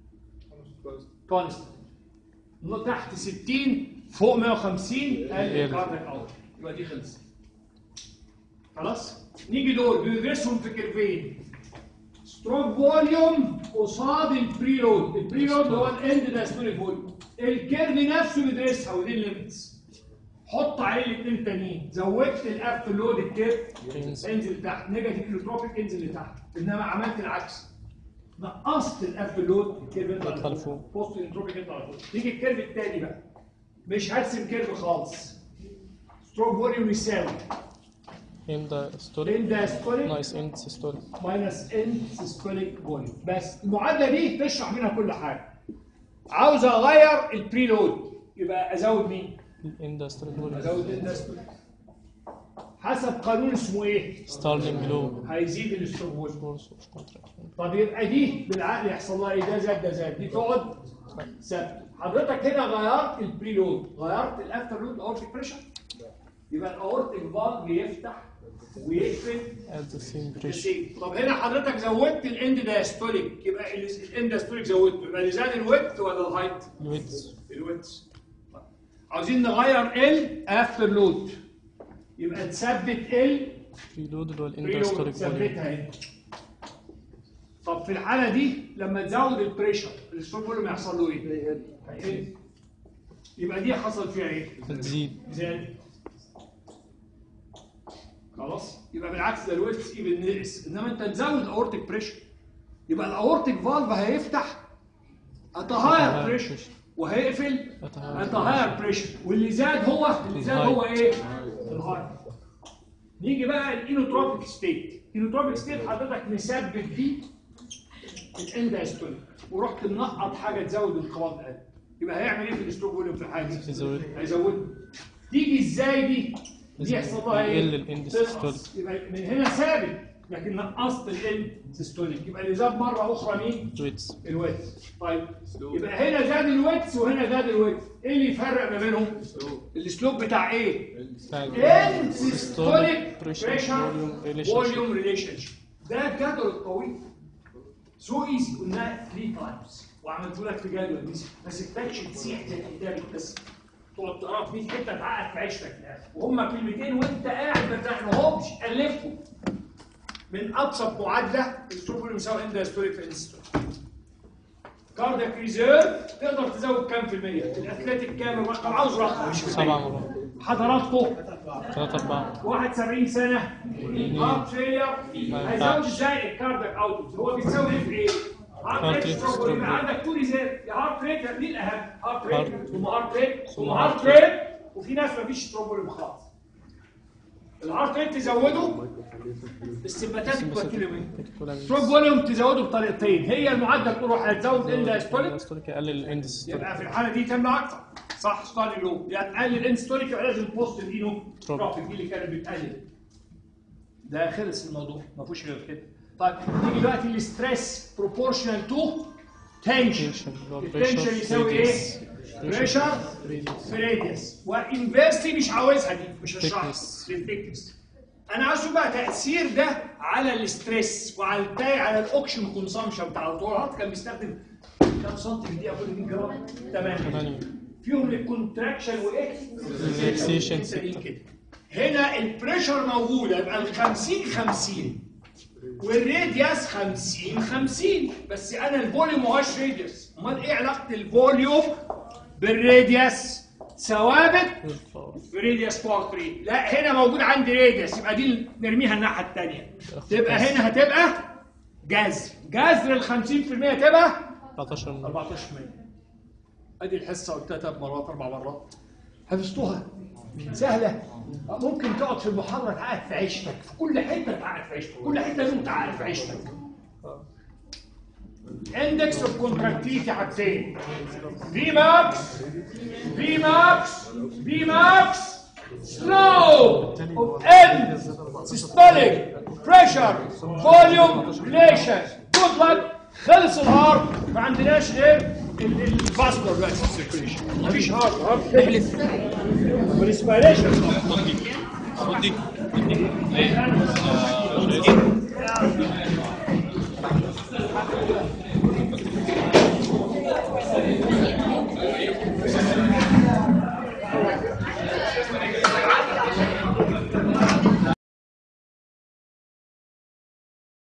[SPEAKER 1] كونستنت تحت 60 فوق 150 قال الكاردياك اوتبوت يبقى دي خلصت خلاص نيجي دول بندرسهم في كيرفين ستروك فوليوم قصاد البريلود البريلود هو الاند دايستوليك فوليوم الكيرف نفسه بيدرسها ودي الليمتس حط عليه الاثنين تانيين زودت الافتر لود الكيرف
[SPEAKER 2] ينزل.
[SPEAKER 1] انزل تحت نيجاتيف الوتروبيك انزل لتحت انما عملت العكس نقصت الافتر لود الكيرف يطلع
[SPEAKER 2] يدخل
[SPEAKER 1] لفوق.
[SPEAKER 2] فوق.
[SPEAKER 1] بوست الانتروبيك يطلع لفوق نيجي الكيرف الثاني بقى مش هرسم كيرف خالص ستروك فوليوم يساوي
[SPEAKER 2] ام ده ستوريك
[SPEAKER 1] ان دايستوليك
[SPEAKER 2] نايس اند سيستوليك
[SPEAKER 1] ماينس ان سيستوليك فوليوم بس المعادله دي تشرح منها كل حاجه عاوز اغير البري لود يبقى ازود مين؟
[SPEAKER 2] الان ده ستوريك فوليوم
[SPEAKER 1] ازود الدايستوليك حسب قانون اسمه ايه؟
[SPEAKER 2] ستارلينج لو
[SPEAKER 1] هيزيد الستروك فوليوم
[SPEAKER 2] فورس اوف كونتراكشن
[SPEAKER 1] طب يبقى دي بالعقل يحصل لها ايه؟ ده زاد ده زاد دي تقعد ثابته حضرتك هنا غيرت البري لود غيرت الافتر لود اورتيك بريشر يبقى الاورتيك فالف بيفتح ويقفل
[SPEAKER 2] ات ذا سيم بريشر
[SPEAKER 1] الشيء. طب هنا حضرتك زودت الاند دايستوليك يبقى ال- الاند دايستوليك زودته يبقى اللي زاد الويت ولا الهايت؟
[SPEAKER 2] الويدز
[SPEAKER 1] الويت عاوزين نغير ال افتر لود يبقى نثبت ال
[SPEAKER 2] ريلود اللي هو الان
[SPEAKER 1] بري
[SPEAKER 2] ده
[SPEAKER 1] لود
[SPEAKER 2] ستوريك فوليوم
[SPEAKER 1] نثبتها هنا طب في الحاله دي لما تزود البريشر الستروك فوليوم يحصل له ايه؟ هيقل يبقى دي حصل فيها ايه؟
[SPEAKER 2] هتزيد
[SPEAKER 1] زاد خلاص يبقى بالعكس ده الويتس ايفن نقص انما انت تزود الاورتيك بريشر يبقى الاورتيك فالف هيفتح اتهاير بريشر وهيقفل اتهاير بريشر واللي زاد هو اللي زاد هو ايه؟ الهاي نيجي بقى الانوتروبيك ستيت الانوتروبيك ستيت حضرتك مثبت دي الانداستوليك ورحت منقط حاجه تزود انقباض القلب يبقى هيعمل ايه في الاستروك فوليوم في الحاله دي؟
[SPEAKER 2] يزود.
[SPEAKER 1] هيزود تيجي ازاي دي؟ دي يحصل لها ايه؟
[SPEAKER 2] يقل الاند
[SPEAKER 1] تنقص. يبقى من هنا ثابت لكن نقصت الاند سيستوليك يبقى اللي زاد مره اخرى مين؟
[SPEAKER 2] الويدز
[SPEAKER 1] الويتس طيب يبقى هنا زاد الويتس وهنا زاد الويتس ايه اللي يفرق ما بينهم؟ السلوب بتاع ايه؟ ان سيستوليك بريشر فوليوم ريليشن شيب ده الجدول الطويل سو ايزي قلناه 3 تايمز وعملت لك في جدول بس ما سبتكش تسيح زي الكتاب بس تقعد تقرا في 100 حته تعقد في عيشتك وهم كلمتين وانت قاعد ما تعملهمش الفهم من ابسط معادله الستروك فوليوم يساوي ان دايستوليك في انستوليك كاردياك ريزيرف تقدر تزود كام في المية؟ الاتليتيك كام؟ طب عاوز رقم مش في
[SPEAKER 2] سبعة
[SPEAKER 1] المية.
[SPEAKER 2] مرات
[SPEAKER 1] حضراتكم
[SPEAKER 2] ثلاثة أربعة
[SPEAKER 1] 71 سنة هارت فيلير هيزود ازاي الكاردياك اوتبوت هو بيساوي ايه في ايه؟ هارت ريت
[SPEAKER 2] Heart rate
[SPEAKER 1] stroke
[SPEAKER 2] stroke
[SPEAKER 1] يبقى
[SPEAKER 2] rate.
[SPEAKER 1] عندك تو ريزيرف يا هارت ريت يا مين الاهم؟ هارت ريت
[SPEAKER 2] Heart-
[SPEAKER 1] ثم هارت ريت ثم
[SPEAKER 2] ثم
[SPEAKER 1] هارت
[SPEAKER 2] heart
[SPEAKER 1] ريت وفي ناس ما فيش ستروك فوليوم خالص الهارت ريت تزوده السمباتات كوتيلومين ستروك فوليوم تزوده بطريقتين هي المعدل تروح هتزود انداستوليك
[SPEAKER 2] الستوريك يقلل الاند ستوريك
[SPEAKER 1] يبقى في الحاله دي تمنع اكتر صح ستاري لو يعني تقلل الانستوريك يبقى لازم بوست الاينو تروبيك دي اللي كانت بتقلل ده خلص الموضوع ما فيهوش غير كده طيب نيجي دلوقتي الستريس بروبورشنال تو تنشن
[SPEAKER 2] Tension اللي هو
[SPEAKER 1] التنشن
[SPEAKER 2] pressure
[SPEAKER 1] يساوي ايه؟
[SPEAKER 2] radius.
[SPEAKER 1] بريشر
[SPEAKER 2] radius.
[SPEAKER 1] في راديوس وانفيرسلي مش عاوزها دي مش هشرحها
[SPEAKER 2] Thickness.
[SPEAKER 1] للثيكنس انا عايزه بقى تاثير ده على الاستريس وعلى التاي على الاوكشن كونسامشن بتاع الطورات كان بيستخدم كام سنتي في الدقيقه كل 100 جرام 8
[SPEAKER 2] ثمانية.
[SPEAKER 1] فيهم الكونتراكشن واكس
[SPEAKER 2] Relaxation
[SPEAKER 1] كده هنا البريشر موجوده يبقى ال 50 50 والراديوس 50 50 بس انا الفوليوم ما هوش راديوس امال ايه علاقه الفوليوم بالراديوس ثوابت في راديوس باور 3 لا هنا موجود عندي راديوس يبقى دي نرميها الناحيه الثانيه تبقى هنا هتبقى جذر جذر ال 50% تبقى
[SPEAKER 2] 14 من
[SPEAKER 1] 14% ادي الحصه قلتها ثلاث مرات اربع مرات حفظتوها سهله ممكن تقعد في المحاضره تعقد في عيشتك في كل حته تعقد في عيشتك كل حته لازم تعقد في عيشتك اندكس اوف كونتراكتيفيتي حاجتين في ماكس في ماكس في ماكس سلو ان سيستوليك بريشر فوليوم ريليشن جود لك خلص الهارت ما عندناش غير ال- الفاسكولار دلوقتي في السيركيليشن مفيش هارت هارت والاسبيريشن
[SPEAKER 5] خد دي خد دي ليه؟ آه،